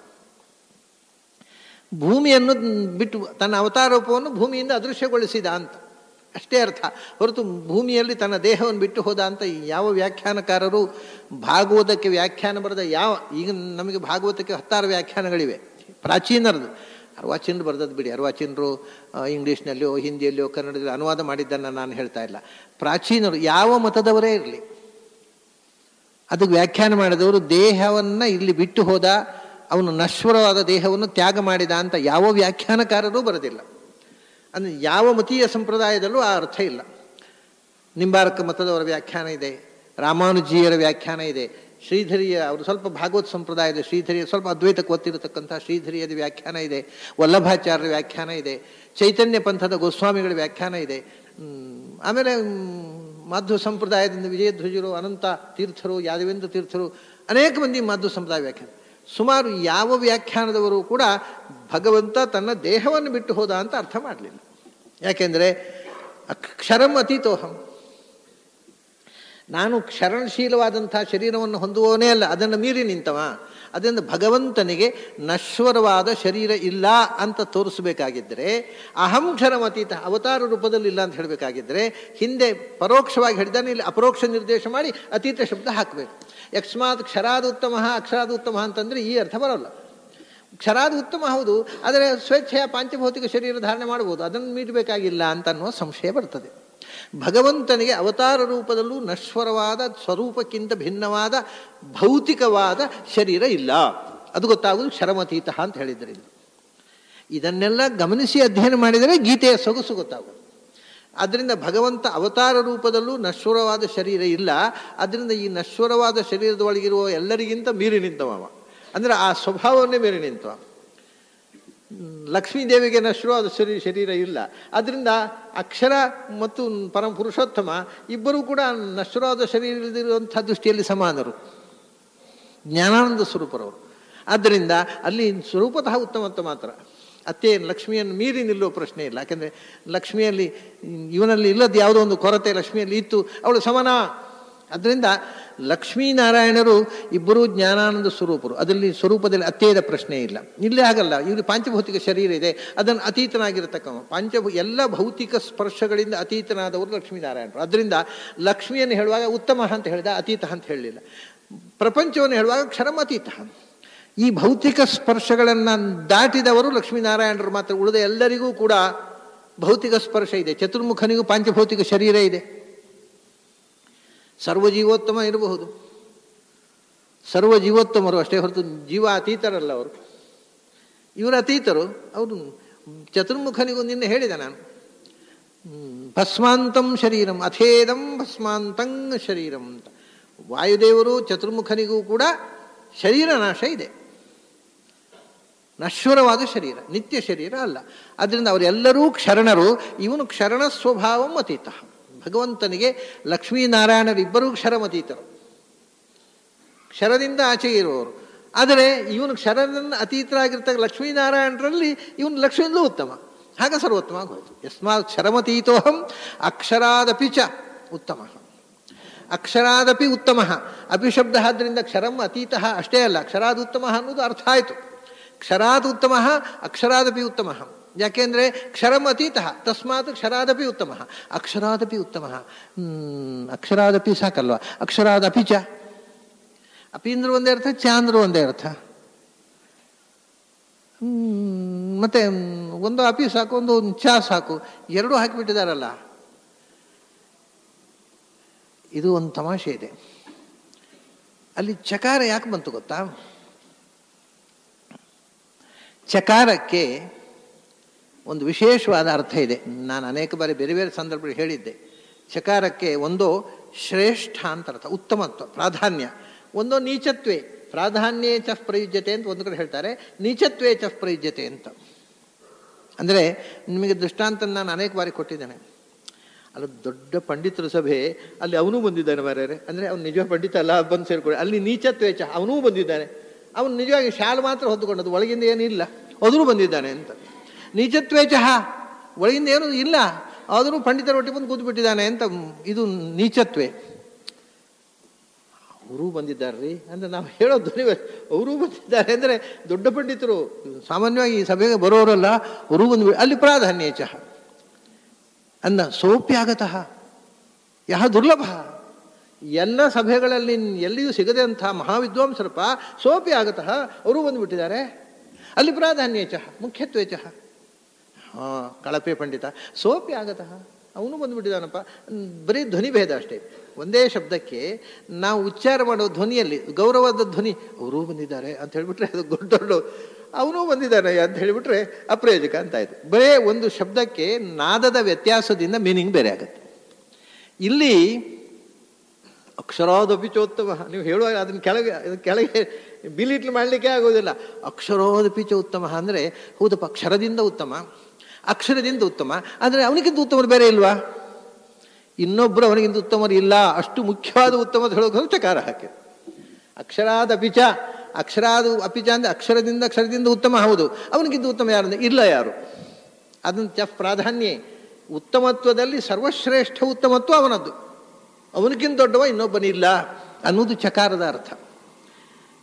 ಭೂಮಿಯನ್ನು ಬಿಟ್ಟು ತನ್ನ ಅವತಾರ ರೂಪವನ್ನು ಭೂಮಿಯಿಂದ ಅದೃಶ್ಯಗೊಳಿಸಿದ ಅಂತ ಅಷ್ಟೇ ಅರ್ಥ ಹೊರತು ಭೂಮಿಯಲ್ಲಿ ತನ್ನ ದೇಹವನ್ನು ಬಿಟ್ಟು ಹೋದ ಅಂತ ಯಾವ ವ್ಯಾಖ್ಯಾನಕಾರರು ಭಾಗವತಕ್ಕೆ ವ್ಯಾಖ್ಯಾನ ಬರೆದ ಯಾವ ಈಗ ನಮಗೆ ಭಾಗವತಕ್ಕೆ ಹತ್ತಾರು ವ್ಯಾಖ್ಯಾನಗಳಿವೆ ಪ್ರಾಚೀನರದು ಅರ್ವಾಚೀನರು ಬರೆದದ್ದು ಬಿಡಿ ಅರ್ವಾಚೀನರು ಆ, ಇಂಗ್ಲೀಷ್ನಲ್ಲಿಯೋ ಹಿಂದಿಯಲ್ಲಿಯೋ ಕನ್ನಡದಲ್ಲಿ ಅನುವಾದ ಮಾಡಿದ್ದನ್ನು ನಾನು ಹೇಳ್ತಾ ಇಲ್ಲ ಪ್ರಾಚೀನರು ಯಾವ ಮತದವರೇ ಇರಲಿ ಅದಕ್ಕೆ ವ್ಯಾಖ್ಯಾನ ಮಾಡಿದವರು ದೇಹವನ್ನು ಇಲ್ಲಿ ಬಿಟ್ಟು ಹೋದ ಅವನು ನಶ್ವರವಾದ ದೇಹವನ್ನು ತ್ಯಾಗ ಮಾಡಿದ ಅಂತ ಯಾವ ವ್ಯಾಖ್ಯಾನಕಾರರೂ ಬರೆದಿಲ್ಲ ಅಂದರೆ ಯಾವ ಮತೀಯ ಸಂಪ್ರದಾಯದಲ್ಲೂ ಆ ಅರ್ಥ ಇಲ್ಲ ನಿಂಬಾರಕ ಮತದವರ ವ್ಯಾಖ್ಯಾನ ಇದೆ ರಾಮಾನುಜೀಯರ ವ್ಯಾಖ್ಯಾನ ಇದೆ ಶ್ರೀಧರಿಯ ಅವರು ಸ್ವಲ್ಪ ಭಾಗವತ್ ಸಂಪ್ರದಾಯದ ಶ್ರೀಧರಿಯ ಸ್ವಲ್ಪ ಅದ್ವೈತಕ್ಕೆ ಒತ್ತಿರತಕ್ಕಂಥ ಶ್ರೀಧರಿಯದ ವ್ಯಾಖ್ಯಾನ ಇದೆ ವಲ್ಲಭಾಚಾರ್ಯರ ವ್ಯಾಖ್ಯಾನ ಇದೆ ಚೈತನ್ಯ ಪಂಥದ ಗೋಸ್ವಾಮಿಗಳ ವ್ಯಾಖ್ಯಾನ ಇದೆ ಹ್ಮ್, ಆಮೇಲೆ ಹ್ಮ್, ಮಾಧ್ವ ಸಂಪ್ರದಾಯದಿಂದ ವಿಜಯಧ್ವಜರು ಅನಂತ ತೀರ್ಥರು ಯಾದವೇಂದ್ರ ತೀರ್ಥರು ಅನೇಕ ಮಂದಿ ಮಾಧ್ವ ಸಂಪ್ರದಾಯ ವ್ಯಾಖ್ಯಾನ ಸುಮಾರು ಯಾವ ವ್ಯಾಖ್ಯಾನದವರು ಕೂಡ ಭಗವಂತ ತನ್ನ ದೇಹವನ್ನು ಬಿಟ್ಟು ಹೋದ ಅಂತ ಅರ್ಥ ಮಾಡಲಿಲ್ಲ ಯಾಕೆಂದರೆ ಅಕ್ಷರಂ ಅತೀತೋಹಂ ನಾನು ಕ್ಷರಣಶೀಲವಾದಂಥ ಶರೀರವನ್ನು ಹೊಂದುವವನೇ ಅಲ್ಲ ಅದನ್ನು ಮೀರಿ ನಿಂತವ ಅದರಿಂದ ಭಗವಂತನಿಗೆ ನಶ್ವರವಾದ ಶರೀರ ಇಲ್ಲ ಅಂತ ತೋರಿಸಬೇಕಾಗಿದ್ದರೆ ಅಹಂ ಕ್ಷರಮತೀತ ಅವತಾರ ರೂಪದಲ್ಲಿ ಇಲ್ಲ ಅಂತ ಹೇಳಬೇಕಾಗಿದ್ದರೆ ಹಿಂದೆ ಪರೋಕ್ಷವಾಗಿ ಹೇಳಿದ್ದಾನೆ ಇಲ್ಲಿ ಅಪರೋಕ್ಷ ನಿರ್ದೇಶ ಮಾಡಿ ಅತೀತ ಶಬ್ದ ಹಾಕಬೇಕು ಯಸ್ಮಾತ್ ಕ್ಷರಾದ ಉತ್ತಮ ಅಕ್ಷರಾದ ಉತ್ತಮ ಅಂತಂದರೆ ಈ ಅರ್ಥ ಬರೋಲ್ಲ ಕ್ಷರಾದ ಉತ್ತಮ ಹೌದು ಆದರೆ ಸ್ವೇಚ್ಛೆಯ ಪಾಂಚಭೌತಿಕ ಶರೀರ ಧಾರಣೆ ಮಾಡ್ಬೋದು ಅದನ್ನು ಮೀರಬೇಕಾಗಿಲ್ಲ ಅಂತ ಅನ್ನುವ ಸಂಶಯ ಬರ್ತದೆ ಭಗವಂತನಿಗೆ ಅವತಾರ ರೂಪದಲ್ಲೂ ನಶ್ವರವಾದ ಸ್ವರೂಪಕ್ಕಿಂತ ಭಿನ್ನವಾದ ಭೌತಿಕವಾದ ಶರೀರ ಇಲ್ಲ ಅದು ಗೊತ್ತಾಗುವುದು ಕ್ಷರಮತೀತ ಅಂತ ಹೇಳಿದ್ರಿಂದ ಇದನ್ನೆಲ್ಲ ಗಮನಿಸಿ ಅಧ್ಯಯನ ಮಾಡಿದರೆ ಗೀತೆಯ ಸೊಗಸು ಗೊತ್ತಾಗುವುದು ಅದರಿಂದ ಭಗವಂತ ಅವತಾರ ರೂಪದಲ್ಲೂ ನಶ್ವರವಾದ ಶರೀರ ಇಲ್ಲ ಅದರಿಂದ ಈ ನಶ್ವರವಾದ ಶರೀರದ ಒಳಗಿರುವ ಎಲ್ಲರಿಗಿಂತ ಮೀರಿ ನಿಂತವ ಅಂದರೆ ಆ ಸ್ವಭಾವವನ್ನೇ ಮೀರಿ ನಿಂತವ ಲಕ್ಷ್ಮೀ ದೇವಿಗೆ ನಶ್ವರವಾದ ಶರೀರ ಶರೀರ ಇಲ್ಲ ಅದರಿಂದ ಅಕ್ಷರ ಮತ್ತು ಪರಮ ಪುರುಷೋತ್ತಮ ಇಬ್ಬರೂ ಕೂಡ ನಶ್ವರವಾದ ಶರೀರದಿರುವಂಥ ದೃಷ್ಟಿಯಲ್ಲಿ ಸಮಾನರು ಜ್ಞಾನಾನಂದ ಸ್ವರೂಪರವರು ಆದ್ದರಿಂದ ಅಲ್ಲಿ ಸ್ವರೂಪತಃ ಉತ್ತಮತ್ವ ಮಾತ್ರ ಅತ್ತೆ ಲಕ್ಷ್ಮಿಯನ್ನು ಮೀರಿ ನಿಲ್ಲುವ ಪ್ರಶ್ನೆ ಇಲ್ಲ ಯಾಕೆಂದರೆ ಲಕ್ಷ್ಮಿಯಲ್ಲಿ ಇವನಲ್ಲಿ ಇಲ್ಲದ ಯಾವುದೋ ಒಂದು ಕೊರತೆ ಲಕ್ಷ್ಮಿಯಲ್ಲಿ ಇತ್ತು ಅವಳು ಸಮಾನ ಅದರಿಂದ ಲಕ್ಷ್ಮೀನಾರಾಯಣರು ಇಬ್ಬರೂ ಜ್ಞಾನಾನಂದ ಸ್ವರೂಪರು ಅದರಲ್ಲಿ ಸ್ವರೂಪದಲ್ಲಿ ಅತ್ಯೇದ ಪ್ರಶ್ನೆ ಇಲ್ಲ ಇಲ್ಲೇ ಆಗಲ್ಲ ಇವರು ಪಾಂಚಭೌತಿಕ ಶರೀರ ಇದೆ ಅದನ್ನು ಅತೀತನಾಗಿರತಕ್ಕವ ಪಂಚಭೂ ಎಲ್ಲ ಭೌತಿಕ ಸ್ಪರ್ಶಗಳಿಂದ ಅತೀತನಾದವರು ಲಕ್ಷ್ಮೀನಾರಾಯಣರು ಅದರಿಂದ ಲಕ್ಷ್ಮಿಯನ್ನು ಹೇಳುವಾಗ ಉತ್ತಮ ಅಂತ ಹೇಳಿದ ಅತೀತ ಅಂತ ಹೇಳಲಿಲ್ಲ ಪ್ರಪಂಚವನ್ನು ಹೇಳುವಾಗ ಕ್ಷರಮತೀತ ಈ ಭೌತಿಕ ಸ್ಪರ್ಶಗಳನ್ನು ದಾಟಿದವರು ಲಕ್ಷ್ಮೀನಾರಾಯಣರು ಮಾತ್ರ ಉಳಿದ ಎಲ್ಲರಿಗೂ ಕೂಡ ಭೌತಿಕ ಸ್ಪರ್ಶ ಇದೆ ಚತುರ್ಮುಖನಿಗೂ ಪಾಂಚಭೌತಿಕ ಶರೀರ ಇದೆ ಸರ್ವ ಜೀವೋತ್ತಮ ಇರಬಹುದು ಸರ್ವ ಜೀವೋತ್ತಮರು ಅಷ್ಟೇ ಹೊರತು ಜೀವ ಅತೀತರಲ್ಲ ಅವರು ಇವರು ಅತೀತರು ಅವರು ಚತುರ್ಮುಖನಿಗೂ ನಿನ್ನೆ ಹೇಳಿದೆ ನಾನು ಭಸ್ಮಾಂತಂ ಶರೀರಂ ಅಥೇದಂ ಭಸ್ಮಾಂತಂ ಶರೀರಂ ಅಂತ ವಾಯುದೇವರು ಚತುರ್ಮುಖನಿಗೂ ಕೂಡ ಶರೀರ ನಾಶ ಇದೆ ನಶ್ವರವಾದ ಶರೀರ ನಿತ್ಯ ಶರೀರ ಅಲ್ಲ ಅದರಿಂದ ಅವರೆಲ್ಲರೂ ಕ್ಷರಣರು ಇವನು ಕ್ಷರಣ ಸ್ವಭಾವಂ ಅತೀತ ಭಗವಂತನಿಗೆ ಲಕ್ಷ್ಮೀನಾರಾಯಣರಿಬ್ಬರೂ ಕ್ಷರಮತೀತರು ಕ್ಷರದಿಂದ ಆಚೆಗೆ ಇರುವವರು ಆದರೆ ಇವನು ಕ್ಷರದಿಂದ ಅತೀತರಾಗಿರ್ತಕ್ಕ ಲಕ್ಷ್ಮೀನಾರಾಯಣರಲ್ಲಿ ಇವನು ಲಕ್ಷ್ಮಿಯಿಂದಲೂ ಉತ್ತಮ ಹಾಗೆ ಸರ್ವೋತ್ತಮ ಆಗೋಯ್ತು ಯಸ್ಮಾತ್ ಕ್ಷರಮತೀತೋಹಂ ಅಕ್ಷರಾದಪಿ ಚ ಉತ್ತಮ ಅಕ್ಷರಾದಪಿ ಉತ್ತಮ ಅಪಿ ಶಬ್ದ ಆದ್ದರಿಂದ ಕ್ಷರಂ ಅತೀತ ಅಷ್ಟೇ ಅಲ್ಲ ಕ್ಷರಾದ ಉತ್ತಮ ಅನ್ನೋದು ಅರ್ಥ ಆಯಿತು ಕ್ಷರಾದ ಉತ್ತಮ ಅಕ್ಷರಾದಪಿ ಉತ್ತಮ ಯಾಕೆಂದರೆ ಕ್ಷರಂ ಅತೀತ ತಸ್ಮಾತ್ ಕ್ಷರಾದಪಿ ಉತ್ತಮ ಅಕ್ಷರಾದಪಿ ಉತ್ತಮ ಅಕ್ಷರಾದಪಿ ಸಾಕಲ್ವ ಅಕ್ಷರಾದಪಿ ಚ ಅಪಿ ಅಂದ್ರೆ ಒಂದೇ ಅರ್ಥ ಚ ಅಂದ್ರೆ ಒಂದೇ ಅರ್ಥ ಮತ್ತೆ ಒಂದು ಅಪಿ ಸಾಕು ಒಂದು ಚ ಸಾಕು ಎರಡೂ ಹಾಕಿಬಿಟ್ಟಿದಾರಲ್ಲ ಇದು ಒಂದು ತಮಾಷೆ ಇದೆ ಅಲ್ಲಿ ಚಕಾರ ಯಾಕೆ ಬಂತು ಗೊತ್ತಾ ಚಕಾರಕ್ಕೆ ಒಂದು ವಿಶೇಷವಾದ ಅರ್ಥ ಇದೆ ನಾನು ಅನೇಕ ಬಾರಿ ಬೇರೆ ಬೇರೆ ಸಂದರ್ಭದಲ್ಲಿ ಹೇಳಿದ್ದೆ ಚಕಾರಕ್ಕೆ ಒಂದು ಶ್ರೇಷ್ಠ ಅಂತ ಅರ್ಥ ಉತ್ತಮತ್ವ ಪ್ರಾಧಾನ್ಯ ಒಂದು ನೀಚತ್ವೇ ಪ್ರಾಧಾನ್ಯೇ ಚಫ್ ಪ್ರಯುಜ್ಯತೆ ಅಂತ ಒಂದು ಕಡೆ ಹೇಳ್ತಾರೆ ನೀಚತ್ವೇ ಚಫ್ ಪ್ರಯುಜ್ಯತೆ ಅಂತ ಅಂದರೆ ನಿಮಗೆ ದೃಷ್ಟಾಂತ ನಾನು ಅನೇಕ ಬಾರಿ ಕೊಟ್ಟಿದ್ದೇನೆ ಅಲ್ಲಿ ದೊಡ್ಡ ಪಂಡಿತರ ಸಭೆ ಅಲ್ಲಿ ಅವನು ಬಂದಿದ್ದಾನೆ ಮಾರ್ಯಾರೆ ಅಂದರೆ ಅವ್ನು ನಿಜ ಪಂಡಿತ ಅಲ್ಲ ಬಂದು ಸೇರ್ಕೊಳ್ಳಿ ಅಲ್ಲಿ ನೀಚತ್ವೇಚ ಅವನೂ ಬಂದಿದ್ದಾನೆ ಅವನು ನಿಜವಾಗಿ ಶಾಲು ಮಾತ್ರ ಹೊತ್ತುಕೊಂಡದ್ದು ಒಳಗಿಂದ ಏನಿಲ್ಲ ಆದರೂ ಬಂದಿದ್ದಾನೆ ಅಂತ ನೀಚತ್ವೇಚ ಒಳಗಿಂದ ಏನೂ ಇಲ್ಲ ಆದರೂ ಪಂಡಿತರ ಒಟ್ಟಿಗೆ ಬಂದು ಕೂತು ಬಿಟ್ಟಿದ್ದಾನೆ ಅಂತ ಇದು ನೀಚತ್ವೇ ಅವರೂ ಬಂದಿದ್ದಾರೆ ಅಂದರೆ ನಾವು ಹೇಳೋ ಧ್ವನಿ ಅವರೂ ಬಂದಿದ್ದಾರೆ ಅಂದರೆ ದೊಡ್ಡ ಪಂಡಿತರು ಸಾಮಾನ್ಯವಾಗಿ ಈ ಸಭೆಗೆ ಬರೋರಲ್ಲ ಅವರೂ ಬಂದು ಅಲ್ಲಿ ಪ್ರಾಧಾನ್ಯ ಚಹ ಅನ್ನ ಸೋಪ್ಯಾಗತಃ ಯಹ ದುರ್ಲಭ ಎಲ್ಲ ಸಭೆಗಳಲ್ಲಿ ಎಲ್ಲಿಯೂ ಸಿಗದೆ ಅಂಥ ಮಹಾವಿದ್ವಾಂಸರಪ್ಪ ಸೋಪಿ ಆಗತಃ ಅವರೂ ಬಂದುಬಿಟ್ಟಿದ್ದಾರೆ ಅಲ್ಲಿ ಪ್ರಾಧಾನ್ಯ ಚಹ ಮುಖ್ಯತ್ವೇ ಚಹ ಹಾಂ ಕಳಪೆ ಪಂಡಿತ ಸೋಪಿ ಆಗತಃ ಅವನು ಬಂದುಬಿಟ್ಟಿದ್ದಾನಪ್ಪ ಬರೀ ಧ್ವನಿ ಭೇದ ಅಷ್ಟೇ ಒಂದೇ ಶಬ್ದಕ್ಕೆ ನಾವು ಉಚ್ಚಾರ ಮಾಡೋ ಧ್ವನಿಯಲ್ಲಿ ಗೌರವದ ಧ್ವನಿ ಅವರೂ ಬಂದಿದ್ದಾರೆ ಅಂತ ಹೇಳಿಬಿಟ್ರೆ ಅದು ದೊಡ್ಡ ದೊಡ್ಡ ಅವನು ಬಂದಿದ್ದಾನೆ ಅಂತ ಹೇಳಿಬಿಟ್ರೆ ಅಪ್ರಯೋಜಕ ಅಂತಾಯ್ತು ಬರೇ ಒಂದು ಶಬ್ದಕ್ಕೆ ನಾದದ ವ್ಯತ್ಯಾಸದಿಂದ ಮೀನಿಂಗ್ ಬೇರೆ ಆಗುತ್ತೆ ಇಲ್ಲಿ ಅಕ್ಷರಾದಪಿಚೋತ್ತಮ ನೀವು ಹೇಳುವಾಗ ಅದನ್ನ ಕೆಳಗೆ ಕೆಳಗೆ ಬಿಲಿಟ್ಲು ಮಾಡಲಿಕ್ಕೆ ಆಗೋದಿಲ್ಲ ಅಕ್ಷರೋದಪಿಚ ಉತ್ತಮ ಅಂದರೆ ಹೌದಪ್ಪ ಅಕ್ಷರದಿಂದ ಉತ್ತಮ ಅಕ್ಷರದಿಂದ ಉತ್ತಮ ಆದರೆ ಅವನಿಗಿಂತ ಉತ್ತಮರು ಬೇರೆ ಇಲ್ವಾ ಇನ್ನೊಬ್ಬರು ಅವನಿಗಿಂತ ಉತ್ತಮರು ಇಲ್ಲ ಅಷ್ಟು ಮುಖ್ಯವಾದ ಉತ್ತಮ ಹೇಳೋಕೆ ಚಕಾರ ಹಾಕಿ ಅಕ್ಷರಾದ ಅಪಿಚ ಅಕ್ಷರಾದ ಅಪಿಚ ಅಂದರೆ ಅಕ್ಷರದಿಂದ ಅಕ್ಷರದಿಂದ ಉತ್ತಮ ಹೌದು ಅವನಿಗಿಂತ ಉತ್ತಮ ಯಾರು ಇಲ್ಲ ಯಾರು ಅದನ್ನು ಚಫ್ ಪ್ರಾಧಾನ್ಯ ಉತ್ತಮತ್ವದಲ್ಲಿ ಸರ್ವಶ್ರೇಷ್ಠ ಉತ್ತಮತ್ವ ಅವನದ್ದು ಅವನಿಗಿಂತ ದೊಡ್ಡವ ಇನ್ನೊಬ್ಬನಿಲ್ಲ ಅನ್ನೋದು ಚಕಾರದ ಅರ್ಥ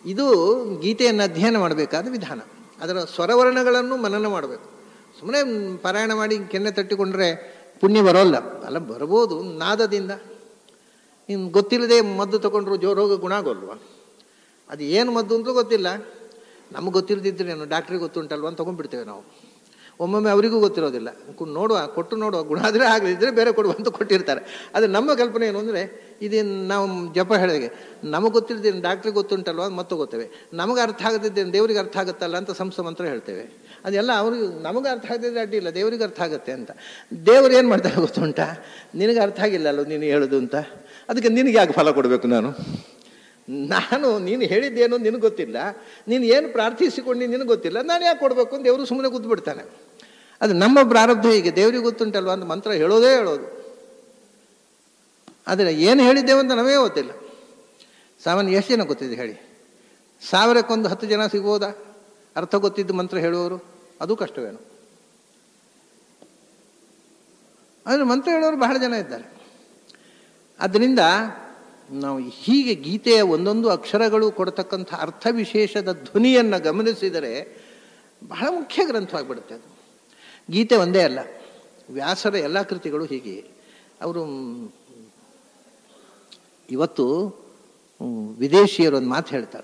ಇದು ಗೀತೆಯನ್ನು ಅಧ್ಯಯನ ಮಾಡಬೇಕಾದ ವಿಧಾನ ಅದರ ಸ್ವರವರ್ಣಗಳನ್ನು ಮನನ ಮಾಡಬೇಕು ಸುಮ್ಮನೆ ಪಾರಾಯಣ ಮಾಡಿ ಕೆನ್ನೆ ತಟ್ಟಿಕೊಂಡ್ರೆ ಪುಣ್ಯ ಬರೋಲ್ಲ ಅಲ್ಲ ಬರ್ಬೋದು ನಾದದಿಂದ ಇನ್ನು ಗೊತ್ತಿಲ್ಲದೆ ಮದ್ದು ತಗೊಂಡ್ರು ಜೋರೋಗ ಗುಣ ಆಗೋಲ್ವ ಅದು ಏನು ಮದ್ದು ಅಂತಲೂ ಗೊತ್ತಿಲ್ಲ ನಮಗೆ ಗೊತ್ತಿಲ್ಲದಿದ್ರೇನು ಡಾಕ್ಟ್ರಿಗೆ ಗೊತ್ತುಂಟಲ್ವ ಅಂತ ತೊಗೊಂಡ್ಬಿಡ್ತೇವೆ ನಾವು ಒಮ್ಮೊಮ್ಮೆ ಅವರಿಗೂ ಗೊತ್ತಿರೋದಿಲ್ಲ ಕು- ನೋಡುವ ಕೊಟ್ಟು ನೋಡುವ ಗುಣ ಆದರೆ ಆಗಲಿದ್ದರೆ ಬೇರೆ ಕೊಡುವ ಅಂತ ಕೊಟ್ಟಿರ್ತಾರೆ ಅದು ನಮ್ಮ ಕಲ್ಪನೆ ಏನು ಅಂದರೆ ಇದೇನು ನಾವು ಜಪ ಹೇಳಿಗೆ ನಮಗೆ ಗೊತ್ತಿಲ್ಲದೇನು ಡಾಕ್ಟ್ರಿಗೆ ಗೊತ್ತುಂಟಲ್ವ ಅದು ಮತ್ತೆ ಗೊತ್ತೇವೆ ನಮಗೆ ಅರ್ಥ ಆಗದಿದ್ದೇನು ದೇವರಿಗೆ ಅರ್ಥ ಆಗುತ್ತಲ್ಲ ಅಂತ ಸಂಸ ಮಂತ್ರ ಹೇಳ್ತೇವೆ ಅದೆಲ್ಲ ಅವ್ರಿಗೆ ನಮಗೆ ಅರ್ಥ ಆಗದಿದ್ರೆ ಅಡ್ಡಿ ಇಲ್ಲ ದೇವರಿಗೆ ಅರ್ಥ ಆಗುತ್ತೆ ಅಂತ ದೇವರು ಏನು ಮಾಡ್ತಾರೆ ಗೊತ್ತುಂಟಾ ನಿನಗೆ ಅರ್ಥ ಆಗಿಲ್ಲ ಅಲ್ಲೋ ನೀನು ಹೇಳೋದು ಅಂತ ಅದಕ್ಕೆ ನಿನಗೆ ಯಾಕೆ ಫಲ ಕೊಡಬೇಕು ನಾನು ನಾನು ನೀನು ಹೇಳಿದ್ದೇನು ನಿನಗೆ ಗೊತ್ತಿಲ್ಲ ನೀನು ಏನು ಪ್ರಾರ್ಥಿಸಿಕೊಂಡು ನಿನಗೆ ಗೊತ್ತಿಲ್ಲ ನಾನು ಯಾಕೆ ಕೊಡಬೇಕು ಅಂತ ದೇವರು ಸುಮ್ಮನೆ ಕೂತ್ಬಿಡ್ತಾನೆ ಅದು ನಮ್ಮ ಪ್ರಾರಬ್ಧ ಹೀಗೆ ದೇವರಿಗೆ ಗೊತ್ತುಂಟಲ್ವ ಅಂತ ಮಂತ್ರ ಹೇಳೋದೇ ಹೇಳೋದು ಆದರೆ ಏನು ಹೇಳಿದ್ದೇವೆ ಅಂತ ನಮಗೆ ಗೊತ್ತಿಲ್ಲ ಸಾಮಾನ್ಯ ಎಷ್ಟು ಜನ ಗೊತ್ತಿದೆ ಹೇಳಿ ಸಾವಿರಕ್ಕೊಂದು ಹತ್ತು ಜನ ಸಿಗ್ಬೋದಾ ಅರ್ಥ ಗೊತ್ತಿದ್ದು ಮಂತ್ರ ಹೇಳುವವರು ಅದು ಕಷ್ಟವೇನು ಆದರೆ ಮಂತ್ರ ಹೇಳೋರು ಬಹಳ ಜನ ಇದ್ದಾರೆ ಆದ್ದರಿಂದ ನಾವು ಹೀಗೆ ಗೀತೆಯ ಒಂದೊಂದು ಅಕ್ಷರಗಳು ಕೊಡತಕ್ಕಂಥ ಅರ್ಥ ವಿಶೇಷದ ಧ್ವನಿಯನ್ನು ಗಮನಿಸಿದರೆ ಬಹಳ ಮುಖ್ಯ ಗ್ರಂಥವಾಗಿಬಿಡುತ್ತೆ ಅದು ಗೀತೆ ಒಂದೇ ಅಲ್ಲ ವ್ಯಾಸರ ಎಲ್ಲ ಕೃತಿಗಳು ಹೀಗೆ ಅವರು ಇವತ್ತು ಹ್ಮ್, ವಿದೇಶಿಯರು ಒಂದು ಮಾತು ಹೇಳ್ತಾರೆ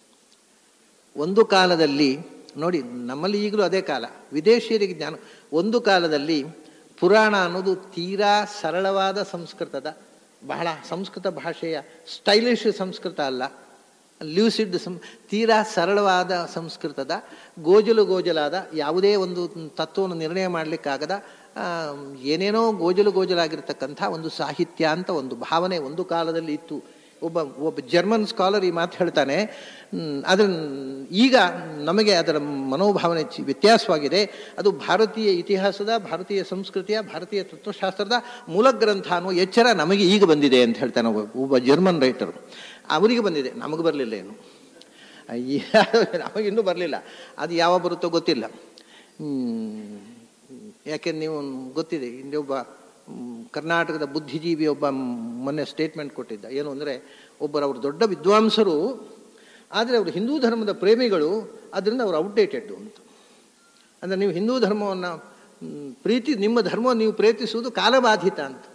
ಒಂದು ಕಾಲದಲ್ಲಿ ನೋಡಿ ನಮ್ಮಲ್ಲಿ ಈಗಲೂ ಅದೇ ಕಾಲ ವಿದೇಶಿಯರಿಗೆ ಜ್ಞಾನ ಒಂದು ಕಾಲದಲ್ಲಿ ಪುರಾಣ ಅನ್ನೋದು ತೀರಾ ಸರಳವಾದ ಸಂಸ್ಕೃತದ ಬಹಳ ಸಂಸ್ಕೃತ ಭಾಷೆಯ ಸ್ಟೈಲಿಶ್ ಸಂಸ್ಕೃತ ಅಲ್ಲ ಲ್ಯೂಸಿಡ್ ಸಂ ತೀರಾ ಸರಳವಾದ ಸಂಸ್ಕೃತದ ಗೋಜಲು ಗೋಜಲಾದ ಯಾವುದೇ ಒಂದು ತತ್ವವನ್ನು ನಿರ್ಣಯ ಮಾಡಲಿಕ್ಕಾಗದ ಆ, ಏನೇನೋ ಗೋಜಲು ಗೋಜಲಾಗಿರ್ತಕ್ಕಂಥ ಒಂದು ಸಾಹಿತ್ಯ ಅಂತ ಒಂದು ಭಾವನೆ ಒಂದು ಕಾಲದಲ್ಲಿ ಇತ್ತು ಒಬ್ಬ ಒಬ್ಬ ಜರ್ಮನ್ ಸ್ಕಾಲರ್ ಈ ಮಾತು ಹೇಳ್ತಾನೆ ಹ್ಮ್, ಅದರ ಈಗ ನಮಗೆ ಅದರ ಮನೋಭಾವನೆ ಚಿ- ವ್ಯತ್ಯಾಸವಾಗಿದೆ ಅದು ಭಾರತೀಯ ಇತಿಹಾಸದ ಭಾರತೀಯ ಸಂಸ್ಕೃತಿಯ ಭಾರತೀಯ ತತ್ವಶಾಸ್ತ್ರದ ಮೂಲ ಗ್ರಂಥ ಅನ್ನೋ ಎಚ್ಚರ ನಮಗೆ ಈಗ ಬಂದಿದೆ ಅಂತ ಹೇಳ್ತಾನೆ ಒಬ್ಬ ಒಬ್ಬ ಜರ್ಮನ್ ರೈಟರು ಅವರಿಗೆ ಬಂದಿದೆ ನಮಗೆ ಬರಲಿಲ್ಲ ಏನು ಅಯ್ಯ, ನಮಗಿನ್ನೂ ಬರಲಿಲ್ಲ ಅದು ಯಾವಾಗ ಬರುತ್ತೋ ಗೊತ್ತಿಲ್ಲ ಹ್ಮ್. ಯಾಕೆ ನೀವು ಗೊತ್ತಿದೆ ಇಲ್ಲಿ ಒಬ್ಬ ಮ್, ಕರ್ನಾಟಕದ ಬುದ್ಧಿಜೀವಿ ಒಬ್ಬ ಮ್, ಮೊನ್ನೆ ಸ್ಟೇಟ್ಮೆಂಟ್ ಕೊಟ್ಟಿದ್ದ ಏನು ಅಂದರೆ ಒಬ್ಬರು ಅವರು ದೊಡ್ಡ ವಿದ್ವಾಂಸರು ಆದರೆ ಅವರು ಹಿಂದೂ ಧರ್ಮದ ಪ್ರೇಮಿಗಳು ಅದರಿಂದ ಅವರು ಔಟ್ಡೇಟೆಡ್ ಅಂತ ಅಂದರೆ ನೀವು ಹಿಂದೂ ಧರ್ಮವನ್ನು ಮ್, ಪ್ರೀತಿ ನಿಮ್ಮ ಧರ್ಮವನ್ನು ನೀವು ಪ್ರೀತಿಸುವುದು ಕಾಲಬಾಧಿತ ಅಂತ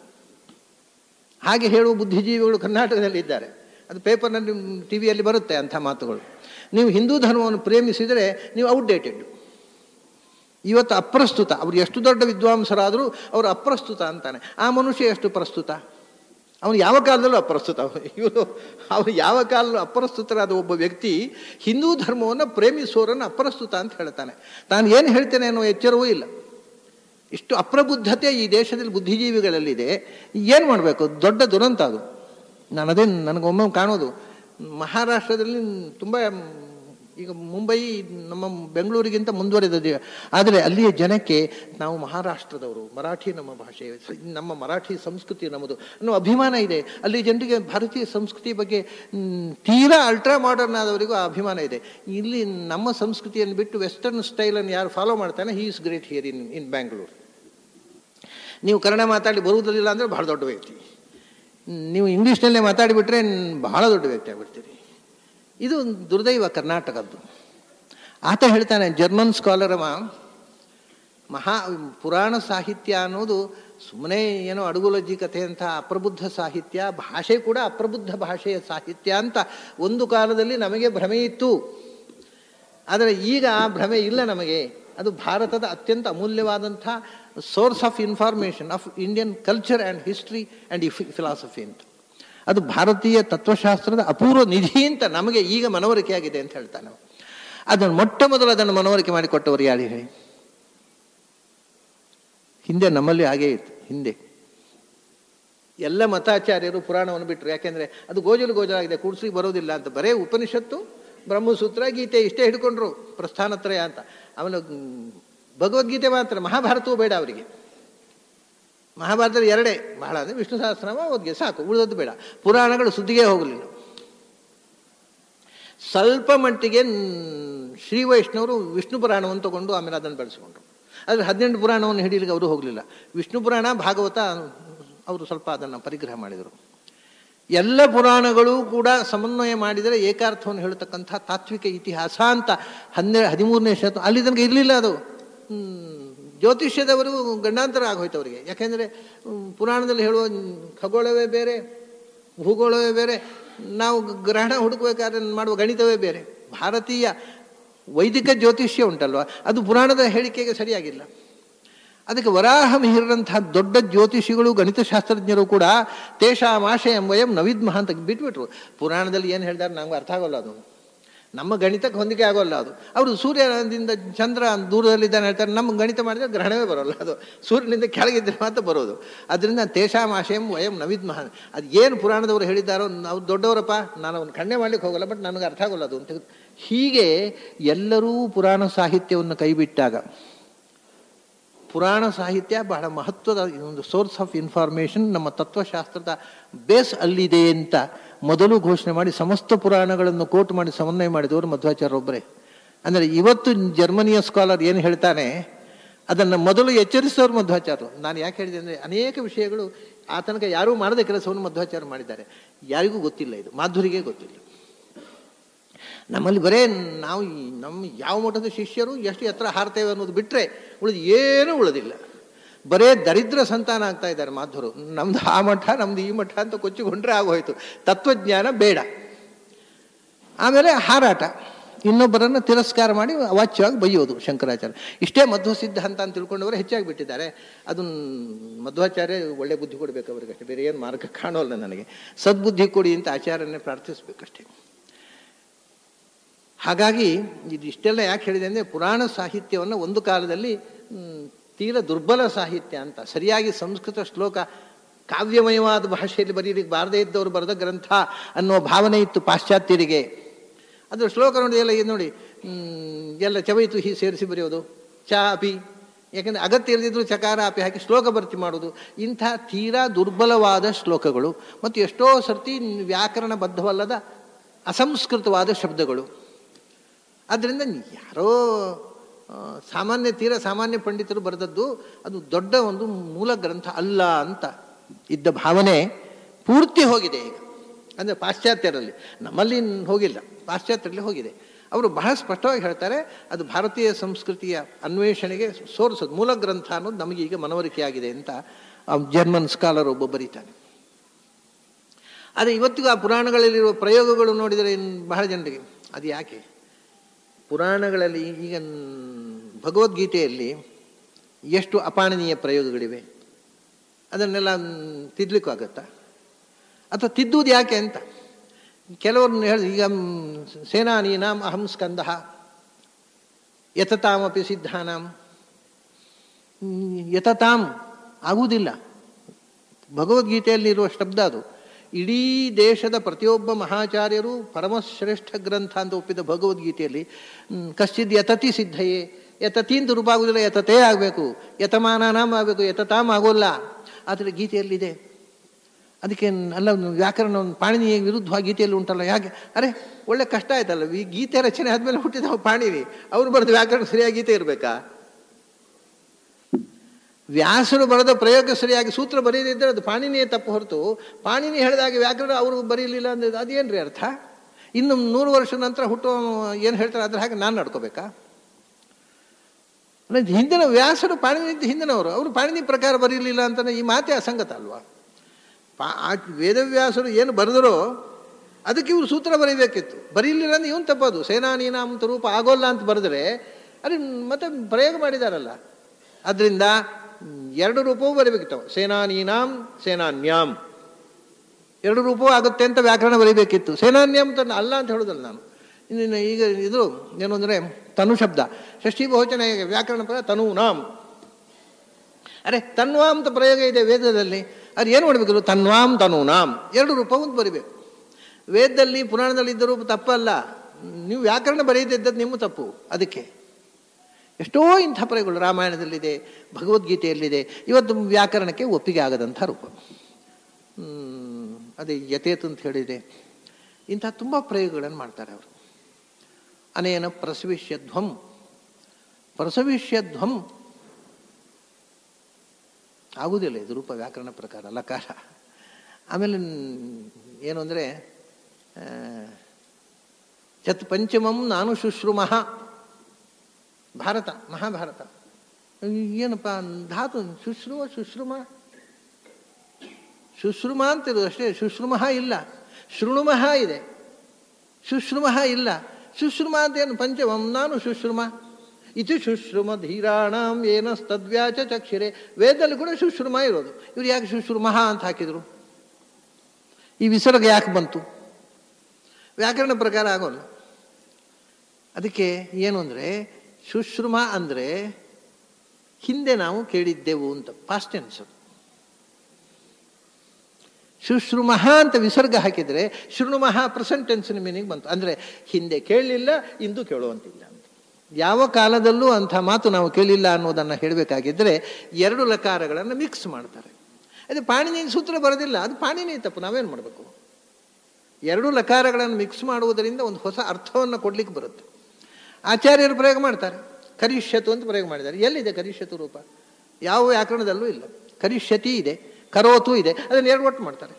ಹಾಗೆ ಹೇಳುವ ಬುದ್ಧಿಜೀವಿಗಳು ಕರ್ನಾಟಕದಲ್ಲಿ ಇದ್ದಾರೆ ಅದು ಪೇಪರ್ನಲ್ಲಿ ಟಿ ವಿಯಲ್ಲಿ ಬರುತ್ತೆ ಅಂಥ ಮಾತುಗಳು ನೀವು ಹಿಂದೂ ಧರ್ಮವನ್ನು ಪ್ರೇಮಿಸಿದರೆ ನೀವು ಔಟ್ಡೇಟೆಡ್ ಇವತ್ತು ಅಪ್ರಸ್ತುತ ಅವರು ಎಷ್ಟು ದೊಡ್ಡ ವಿದ್ವಾಂಸರಾದರೂ ಅವರು ಅಪ್ರಸ್ತುತ ಅಂತಾನೆ ಆ ಮನುಷ್ಯ ಎಷ್ಟು ಪ್ರಸ್ತುತ ಅವನು ಯಾವ ಕಾಲದಲ್ಲೂ ಅಪ್ರಸ್ತುತ ಇವನು ಅವನು ಯಾವ ಕಾಲದಲ್ಲೂ ಅಪ್ರಸ್ತುತರಾದ ಒಬ್ಬ ವ್ಯಕ್ತಿ ಹಿಂದೂ ಧರ್ಮವನ್ನು ಪ್ರೇಮಿಸೋರನ್ನು ಅಪ್ರಸ್ತುತ ಅಂತ ಹೇಳ್ತಾನೆ ತಾನು ಏನು ಹೇಳ್ತೇನೆ ಅನ್ನೋ ಎಚ್ಚರವೂ ಇಲ್ಲ ಇಷ್ಟು ಅಪ್ರಬುದ್ಧತೆ ಈ ದೇಶದಲ್ಲಿ ಬುದ್ಧಿಜೀವಿಗಳಲ್ಲಿದೆ ಏನು ಮಾಡಬೇಕು ದೊಡ್ಡ ದುರಂತ ಅದು ನಾನು ಅದೇ ನನಗೊಮ್ಮೆ ಕಾಣೋದು ಮಹಾರಾಷ್ಟ್ರದಲ್ಲಿ ತುಂಬ ಈಗ ಮುಂಬೈ ನಮ್ಮ ಬೆಂಗಳೂರಿಗಿಂತ ಮುಂದುವರೆದಿದೆ ಆದರೆ ಅಲ್ಲಿಯ ಜನಕ್ಕೆ ನಾವು ಮಹಾರಾಷ್ಟ್ರದವರು ಮರಾಠಿ ನಮ್ಮ ಭಾಷೆ ಸ- ನಮ್ಮ ಮರಾಠಿ ಸಂಸ್ಕೃತಿ ನಮ್ಮದು ಅನ್ನೋ ಅಭಿಮಾನ ಇದೆ ಅಲ್ಲಿ ಜನರಿಗೆ ಭಾರತೀಯ ಸಂಸ್ಕೃತಿ ಬಗ್ಗೆ ಮ್, ತೀರಾ ಅಲ್ಟ್ರಾ ಮಾಡರ್ನ್ ಆದವರಿಗೂ ಆ ಅಭಿಮಾನ ಇದೆ ಇಲ್ಲಿ ನಮ್ಮ ಸಂಸ್ಕೃತಿಯನ್ನು ಬಿಟ್ಟು ವೆಸ್ಟರ್ನ್ ಸ್ಟೈಲನ್ನು ಯಾರು ಫಾಲೋ ಮಾಡ್ತಾನೆ he is great here in in Bangalore ನೀವು ಕನ್ನಡ ಮಾತಾಡಿ ಬರುವುದಿಲ್ಲ ಅಂದರೆ ಬಹಳ ದೊಡ್ಡ ವ್ಯಕ್ತಿ ನೀವು ಇಂಗ್ಲೀಷ್ನಲ್ಲೇ ಮಾತಾಡಿಬಿಟ್ರೆ ಬಹಳ ದೊಡ್ಡ ವ್ಯಕ್ತಿ ಆಗ್ಬಿಡ್ತೀರಿ ಇದು ದುರ್ದೈವ ಕರ್ನಾಟಕದ್ದು ಆತ ಹೇಳ್ತಾನೆ ಜರ್ಮನ್ ಸ್ಕಾಲರ್ ಅವ ಮಹಾ ಪುರಾಣ ಸಾಹಿತ್ಯ ಅನ್ನೋದು ಸುಮ್ಮನೆ ಏನೋ ಅಡುಗುಲಜ್ಜಿ ಕಥೆ ಅಂತ ಅಪ್ರಬುದ್ಧ ಸಾಹಿತ್ಯ ಭಾಷೆ ಕೂಡ ಅಪ್ರಬುದ್ಧ ಭಾಷೆಯ ಸಾಹಿತ್ಯ ಅಂತ ಒಂದು ಕಾಲದಲ್ಲಿ ನಮಗೆ ಭ್ರಮೆ ಇತ್ತು ಆದರೆ ಈಗ ಆ ಭ್ರಮೆ ಇಲ್ಲ ನಮಗೆ ಅದು ಭಾರತದ ಅತ್ಯಂತ ಅಮೂಲ್ಯವಾದಂಥ source of information of Indian culture and history and philosophy ಅಂತ ಅದು ಭಾರತೀಯ ತತ್ವಶಾಸ್ತ್ರದ ಅಪೂರ್ವ ನಿಧಿ ಅಂತ ನಮಗೆ ಈಗ ಮನವರಿಕೆ ಆಗಿದೆ ಅಂತ ಹೇಳ್ತಾನೆ ಅವ. ಅದನ್ನು ಮೊಟ್ಟ ಮೊದಲು ಅದನ್ನು ಮನವರಿಕೆ ಮಾಡಿಕೊಟ್ಟವರು ಯಾರು ಹೇಳಿ ಹಿಂದೆ ನಮ್ಮಲ್ಲಿ ಹಾಗೇ ಇತ್ತು ಹಿಂದೆ ಎಲ್ಲ ಮತಾಚಾರ್ಯರು ಪುರಾಣವನ್ನು ಬಿಟ್ಟರು ಯಾಕೆಂದ್ರೆ ಅದು ಗೋಜಲು ಗೋಜಲಾಗಿದೆ ಕೂಡ್ಸ್ಲಿಕ್ಕೆ ಬರೋದಿಲ್ಲ ಅಂತ ಬರೇ ಉಪನಿಷತ್ತು ಬ್ರಹ್ಮಸೂತ್ರ ಗೀತೆ ಇಷ್ಟೇ ಹಿಡ್ಕೊಂಡ್ರು ಪ್ರಸ್ಥಾನತ್ರಯ ಅಂತ ಅವನು ಮ್, ಭಗವದ್ಗೀತೆ ಮಾತ್ರ ಮಹಾಭಾರತವೂ ಬೇಡ ಅವರಿಗೆ ಮಹಾಭಾರತದಲ್ಲಿ ಎರಡೇ ಬಹಳ ಅಂದರೆ ವಿಷ್ಣು ಸಹಸ್ರನಾಮ ಓದ್ಗೆ ಸಾಕು ಉಳಿದದ್ದು ಬೇಡ ಪುರಾಣಗಳು ಸುದ್ದಿಗೆ ಹೋಗಲಿಲ್ಲ ಸ್ವಲ್ಪ ಮಟ್ಟಿಗೆ ನ್- ಶ್ರೀ ವೈಷ್ಣವರು ವಿಷ್ಣು ಪುರಾಣವನ್ನು ತಗೊಂಡು ಆಮೇಲೆ ಅದನ್ನು ಬೆಳೆಸ್ಕೊಂಡ್ರು ಆದರೆ ಹದಿನೆಂಟು ಪುರಾಣವನ್ನು ಹಿಡಿಯಲಿಕ್ಕೆ ಅವರು ಹೋಗಲಿಲ್ಲ ವಿಷ್ಣು ಪುರಾಣ ಭಾಗವತ ಅವರು ಸ್ವಲ್ಪ ಅದನ್ನು ಪರಿಗ್ರಹ ಮಾಡಿದರು ಎಲ್ಲ ಪುರಾಣಗಳು ಕೂಡ ಸಮನ್ವಯ ಮಾಡಿದರೆ ಏಕಾರ್ಥವನ್ನು ಹೇಳ್ತಕ್ಕಂಥ ತಾತ್ವಿಕ ಇತಿಹಾಸ ಅಂತ ಹನ್ನೆರಡು ಹದಿಮೂರನೇ ಶತ ಅಲ್ಲಿ ತನಕ ಇರಲಿಲ್ಲ ಅದು ಹ್ಮ್, ಜ್ಯೋತಿಷ್ಯದವರು ಗಂಡಾಂತರ ಆಗೋಯ್ತು ಅವರಿಗೆ ಯಾಕೆಂದರೆ ಪುರಾಣದಲ್ಲಿ ಹೇಳುವ ಖಗೋಳವೇ ಬೇರೆ ಭೂಗೋಳವೇ ಬೇರೆ ನಾವು ಗ್ರಹಣ ಹುಡುಕಬೇಕಾದ್ರೆ ಮಾಡುವ ಗಣಿತವೇ ಬೇರೆ ಭಾರತೀಯ ವೈದಿಕ ಜ್ಯೋತಿಷ್ಯ ಉಂಟಲ್ವ ಅದು ಪುರಾಣದ ಹೇಳಿಕೆಗೆ ಸರಿಯಾಗಿಲ್ಲ ಅದಕ್ಕೆ ವರಾಹ ಮಿಹಿರಂತಹ ದೊಡ್ಡ ಜ್ಯೋತಿಷಿಗಳು ಗಣಿತಶಾಸ್ತ್ರಜ್ಞರು ಕೂಡ ತೇಷಾಂ ಆಶಯಂ ವಯಂ ನವಿದ್ಮಹ ಅಂತ ಬಿಟ್ಬಿಟ್ರು ಪುರಾಣದಲ್ಲಿ ಏನು ಹೇಳಿದಾರೆ ನಮ್ಗೆ ಅರ್ಥ ಆಗೋಲ್ಲ ಅದು ನಮ್ಮ ಗಣಿತಕ್ಕೆ ಹೊಂದಿಕೆ ಆಗೋಲ್ಲ ಅದು ಅವರು ಸೂರ್ಯನಿಂದ ಚಂದ್ರ ದೂರದಲ್ಲಿದ್ದಾನೆ ಹೇಳ್ತಾರೆ ನಮ್ಮ ಗಣಿತ ಮಾಡಿದ್ರೆ ಗ್ರಹಣವೇ ಬರೋಲ್ಲ ಅದು ಸೂರ್ಯನಿಂದ ಕೆಳಗಿದ್ರೆ ಮಾತ್ರ ಬರೋದು ಅದರಿಂದ ತೇಷಾಂ ಆಶಯಂ ವಯಂ ನವಿದ್ಮಹ ಅದು ಏನು ಪುರಾಣದವರು ಹೇಳಿದ್ದಾರೋ ನಾವು ದೊಡ್ಡವರಪ್ಪ ನಾನು ಅವನು ಖಂಡನೆ ಮಾಡ್ಲಿಕ್ಕೆ ಹೋಗಲ್ಲ ಬಟ್ ನನಗೆ ಅರ್ಥ ಆಗೋಲ್ಲ ಅದು ಅಂತ ಹೀಗೆ ಎಲ್ಲರೂ ಪುರಾಣ ಸಾಹಿತ್ಯವನ್ನು ಕೈಬಿಟ್ಟಾಗ ಪುರಾಣ ಸಾಹಿತ್ಯ ಬಹಳ ಮಹತ್ವದ ಒಂದು ಸೋರ್ಸ್ ಆಫ್ ಇನ್ಫಾರ್ಮೇಷನ್ ನಮ್ಮ ತತ್ವಶಾಸ್ತ್ರದ ಬೇಸ್ ಅಲ್ಲಿದೆ ಅಂತ ಮೊದಲು ಘೋಷಣೆ ಮಾಡಿ ಸಮಸ್ತ ಪುರಾಣಗಳನ್ನು ಕೋಟ್ ಮಾಡಿ ಸಮನ್ವಯ ಮಾಡಿದವರು ಮಧ್ವಾಚಾರ್ಯೊಬ್ಬರೇ ಅಂದರೆ ಇವತ್ತು ಜರ್ಮನಿಯ ಸ್ಕಾಲರ್ ಏನು ಹೇಳ್ತಾನೆ ಅದನ್ನು ಮೊದಲು ಎಚ್ಚರಿಸಿದವರು ಮಧ್ವಾಚಾರ್ಯರು ನಾನು ಯಾಕೆ ಹೇಳಿದೆ ಅಂದರೆ ಅನೇಕ ವಿಷಯಗಳು ಆ ತನಕ ಯಾರೂ ಮಾಡದ ಕೆಲಸವನ್ನು ಮಧ್ವಾಚಾರ್ಯ ಮಾಡಿದ್ದಾರೆ ಯಾರಿಗೂ ಗೊತ್ತಿಲ್ಲ ಇದು ಮಾಧುರಿಗೆ ಗೊತ್ತಿಲ್ಲ ನಮ್ಮಲ್ಲಿ ಬರೇ ನಾವು ಈ- ನಮ್ಮ ಯಾವ ಮಠದ ಶಿಷ್ಯರು ಎಷ್ಟು ಎತ್ತರ ಹಾರ್ತೇವೆ ಅನ್ನೋದು ಬಿಟ್ಟರೆ ಉಳಿದು ಏನೂ ಉಳಿದಿಲ್ಲ ಬರೇ ದರಿದ್ರ ಸಂತಾನ ಆಗ್ತಾ ಇದ್ದಾರೆ ಮಾಧುರು ನಮ್ದು ಆ ಮಠ ನಮ್ದು ಈ ಮಠ ಅಂತ ಕೊಚ್ಚಿಕೊಂಡ್ರೆ ಆಗೋಯ್ತು ತತ್ವಜ್ಞಾನ ಬೇಡ ಆಮೇಲೆ ಹಾರಾಟ ಇನ್ನೊಬ್ಬರನ್ನು ತಿರಸ್ಕಾರ ಮಾಡಿ ಅವಾಚ್ಯವಾಗಿ ಬೈಯೋದು ಶಂಕರಾಚಾರ್ಯ ಇಷ್ಟೇ ಮಧ್ವ ಸಿದ್ಧಾಂತ ಅಂತ ತಿಳ್ಕೊಂಡವರು ಹೆಚ್ಚಾಗಿ ಬಿಟ್ಟಿದ್ದಾರೆ ಅದನ್ನ ಮಧ್ವಾಚಾರ್ಯ ಒಳ್ಳೆ ಬುದ್ಧಿ ಕೊಡಬೇಕು ಅವರಿಗೆ ಅಷ್ಟೇ ಬೇರೆ ಏನು ಮಾರ್ಗ ಕಾಣೋಲ್ಲ ನನಗೆ ಸದ್ಬುದ್ಧಿ ಕೊಡಿ ಅಂತ ಆಚಾರ್ಯನೇ ಪ್ರಾರ್ಥಿಸ್ಬೇಕಷ್ಟೇ ಹಾಗಾಗಿ ಇದು ಇಷ್ಟೆಲ್ಲ ಯಾಕೆ ಹೇಳಿದೆ ಅಂದರೆ ಪುರಾಣ ಸಾಹಿತ್ಯವನ್ನು ಒಂದು ಕಾಲದಲ್ಲಿ ಮ್, ತೀರ ದುರ್ಬಲ ಸಾಹಿತ್ಯ ಅಂತ ಸರಿಯಾಗಿ ಸಂಸ್ಕೃತ ಶ್ಲೋಕ ಕಾವ್ಯಮಯವಾದ ಭಾಷೆಯಲ್ಲಿ ಬರೀಲಿಕ್ಕೆ ಬಾರದೇ ಇದ್ದವರು ಬರೆದ ಗ್ರಂಥ ಅನ್ನುವ ಭಾವನೆ ಇತ್ತು ಪಾಶ್ಚಾತ್ಯರಿಗೆ ಅದು ಶ್ಲೋಕ ನೋಡಿ ಎಲ್ಲ ಇದು ನೋಡಿ ಮ್, ಎಲ್ಲ ಚವೈತು ಹಿ ಸೇರಿಸಿ ಬರೆಯೋದು ಚ ಅಪಿ ಯಾಕಂದರೆ ಅಗತ್ಯ ಇಲ್ಲದಿದ್ರು ಚಕಾರ ಅಪಿ ಹಾಕಿ ಶ್ಲೋಕ ಭರ್ತಿ ಮಾಡೋದು ಇಂಥ ತೀರಾ ದುರ್ಬಲವಾದ ಶ್ಲೋಕಗಳು ಮತ್ತು ಎಷ್ಟೋ ಸರ್ತಿ ವ್ಯಾಕರಣಬದ್ಧವಲ್ಲದ ಅಸಂಸ್ಕೃತವಾದ ಶಬ್ದಗಳು ಆದ್ದರಿಂದ ಯಾರೋ ಆ, ಸಾಮಾನ್ಯ ತೀರ ಸಾಮಾನ್ಯ ಪಂಡಿತರು ಬರೆದದ್ದು ಅದು ದೊಡ್ಡ ಒಂದು ಮೂಲ ಗ್ರಂಥ ಅಲ್ಲ ಅಂತ ಇದ್ದ ಭಾವನೆ ಪೂರ್ತಿ ಹೋಗಿದೆ ಈಗ ಅಂದರೆ ಪಾಶ್ಚಾತ್ಯರಲ್ಲಿ ನಮ್ಮಲ್ಲಿ ಹೋಗಿಲ್ಲ ಪಾಶ್ಚಾತ್ಯರಲ್ಲಿ ಹೋಗಿದೆ ಅವರು ಬಹಳ ಸ್ಪಷ್ಟವಾಗಿ ಹೇಳ್ತಾರೆ ಅದು ಭಾರತೀಯ ಸಂಸ್ಕೃತಿಯ ಅನ್ವೇಷಣೆಗೆ ಸೋರಿಸೋದು ಮೂಲ ಗ್ರಂಥ ಅನ್ನೋದು ನಮಗೆ ಈಗ ಮನವರಿಕೆಯಾಗಿದೆ ಅಂತ ಆ ಜರ್ಮನ್ ಸ್ಕಾಲರ್ ಒಬ್ಬ ಬರೀತಾನೆ ಆದರೆ ಇವತ್ತಿಗೂ ಆ ಪುರಾಣಗಳಲ್ಲಿರುವ ಪ್ರಯೋಗಗಳು ನೋಡಿದರೆ ಇನ್ನು ಬಹಳ ಜನರಿಗೆ ಅದು ಯಾಕೆ ಪುರಾಣಗಳಲ್ಲಿ ಈಗ ಭಗವದ್ಗೀತೆಯಲ್ಲಿ ಎಷ್ಟು ಅಪಾಣನೀಯ ಪ್ರಯೋಗಗಳಿವೆ ಅದನ್ನೆಲ್ಲ ತಿದ್ದಲಿಕ್ಕೂ ಆಗತ್ತಾ ಅಥವಾ ತಿದ್ದುವುದು ಯಾಕೆ ಅಂತ ಕೆಲವ್ರನ್ನ ಹೇಳಿ ಈಗ ಮ್, ಸೇನಾನೀನಾಂ ಅಹಂ ಸ್ಕಂದ ಯತತಾಮಪಿ ಸಿದ್ಧಾನಾಂ ಮ್, ಯತತಾಂ ಆಗುವುದಿಲ್ಲ ಭಗವದ್ಗೀತೆಯಲ್ಲಿರುವ ಶಬ್ದ ಅದು ಇಡೀ ದೇಶದ ಪ್ರತಿಯೊಬ್ಬ ಮಹಾಚಾರ್ಯರು ಪರಮಶ್ರೇಷ್ಠ ಗ್ರಂಥ ಅಂತ ಒಪ್ಪಿದ ಭಗವದ್ಗೀತೆಯಲ್ಲಿ ಮ್, ಕಶ್ಚಿದ್ ಯತತಿ ಸಿದ್ಧಯೇ ಯತತಿ ಅಂತ ರೂಪ ಆಗುದಿಲ್ಲ ಯತತೇ ಆಗಬೇಕು ಯತಮಾನಾನಾಮ್ ಆಗಬೇಕು ಯತತಾಮ್ ಆಗೋಲ್ಲ ಆದರೆ ಗೀತೆಯಲ್ಲಿದೆ ಅದಕ್ಕೆ ಅಲ್ಲ ಒಂದು ವ್ಯಾಕರಣ ಒಂದು ಪಾಣಿನಿಯ ವಿರುದ್ಧವಾಗಿ ಗೀತೆಯಲ್ಲಿ ಉಂಟಲ್ಲ ಯಾಕೆ ಅರೆ ಒಳ್ಳೆ ಕಷ್ಟ ಆಯ್ತಲ್ಲ ಈ ಗೀತೆ ರಚನೆ ಆದಮೇಲೆ ಹುಟ್ಟಿದ ಪಾಣಿನಿ ಅವರು ಬರೆದ ವ್ಯಾಕರಣ ಸರಿಯಾಗಿ ಗೀತೆ ಇರಬೇಕಾ ವ್ಯಾಸರು ಬರೆದ ಪ್ರಯೋಗ ಸರಿಯಾಗಿ ಸೂತ್ರ ಬರೆಯದಿದ್ದರೆ ಅದು ಪಾಣಿನಿಯೇ ತಪ್ಪು ಹೊರತು ಪಾಣಿನಿ ಹೇಳಿದಾಗ ವ್ಯಾಕರಣ ಅವರು ಬರೀಲಿಲ್ಲ ಅಂದ್ರೆ ಅದೇನ್ರಿ ಅರ್ಥ ಇನ್ನು ನೂರು ವರ್ಷ ನಂತರ ಹುಟ್ಟುವ ಏನು ಹೇಳ್ತಾರೆ ಅದ್ರ ಹಾಗೆ ನಾನು ನಡ್ಕೋಬೇಕಾ ಅಂದ್ರೆ ಹಿಂದಿನ ವ್ಯಾಸರು ಪಾಣಿನಿ ಹಿಂದಿನವರು ಅವರು ಪಾಣಿನಿ ಪ್ರಕಾರ ಬರೀಲಿಲ್ಲ ಅಂತಾನೆ ಈ ಮಾತೆ ಅಸಂಗತ ಅಲ್ವಾ ಪಾ ಆ ವೇದವ್ಯಾಸರು ಏನು ಬರೆದರೋ ಅದಕ್ಕೆ ಇವರು ಸೂತ್ರ ಬರೀಬೇಕಿತ್ತು ಬರೀಲಿಲ್ಲ ಅಂದ್ರೆ ಇವನು ತಪ್ಪದು ಸೇನಾನೀನಾಮಂತ ರೂಪ ಆಗೋಲ್ಲ ಅಂತ ಬರೆದ್ರೆ ಅದು ಮತ್ತೆ ಪ್ರಯೋಗ ಮಾಡಿದಾರಲ್ಲ ಅದರಿಂದ ಎರಡು ರೂಪವೂ ಬರೀಬೇಕಿತ್ತು ಸೇನಾನೀನಾಂ ಸೇನಾನ್ಯಾಂ ಎರಡು ರೂಪವೂ ಆಗುತ್ತೆ ಅಂತ ವ್ಯಾಕರಣ ಬರೀಬೇಕಿತ್ತು ಸೇನಾನ್ಯಾಂ ಅಂತ ಅಲ್ಲ ಅಂತ ಹೇಳೋದಲ್ಲ ನಾನು ಇನ್ನು ಈಗ ಇದು ಏನು ಅಂದರೆ ತನು ಶಬ್ದ ಷಷ್ಠಿ ಬಹುಚನ ವ್ಯಾಕರಣ ಪ್ರಕಾರ ತನೂನಾಂ ಅರೆ ತನ್ವಾಂ ಅಂತ ಪ್ರಯೋಗ ಇದೆ ವೇದದಲ್ಲಿ ಅದು ಏನು ಮಾಡಬೇಕು ತನ್ವಾಂ ತನೂನಾಂ ಎರಡು ರೂಪ ಒಂದು ಬರಿಬೇಕು ವೇದದಲ್ಲಿ ಪುರಾಣದಲ್ಲಿ ಇದ್ದ ರೂಪ ತಪ್ಪಲ್ಲ ನೀವು ವ್ಯಾಕರಣ ಬರೆಯದಿದ್ದದ್ದು ನಿಮ್ಮ ತಪ್ಪು ಅದಕ್ಕೆ ಎಷ್ಟೋ ಇಂಥ ಪ್ರಯೋಗಗಳು ರಾಮಾಯಣದಲ್ಲಿದೆ ಭಗವದ್ಗೀತೆಯಲ್ಲಿದೆ ಇವತ್ತು ವ್ಯಾಕರಣಕ್ಕೆ ಒಪ್ಪಿಗೆ ಆಗದಂಥ ರೂಪ ಹ್ಮ್, ಅದೇ ಯಥೇತ್ ಅಂತ ಹೇಳಿದೆ ಇಂಥ ತುಂಬ ಪ್ರಯೋಗಗಳನ್ನು ಮಾಡ್ತಾರೆ ಅವರು ಅನೇನ ಪ್ರಸವಿಷ್ಯಧ್ವಂ ಪ್ರಸವಿಷ್ಯಧ್ವಂ ಆಗುವುದಿಲ್ಲ ಇದು ರೂಪ ವ್ಯಾಕರಣ ಪ್ರಕಾರ ಲಕಾರ ಆಮೇಲೆ ಏನು ಅಂದರೆ ಚತ್ ಪಂಚಮಂ ನಾನು ಶುಶ್ರುಮಃ ಭಾರತ ಮಹಾಭಾರತ ಏನಪ್ಪ ಧಾತು ಶುಶ್ರುವ ಶುಶ್ರುಮ ಶುಶ್ರುಮ ಅಂತಿರೋದು ಅಷ್ಟೇ ಶುಶ್ರುಮಃ ಇಲ್ಲ ಶೃಣುಮಃ ಇದೆ ಶುಶ್ರುಮಃ ಇಲ್ಲ ಶುಶ್ರುಮ ಅಂತ ಏನು ಪಂಚಮಂ ನಾನು ಶುಶ್ರುಮ ಇದು ಶುಶ್ರುಮ ಧೀರಾಣಂ ಏನಸ್ತದ್ವ್ಯಾಚ ಚಕ್ಷಿರೆ ವೇದದಲ್ಲಿ ಕೂಡ ಶುಶ್ರುಮ ಇರೋದು ಇವ್ರು ಯಾಕೆ ಶುಶ್ರುಮಃ ಅಂತ ಹಾಕಿದರು ಈ ವಿಸರ್ಗ ಯಾಕೆ ಬಂತು ವ್ಯಾಕರಣ ಪ್ರಕಾರ ಆಗೋಲ್ಲ ಅದಕ್ಕೆ ಏನು ಅಂದರೆ ಶುಶ್ರುಮ ಅಂದರೆ ಹಿಂದೆ ನಾವು ಕೇಳಿದ್ದೆವು ಅಂತ ಪಾಸ್ಟ್ ಟೆನ್ಸ್ ಶುಶ್ರುಮಃ ಅಂತ ವಿಸರ್ಗ ಹಾಕಿದರೆ ಶೃಣುಮಃ ಪ್ರೆಸೆಂಟ್ ಟೆನ್ಸಿನ ಮೀನಿಂಗ್ ಬಂತು ಅಂದರೆ ಹಿಂದೆ ಕೇಳಲಿಲ್ಲ ಇಂದು ಕೇಳುವಂತಿಲ್ಲ ಅಂತ ಯಾವ ಕಾಲದಲ್ಲೂ ಅಂಥ ಮಾತು ನಾವು ಕೇಳಿಲ್ಲ ಅನ್ನೋದನ್ನು ಹೇಳಬೇಕಾಗಿದ್ದರೆ ಎರಡು ಲಕಾರಗಳನ್ನು ಮಿಕ್ಸ್ ಮಾಡ್ತಾರೆ ಅದು ಪಾಣಿನಿ ಸೂತ್ರ ಬರೋದಿಲ್ಲ ಅದು ಪಾಣಿನಿ ತಪ್ಪು ನಾವೇನು ಮಾಡಬೇಕು ಎರಡು ಲಕಾರಗಳನ್ನು ಮಿಕ್ಸ್ ಮಾಡುವುದರಿಂದ ಒಂದು ಹೊಸ ಅರ್ಥವನ್ನು ಕೊಡ್ಲಿಕ್ಕೆ ಬರುತ್ತೆ ಆಚಾರ್ಯರು ಪ್ರಯೋಗ ಮಾಡ್ತಾರೆ ಕರಿಷ್ಯತು ಅಂತ ಪ್ರಯೋಗ ಮಾಡಿದ್ದಾರೆ ಎಲ್ಲಿದೆ ಕರಿಷ್ಯತು ರೂಪ ಯಾವ ವ್ಯಾಕರಣದಲ್ಲೂ ಇಲ್ಲ ಕರಿಷ್ಯತಿ ಇದೆ ಕರೋತು ಇದೆ ಅದನ್ನು ಎರಡು ಒಟ್ಟು ಮಾಡ್ತಾರೆ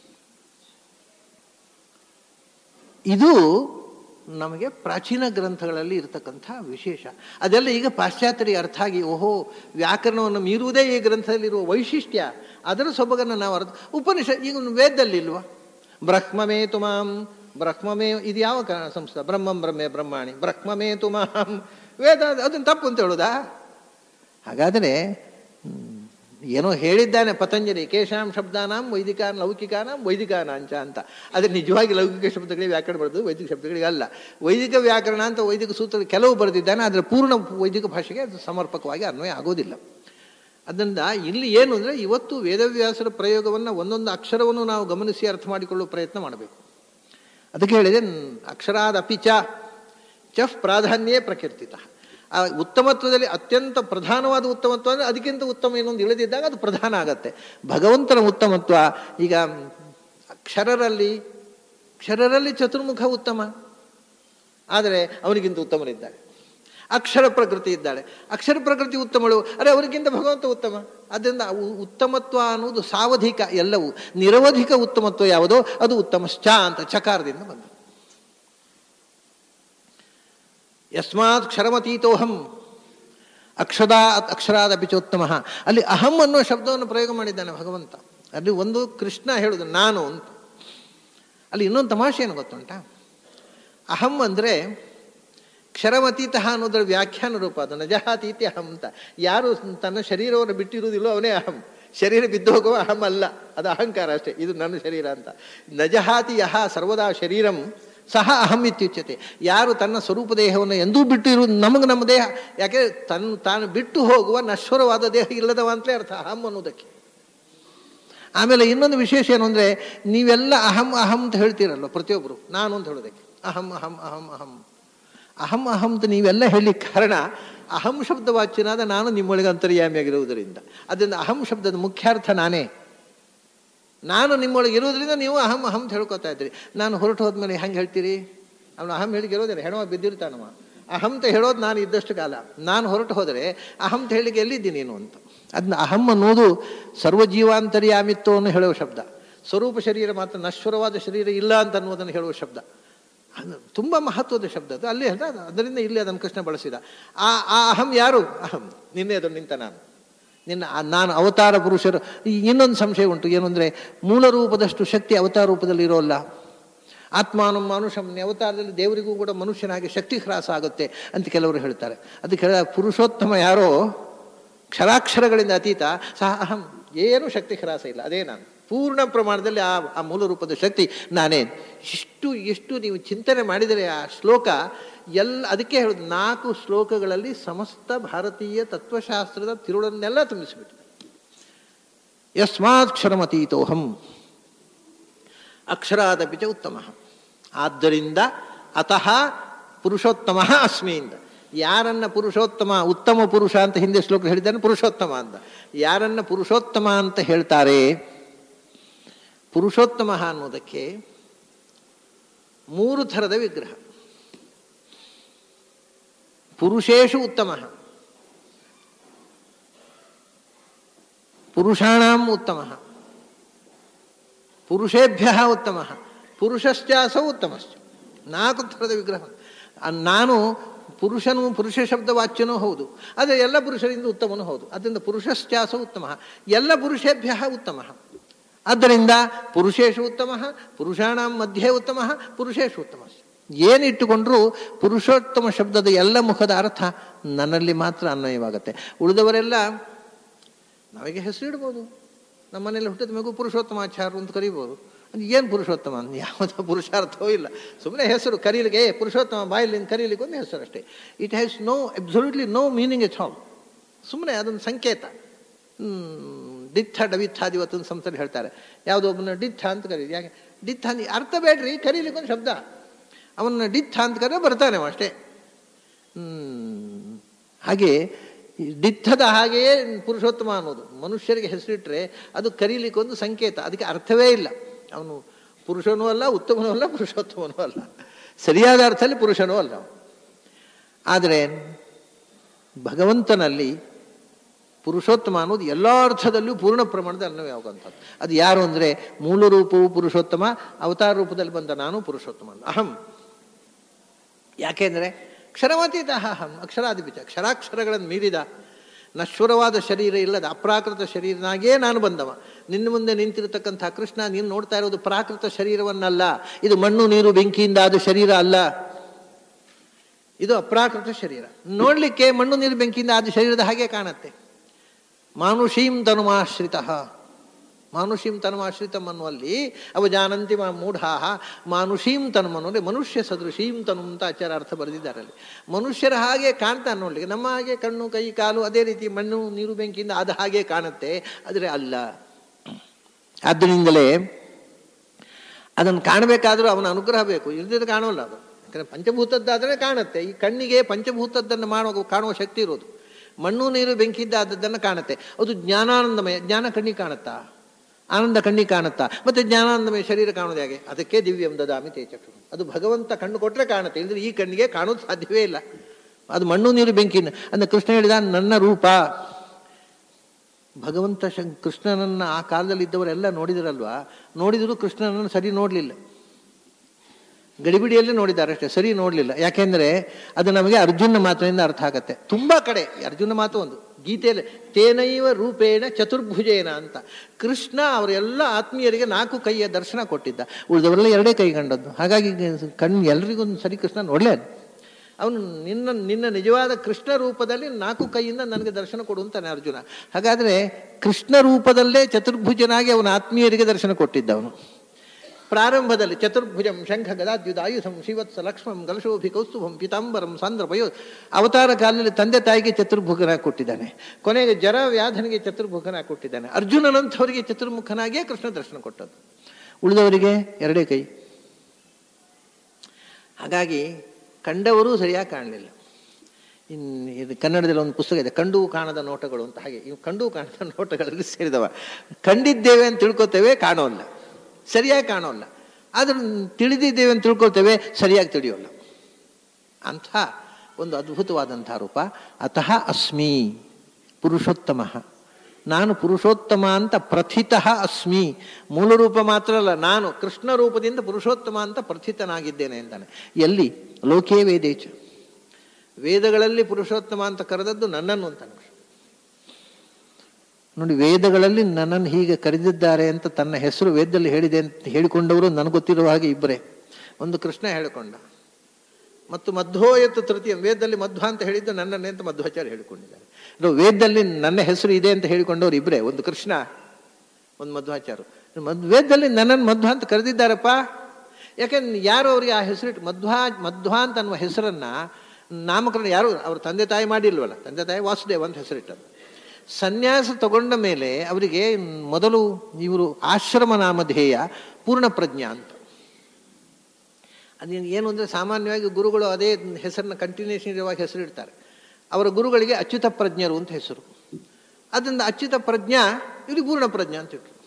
ಇದು ನಮಗೆ ಪ್ರಾಚೀನ ಗ್ರಂಥಗಳಲ್ಲಿ ಇರತಕ್ಕಂಥ ವಿಶೇಷ ಅದೆಲ್ಲ ಈಗ ಪಾಶ್ಚಾತ್ಯರಿಗೆ ಅರ್ಥ ಆಗಿ ಓಹೋ ವ್ಯಾಕರಣವನ್ನು ಮೀರುವುದೇ ಈ ಗ್ರಂಥದಲ್ಲಿರುವ ವೈಶಿಷ್ಟ್ಯ ಅದರ ಸೊಬಗನ್ನು ನಾವು ಅರ್ಥ ಉಪನಿಷತ್ ಈಗ ವೇದದಲ್ಲಿ ಇಲ್ವಾ ಬ್ರಹ್ಮಮೇ ತುಮಾಂ ಬ್ರಹ್ಮಮೇ ಇದು ಯಾವ ಕ- ಸಂಸ್ಕೃತ ಬ್ರಹ್ಮಂ ಬ್ರಹ್ಮೆ ಬ್ರಹ್ಮಾಣಿ ಬ್ರಹ್ಮಮೇ ತುಮಾಂ ವೇದ ಅದನ್ನು ತಪ್ಪು ಅಂತ ಹೇಳುದಾ ಹಾಗಾದರೆ ಹ್ಮ್, ಏನೋ ಹೇಳಿದ್ದಾನೆ ಪತಂಜಲಿ ಕೇಶಾಂ ಶಬ್ದಾನಾಂ ವೈದಿಕ ಲೌಕಿಕಾನಾಂ ವೈದಿಕಾನಾಂಚ ಅಂತ ಆದರೆ ನಿಜವಾಗಿ ಲೌಕಿಕ ಶಬ್ದಗಳಿಗೆ ವ್ಯಾಕರಣ ಬರೆದು ವೈದಿಕ ಶಬ್ದಗಳಿಗೆ ಅಲ್ಲ ವೈದಿಕ ವ್ಯಾಕರಣ ಅಂತ ವೈದಿಕ ಸೂತ್ರ ಕೆಲವು ಬರೆದಿದ್ದಾನೆ ಆದರೆ ಪೂರ್ಣ ವೈದಿಕ ಭಾಷೆಗೆ ಅದು ಸಮರ್ಪಕವಾಗಿ ಅನ್ವಯ ಆಗೋದಿಲ್ಲ ಅದರಿಂದ ಇಲ್ಲಿ ಏನು ಅಂದರೆ ಇವತ್ತು ವೇದವ್ಯಾಸರ ಪ್ರಯೋಗವನ್ನು ಒಂದೊಂದು ಅಕ್ಷರವನ್ನು ನಾವು ಗಮನಿಸಿ ಅರ್ಥ ಮಾಡಿಕೊಳ್ಳುವ ಪ್ರಯತ್ನ ಮಾಡಬೇಕು ಅದಕ್ಕೆ ಹೇಳಿದೆ ನ್- ಅಕ್ಷರಾದ ಅಪಿಚ ಚಫ್ ಪ್ರಾಧಾನ್ಯೇ ಪ್ರಕೀರ್ತಿತ ಆ ಉತ್ತಮತ್ವದಲ್ಲಿ ಅತ್ಯಂತ ಪ್ರಧಾನವಾದ ಉತ್ತಮತ್ವ ಅಂದರೆ ಅದಕ್ಕಿಂತ ಉತ್ತಮ ಇನ್ನೊಂದು ಇಳಿದಿದ್ದಾಗ ಅದು ಪ್ರಧಾನ ಆಗತ್ತೆ ಭಗವಂತನ ಉತ್ತಮತ್ವ ಈಗ ಅಕ್ಷರರಲ್ಲಿ ಅಕ್ಷರರಲ್ಲಿ ಚತುರ್ಮುಖ ಉತ್ತಮ ಆದರೆ ಅವನಿಗಿಂತ ಉತ್ತಮನಿದ್ದಾಳೆ ಅಕ್ಷರ ಪ್ರಕೃತಿ ಇದ್ದಾಳೆ ಅಕ್ಷರ ಪ್ರಕೃತಿ ಉತ್ತಮಳು ಅರೆ ಅವರಿಗಿಂತ ಭಗವಂತ ಉತ್ತಮ ಆದ್ದರಿಂದ ಅವು ಉತ್ತಮತ್ವ ಅನ್ನೋದು ಸಾವಧಿಕ ಎಲ್ಲವೂ ನಿರವಧಿಕ ಉತ್ತಮತ್ವ ಯಾವುದೋ ಅದು ಉತ್ತಮಶ್ಚ ಅಂತ ಚಕಾರದಿಂದ ಬಂದ ಯಸ್ಮಾತ್ ಕ್ಷರಮತೀತೋಹಂ ಅಕ್ಷದಾ ಅಕ್ಷರಾದ ಪಿಚೋತ್ತಮ ಅಲ್ಲಿ ಅಹಂ ಅನ್ನೋ ಶಬ್ದವನ್ನು ಪ್ರಯೋಗ ಮಾಡಿದ್ದಾನೆ ಭಗವಂತ ಅಲ್ಲಿ ಒಂದು ಕೃಷ್ಣ ಹೇಳುದು ನಾನು ಅಂತ ಅಲ್ಲಿ ಇನ್ನೊಂದು ತಮಾಷೆ ಏನು ಗೊತ್ತುಂಟ ಅಹಂ ಅಂದರೆ ಕ್ಷರಮತೀತ ಅನ್ನೋದರ ವ್ಯಾಖ್ಯಾನ ರೂಪ ಅದು ನಜಹಾತೀತಿ ಅಹಂ ಅಂತ ಯಾರು ತನ್ನ ಶರೀರವನ್ನು ಬಿಟ್ಟಿರುವುದಿಲ್ಲೋ ಅವನೇ ಅಹಂ ಶರೀರ ಬಿದ್ದು ಹೋಗುವ ಅಹಂ ಅಲ್ಲ ಅದು ಅಹಂಕಾರ ಅಷ್ಟೇ ಇದು ನನ್ನ ಶರೀರ ಅಂತ ನಜಹಾತಿ ಯಹ ಸರ್ವದಾ ಶರೀರಂ ಸಹ ಅಹಂ ಇತ್ಯುಚ್ಯತೆ ಯಾರು ತನ್ನ ಸ್ವರೂಪ ದೇಹವನ್ನು ಎಂದೂ ಬಿಟ್ಟು ಇರುವುದು ನಮಗೆ ನಮ್ಮ ದೇಹ ಯಾಕೆ ತನ್ನ ತಾನು ಬಿಟ್ಟು ಹೋಗುವ ನಶ್ವರವಾದ ದೇಹ ಇಲ್ಲದವ ಅಂತಲೇ ಅರ್ಥ ಅಹಂ ಅನ್ನೋದಕ್ಕೆ ಆಮೇಲೆ ಇನ್ನೊಂದು ವಿಶೇಷ ಏನು ಅಂದರೆ ನೀವೆಲ್ಲ ಅಹಂ ಅಹಂ ಅಂತ ಹೇಳ್ತೀರಲ್ಲ ಪ್ರತಿಯೊಬ್ಬರು ನಾನು ಅಂತ ಹೇಳೋದಕ್ಕೆ ಅಹಂ ಅಹಂ ಅಹಂ ಅಹಂ ಅಹಂ ಅಹಂ ಅಂತ ನೀವೆಲ್ಲ ಹೇಳಲಿಕ್ಕೆ ಕಾರಣ ಅಹಂ ಶಬ್ದ ವಾಚ್ಯನಾದ ನಾನು ನಿಮ್ಮೊಳಗೆ ಅಂತರ್ಯಾಮಿಯಾಗಿರುವುದರಿಂದ ಅದರಿಂದ ಅಹಂ ಶಬ್ದದ ಮುಖ್ಯಾರ್ಥ ನಾನೇ ನಾನು ನಿಮ್ಮೊಳಗೆ ಇರುವುದರಿಂದ ನೀವು ಅಹಂ ಅಹಂ ಅಂತ ಹೇಳ್ಕೊತಾ ಇದ್ದೀರಿ ನಾನು ಹೊರಟು ಹೋದ್ಮೇಲೆ ಹೆಂಗೆ ಹೇಳ್ತೀರಿ ಅವನು ಅಹಂ ಹೇಳಿಗೆ ಇರೋದಿಲ್ಲ ಹೆಣವ ಬಿದ್ದಿರ್ತಾನವ ಅಹಂ ಅಂತ ಹೇಳೋದು ನಾನು ಇದ್ದಷ್ಟು ಕಾಲ ನಾನು ಹೊರಟು ಹೋದರೆ ಅಹಂ ಅಂತ ಹೇಳಿಗೆ ಎಲ್ಲಿದ್ದೀನಿ ನೀನು ಅಂತ ಅದನ್ನ ಅಹಂ ಅನ್ನೋದು ಸರ್ವಜೀವಾಂತರ್ಯಾಮಿತ್ವವನ್ನು ಹೇಳುವ ಶಬ್ದ ಸ್ವರೂಪ ಶರೀರ ಮಾತ್ರ ನಶ್ವರವಾದ ಶರೀರ ಇಲ್ಲ ಅಂತ ಅನ್ನೋದನ್ನು ಹೇಳುವ ಶಬ್ದ ಅದು ತುಂಬ ಮಹತ್ವದ ಶಬ್ದ ಅದು ಅಲ್ಲಿ ಅದ ಅದರಿಂದ ಇಲ್ಲಿ ಅದನ್ನು ಕೃಷ್ಣ ಬಳಸಿದ ಆ ಆ ಅಹಂ ಯಾರು ಅಹಂ ನಿನ್ನೆ ಅದು ನಿಂತ ನಾನು ನಿನ್ನ ಆ ನಾನು ಅವತಾರ ಪುರುಷರು ಈ ಇನ್ನೊಂದು ಸಂಶಯ ಉಂಟು ಏನು ಅಂದರೆ ಮೂಲ ರೂಪದಷ್ಟು ಶಕ್ತಿ ಅವತಾರ ರೂಪದಲ್ಲಿ ಇರೋಲ್ಲ ಆತ್ಮಾನು ಮನುಷ್ಯ ಅವತಾರದಲ್ಲಿ ದೇವರಿಗೂ ಕೂಡ ಮನುಷ್ಯನಾಗಿ ಶಕ್ತಿ ಹ್ರಾಸ ಆಗುತ್ತೆ ಅಂತ ಕೆಲವರು ಹೇಳ್ತಾರೆ ಅದಕ್ಕೆ ಹೇಳಿದ ಪುರುಷೋತ್ತಮ ಯಾರೋ ಕ್ಷರಾಕ್ಷರಗಳಿಂದ ಅತೀತ ಸಹ ಅಹಂ ಏನೂ ಶಕ್ತಿ ಹ್ರಾಸ ಇಲ್ಲ ಅದೇ ನಾನು ಪೂರ್ಣ ಪ್ರಮಾಣದಲ್ಲಿ ಆ ಆ ಮೂಲ ರೂಪದ ಶಕ್ತಿ ನಾನೇ ಇಷ್ಟು ಎಷ್ಟು ನೀವು ಚಿಂತನೆ ಮಾಡಿದರೆ ಆ ಶ್ಲೋಕ ಎಲ್ಲ ಅದಕ್ಕೆ ಹೇಳೋದು ನಾಲ್ಕು ಶ್ಲೋಕಗಳಲ್ಲಿ ಸಮಸ್ತ ಭಾರತೀಯ ತತ್ವಶಾಸ್ತ್ರದ ತಿರುಳನ್ನೆಲ್ಲ ತುಂಬಿಸಿಬಿಟ್ಟಿದೆ ಯಸ್ಮಾತ್ ಕ್ಷರಮತೀತೋಹಂ ಅಕ್ಷರಾದಪಿ ಚ ಉತ್ತಮ ಆದ್ದರಿಂದ ಅತಃ ಪುರುಷೋತ್ತಮ ಅಸ್ಮಿ ಅಂತ ಯಾರನ್ನ ಪುರುಷೋತ್ತಮ ಉತ್ತಮ ಪುರುಷ ಅಂತ ಹಿಂದೆ ಶ್ಲೋಕ ಹೇಳಿದ್ದಾನೆ ಪುರುಷೋತ್ತಮ ಅಂತ ಯಾರನ್ನ ಪುರುಷೋತ್ತಮ ಅಂತ ಹೇಳ್ತಾರೆ ಪುರುಷೋತ್ತಮ ಅನ್ನೋದಕ್ಕೆ ಮೂರು ಥರದ ವಿಗ್ರಹ ಪುರುಷೇಶು ಉತ್ತಮ ಪುರುಷಾಣಾಂ ಉತ್ತಮ ಪುರುಷೇಭ್ಯ ಉತ್ತಮ ಪುರುಷಶ್ಚಾಸೌ ಉತ್ತಮಶ್ಚ ನಾಲ್ಕು ಥರದ ವಿಗ್ರಹ ಆ ನಾನು ಪುರುಷನು ಪುರುಷ ಶಬ್ದ ವಾಚ್ಯನೂ ಹೌದು ಆದರೆ ಎಲ್ಲ ಪುರುಷರಿಂದ ಉತ್ತಮನೂ ಹೌದು ಅದರಿಂದ ಪುರುಷಶ್ಚಾಸ ಉತ್ತಮ ಎಲ್ಲ ಪುರುಷೇಭ್ಯ ಉತ್ತಮ ಆದ್ದರಿಂದ ಪುರುಷೇಶು ಉತ್ತಮ ಪುರುಷಾಣಂ ಮಧ್ಯೆ ಉತ್ತಮ ಪುರುಷೇಶು ಉತ್ತಮ ಏನಿಟ್ಟುಕೊಂಡ್ರೂ ಪುರುಷೋತ್ತಮ ಶಬ್ದದ ಎಲ್ಲ ಮುಖದ ಅರ್ಥ ನನ್ನಲ್ಲಿ ಮಾತ್ರ ಅನ್ವಯವಾಗುತ್ತೆ ಉಳಿದವರೆಲ್ಲ ನಮಗೆ ಹೆಸರಿಡ್ಬೋದು ನಮ್ಮ ಮನೇಲಿ ಹುಟ್ಟಿದ ಮಗು ಪುರುಷೋತ್ತಮಾಚಾರ್ಯ ಅಂತ ಕರಿಬೋದು ಅದು ಏನು ಪುರುಷೋತ್ತಮ ಅಂತ ಯಾವುದೋ ಪುರುಷಾರ್ಥವೂ ಇಲ್ಲ ಸುಮ್ಮನೆ ಹೆಸರು ಕರೀಲಿಕ್ಕೆ ಏ ಪುರುಷೋತ್ತಮ ಬಾಯಲ್ಲಿ ಕರೀಲಿಕ್ಕೆ ಒಂದು ಹೆಸರು ಅಷ್ಟೇ it has no absolutely no meaning at all ಸುಮ್ಮನೆ ಅದೊಂದು ಸಂಕೇತ ಡಿಥ ಡವಿಥ ಇವತ್ತೊಂದು ಸಂಸ್ಥೆ ಹೇಳ್ತಾರೆ ಯಾವುದೋ ಒಬ್ಬನ ಡಿಥ ಅಂತ ಕರೀರಿ ಯಾಕೆ ಡಿಥ ಅಂತ ಅರ್ಥ ಬೇಡ್ರಿ ಕರೀಲಿಕ್ಕೆ ಒಂದು ಶಬ್ದ ಅವನ್ನ ಡಿಥ ಅಂತ ಕರೆ ಬರ್ತಾನೆ ಅವ ಅಷ್ಟೇ ಹ್ಮ್. ಹಾಗೆ ಈ ಡಿಥದ ಹಾಗೆಯೇ ಪುರುಷೋತ್ತಮ ಅನ್ನೋದು ಮನುಷ್ಯರಿಗೆ ಹೆಸರಿಟ್ರೆ ಅದು ಕರೀಲಿಕ್ಕೆ ಒಂದು ಸಂಕೇತ ಅದಕ್ಕೆ ಅರ್ಥವೇ ಇಲ್ಲ ಅವನು ಪುರುಷನೂ ಅಲ್ಲ ಉತ್ತಮನೂ ಅಲ್ಲ ಪುರುಷೋತ್ತಮನೂ ಅಲ್ಲ ಸರಿಯಾದ ಅರ್ಥದಲ್ಲಿ ಪುರುಷನೂ ಅಲ್ಲ ಅವನು. ಆದರೆ ಭಗವಂತನಲ್ಲಿ ಪುರುಷೋತ್ತಮ ಅನ್ನೋದು ಎಲ್ಲ ಅರ್ಥದಲ್ಲೂ ಪೂರ್ಣ ಪ್ರಮಾಣದ ಅನ್ವಯವಾಗುವಂಥದ್ದು ಅದು ಯಾರು ಅಂದರೆ ಮೂಲ ರೂಪವು ಪುರುಷೋತ್ತಮ ಅವತಾರ ರೂಪದಲ್ಲಿ ಬಂದ ನಾನು ಪುರುಷೋತ್ತಮ ಅಲ್ಲ. ಅಹಂ ಯಾಕೆಂದರೆ ಕ್ಷರಮತೀತ ಅಹಂ ಅಕ್ಷರಾಧಿಪಿತ ಅಕ್ಷರಾಕ್ಷರಗಳನ್ನು ಮೀರಿದ ನಶ್ವರವಾದ ಶರೀರ ಇಲ್ಲದ ಅಪ್ರಾಕೃತ ಶರೀರನಾಗೇ ನಾನು ಬಂದವ ನಿನ್ನ ಮುಂದೆ ನಿಂತಿರತಕ್ಕಂಥ ಕೃಷ್ಣ ನೀನು ನೋಡ್ತಾ ಇರೋದು ಪ್ರಾಕೃತ ಶರೀರವನ್ನಲ್ಲ ಇದು ಮಣ್ಣು ನೀರು ಬೆಂಕಿಯಿಂದ ಆದ ಶರೀರ ಅಲ್ಲ ಇದು ಅಪ್ರಾಕೃತ ಶರೀರ ನೋಡಲಿಕ್ಕೆ ಮಣ್ಣು ನೀರು ಬೆಂಕಿಯಿಂದ ಆದ ಶರೀರದ ಹಾಗೆ ಕಾಣುತ್ತೆ ಮಾನುಷೀಂ ತನುಮಾಶ್ರಿತ ಮಾನುಷೀಂ ತನುಮಾಶ್ರಿತಂ ಅನ್ನುವಲ್ಲಿ ಅವ ಜಾನಂತಿ ಮಾ ಮೂಢಾಹ ಮಾನುಷೀಂ ತನು ಅಂದರೆ ಮನುಷ್ಯ ಸದೃಶೀಂ ತನು ಅಂತ ಆಚಾರ ಅರ್ಥ ಬರೆದಿದ್ದಾರೆ ಅಲ್ಲಿ ಮನುಷ್ಯರ ಹಾಗೆ ಕಾಣ್ತಾನೆ ನೋಡ್ಲಿಕ್ಕೆ ನಮ್ಮ ಹಾಗೆ ಕಣ್ಣು ಕೈ ಕಾಲು ಅದೇ ರೀತಿ ಮಣ್ಣು ನೀರು ಬೆಂಕಿಯಿಂದ ಅದು ಹಾಗೆ ಕಾಣುತ್ತೆ ಆದರೆ ಅಲ್ಲ ಆದ್ದರಿಂದಲೇ ಅದನ್ನು ಕಾಣಬೇಕಾದ್ರೂ ಅವನ ಅನುಗ್ರಹ ಬೇಕು ಇಲ್ಲದಿದ್ರೆ ಕಾಣೋಲ್ಲ ಅದು ಯಾಕಂದರೆ ಪಂಚಭೂತದ್ದಾದರೆ ಕಾಣುತ್ತೆ ಈ ಕಣ್ಣಿಗೆ ಪಂಚಭೂತದ್ದನ್ನು ಮಾಡುವ ಕಾಣುವ ಶಕ್ತಿ ಇರೋದು ಮಣ್ಣು ನೀರು ಬೆಂಕಿದ್ದಾದದ್ದನ್ನು ಕಾಣುತ್ತೆ ಅದು ಜ್ಞಾನಾನಂದಮಯ ಜ್ಞಾನ ಕಣ್ಣಿಗೆ ಕಾಣುತ್ತಾ ಆನಂದ ಕಣ್ಣಿಗೆ ಕಾಣುತ್ತಾ ಮತ್ತೆ ಜ್ಞಾನಾನಂದಮಯ ಶರೀರ ಕಾಣೋದು ಹೇಗೆ ಅದಕ್ಕೆ ದಿವ್ಯಂ ದದಾಮಿ ತೇಚಕ್ಷು ಅದು ಭಗವಂತ ಕಣ್ಣು ಕೊಟ್ಟರೆ ಕಾಣುತ್ತೆ ಇಲ್ಲದ್ರೆ ಈ ಕಣ್ಣಿಗೆ ಕಾಣೋದು ಸಾಧ್ಯವೇ ಇಲ್ಲ ಅದು ಮಣ್ಣು ನೀರು ಬೆಂಕಿನ ಅಂದ್ರೆ ಕೃಷ್ಣ ಹೇಳಿದ ನನ್ನ ರೂಪ ಭಗವಂತ ಶಂ ಕೃಷ್ಣನನ್ನ ಆ ಕಾಲದಲ್ಲಿ ಇದ್ದವರೆಲ್ಲ ನೋಡಿದರಲ್ವಾ ನೋಡಿದರೂ ಕೃಷ್ಣನನ್ನು ಸರಿ ನೋಡಲಿಲ್ಲ ಗಡಿಬಿಡಿಯಲ್ಲಿ ನೋಡಿದ್ದಾರೆ ಅಷ್ಟೇ ಸರಿ ನೋಡಲಿಲ್ಲ ಯಾಕೆಂದರೆ ಅದು ನಮಗೆ ಅರ್ಜುನ ಮಾತಿನಿಂದ ಅರ್ಥ ಆಗತ್ತೆ ತುಂಬ ಕಡೆ ಅರ್ಜುನ ಮಾತು ಒಂದು ಗೀತೆಯಲ್ಲಿ ತೇನೈವ ರೂಪೇಣ ಚತುರ್ಭುಜೇನ ಅಂತ ಕೃಷ್ಣ ಅವರೆಲ್ಲ ಆತ್ಮೀಯರಿಗೆ ನಾಲ್ಕು ಕೈಯ ದರ್ಶನ ಕೊಟ್ಟಿದ್ದ ಉಳಿದವರೆಲ್ಲ ಎರಡೇ ಕೈ ಕಂಡದ್ದು ಹಾಗಾಗಿ ಕಣ್ಣು ಎಲ್ರಿಗೂ ಒಂದು ಸರಿ ಕೃಷ್ಣ ನೋಡಲೇ ಅವನು ನಿನ್ನ ನಿನ್ನ ನಿಜವಾದ ಕೃಷ್ಣ ರೂಪದಲ್ಲಿ ನಾಲ್ಕು ಕೈಯಿಂದ ನನಗೆ ದರ್ಶನ ಕೊಡು ಅಂತಾನೆ ಅರ್ಜುನ ಹಾಗಾದರೆ ಕೃಷ್ಣ ರೂಪದಲ್ಲೇ ಚತುರ್ಭುಜನಾಗಿ ಅವನ ಆತ್ಮೀಯರಿಗೆ ದರ್ಶನ ಕೊಟ್ಟಿದ್ದ ಅವನು ಪ್ರಾರಂಭದಲ್ಲಿ ಚತುರ್ಭುಜಂ ಶಂಖ ಗದಾದ್ಯುದಾಯುಧಂ ಶ್ರೀವತ್ಸ ಲಕ್ಷ್ಮಂ ಗಲಶೋಭಿ ಕೌಸ್ತುಭಂ ಪಿತಾಂಬರಂ ಸಾಂದ್ರ ಪಯೋ ಅವತಾರ ಕಾಲದಲ್ಲಿ ತಂದೆ ತಾಯಿಗೆ ಚತುರ್ಭುಗನ ಕೊಟ್ಟಿದ್ದಾನೆ ಕೊನೆಗೆ ಜರ ವ್ಯಾಧನಿಗೆ ಚತುರ್ಭುಗನ ಕೊಟ್ಟಿದ್ದಾನೆ ಅರ್ಜುನನಂಥವರಿಗೆ ಚತುರ್ಮುಖನಾಗಿಯೇ ಕೃಷ್ಣ ದರ್ಶನ ಕೊಟ್ಟದ್ದು ಉಳಿದವರಿಗೆ ಎರಡೇ ಕೈ ಹಾಗಾಗಿ ಕಂಡವರೂ ಸರಿಯಾಗಿ ಕಾಣಲಿಲ್ಲ ಇನ್ನು ಇದು ಕನ್ನಡದಲ್ಲಿ ಒಂದು ಪುಸ್ತಕ ಇದೆ ಕಂಡು ಕಾಣದ ನೋಟಗಳು ಅಂತ ಹಾಗೆ ಇವು ಕಂಡು ಕಾಣದ ನೋಟಗಳಲ್ಲಿ ಸೇರಿದವ ಕಂಡಿದ್ದೇವೆ ಅಂತ ತಿಳ್ಕೊತೇವೆ ಕಾಣೋಲ್ಲ ಸರಿಯಾಗಿ ಕಾಣೋಲ್ಲ ಆದ್ರೆ ತಿಳಿದಿದ್ದೇವೆ ಅಂತ ತಿಳ್ಕೊಳ್ತೇವೆ ಸರಿಯಾಗಿ ತಿಳಿಯೋಲ್ಲ ಅಂಥ ಒಂದು ಅದ್ಭುತವಾದಂಥ ರೂಪ ಅತಃ ಅಸ್ಮಿ ಪುರುಷೋತ್ತಮ ನಾನು ಪುರುಷೋತ್ತಮ ಅಂತ ಪ್ರಥಿತಃ ಅಸ್ಮಿ ಮೂಲ ರೂಪ ಮಾತ್ರ ಅಲ್ಲ ನಾನು ಕೃಷ್ಣ ರೂಪದಿಂದ ಪುರುಷೋತ್ತಮ ಅಂತ ಪ್ರಥಿತನಾಗಿದ್ದೇನೆ ಅಂತಾನೆ ಎಲ್ಲಿ ಲೋಕೇ ವೇದೇಚ ವೇದಗಳಲ್ಲಿ ಪುರುಷೋತ್ತಮ ಅಂತ ಕರೆದದ್ದು ನನ್ನನ್ನು ಅಂತಾನೆ ನೋಡಿ ವೇದಗಳಲ್ಲಿ ನನ್ನನ್ನು ಹೀಗೆ ಕರೆದಿದ್ದಾರೆ ಅಂತ ತನ್ನ ಹೆಸರು ವೇದದಲ್ಲಿ ಹೇಳಿದೆ ಅಂತ ಹೇಳಿಕೊಂಡವರು ನನಗೆ ಗೊತ್ತಿರುವ ಹಾಗೆ ಇಬ್ಬರೇ ಒಂದು ಕೃಷ್ಣ ಹೇಳಿಕೊಂಡ ಮತ್ತು ಮಧ್ವೋಯತ್ತು ತೃತೀಯ ವೇದದಲ್ಲಿ ಮಧ್ವ ಅಂತ ಹೇಳಿದ್ದು ನನ್ನನ್ನೇ ಅಂತ ಮಧ್ವಾಚಾರ್ಯ ಹೇಳಿಕೊಂಡಿದ್ದಾರೆ ಇದು ವೇದದಲ್ಲಿ ನನ್ನ ಹೆಸರು ಇದೆ ಅಂತ ಹೇಳಿಕೊಂಡವ್ರು ಇಬ್ಬರೇ ಒಂದು ಕೃಷ್ಣ ಒಂದು ಮಧ್ವಾಚಾರ್ಯ ಮದ್ ವೇದದಲ್ಲಿ ನನ್ನನ್ನು ಮಧ್ವ ಅಂತ ಕರೆದಿದ್ದಾರಪ್ಪ ಯಾಕೆಂದ್ರೆ ಯಾರು ಅವರಿಗೆ ಆ ಹೆಸರಿಟ್ಟು ಮಧ್ವಾ ಮಧ್ವ ಅಂತ ಅನ್ನುವ ಹೆಸರನ್ನ ನಾಮಕರಣ ಯಾರು ಅವ್ರ ತಂದೆ ತಾಯಿ ಮಾಡಿಲ್ವಲ್ಲ ತಂದೆ ತಾಯಿ ವಾಸುದೇವ ಅಂತ ಹೆಸರಿಟ್ಟರು ಸನ್ಯಾಸ ತಗೊಂಡ ಮೇಲೆ ಅವರಿಗೆ ಮೊದಲು ಇವರು ಆಶ್ರಮ ನಾಮಧೇಯ ಪೂರ್ಣ ಪ್ರಜ್ಞಾ ಅಂತ ಅದೇನು ಏನು ಅಂದರೆ ಸಾಮಾನ್ಯವಾಗಿ ಗುರುಗಳು ಅದೇ ಹೆಸರನ್ನ ಕಂಟಿನ್ಯೂಷನ್ ಇರುವಾಗ ಹೆಸರಿಡ್ತಾರೆ ಅವರ ಗುರುಗಳಿಗೆ ಅಚ್ಯುತ ಪ್ರಜ್ಞರು ಅಂತ ಹೆಸರು ಅದರಿಂದ ಅಚ್ಯುತ ಪ್ರಜ್ಞಾ ಇವ್ರಿಗೆ ಪೂರ್ಣ ಪ್ರಜ್ಞಾ ಅಂತ ಇಟ್ರು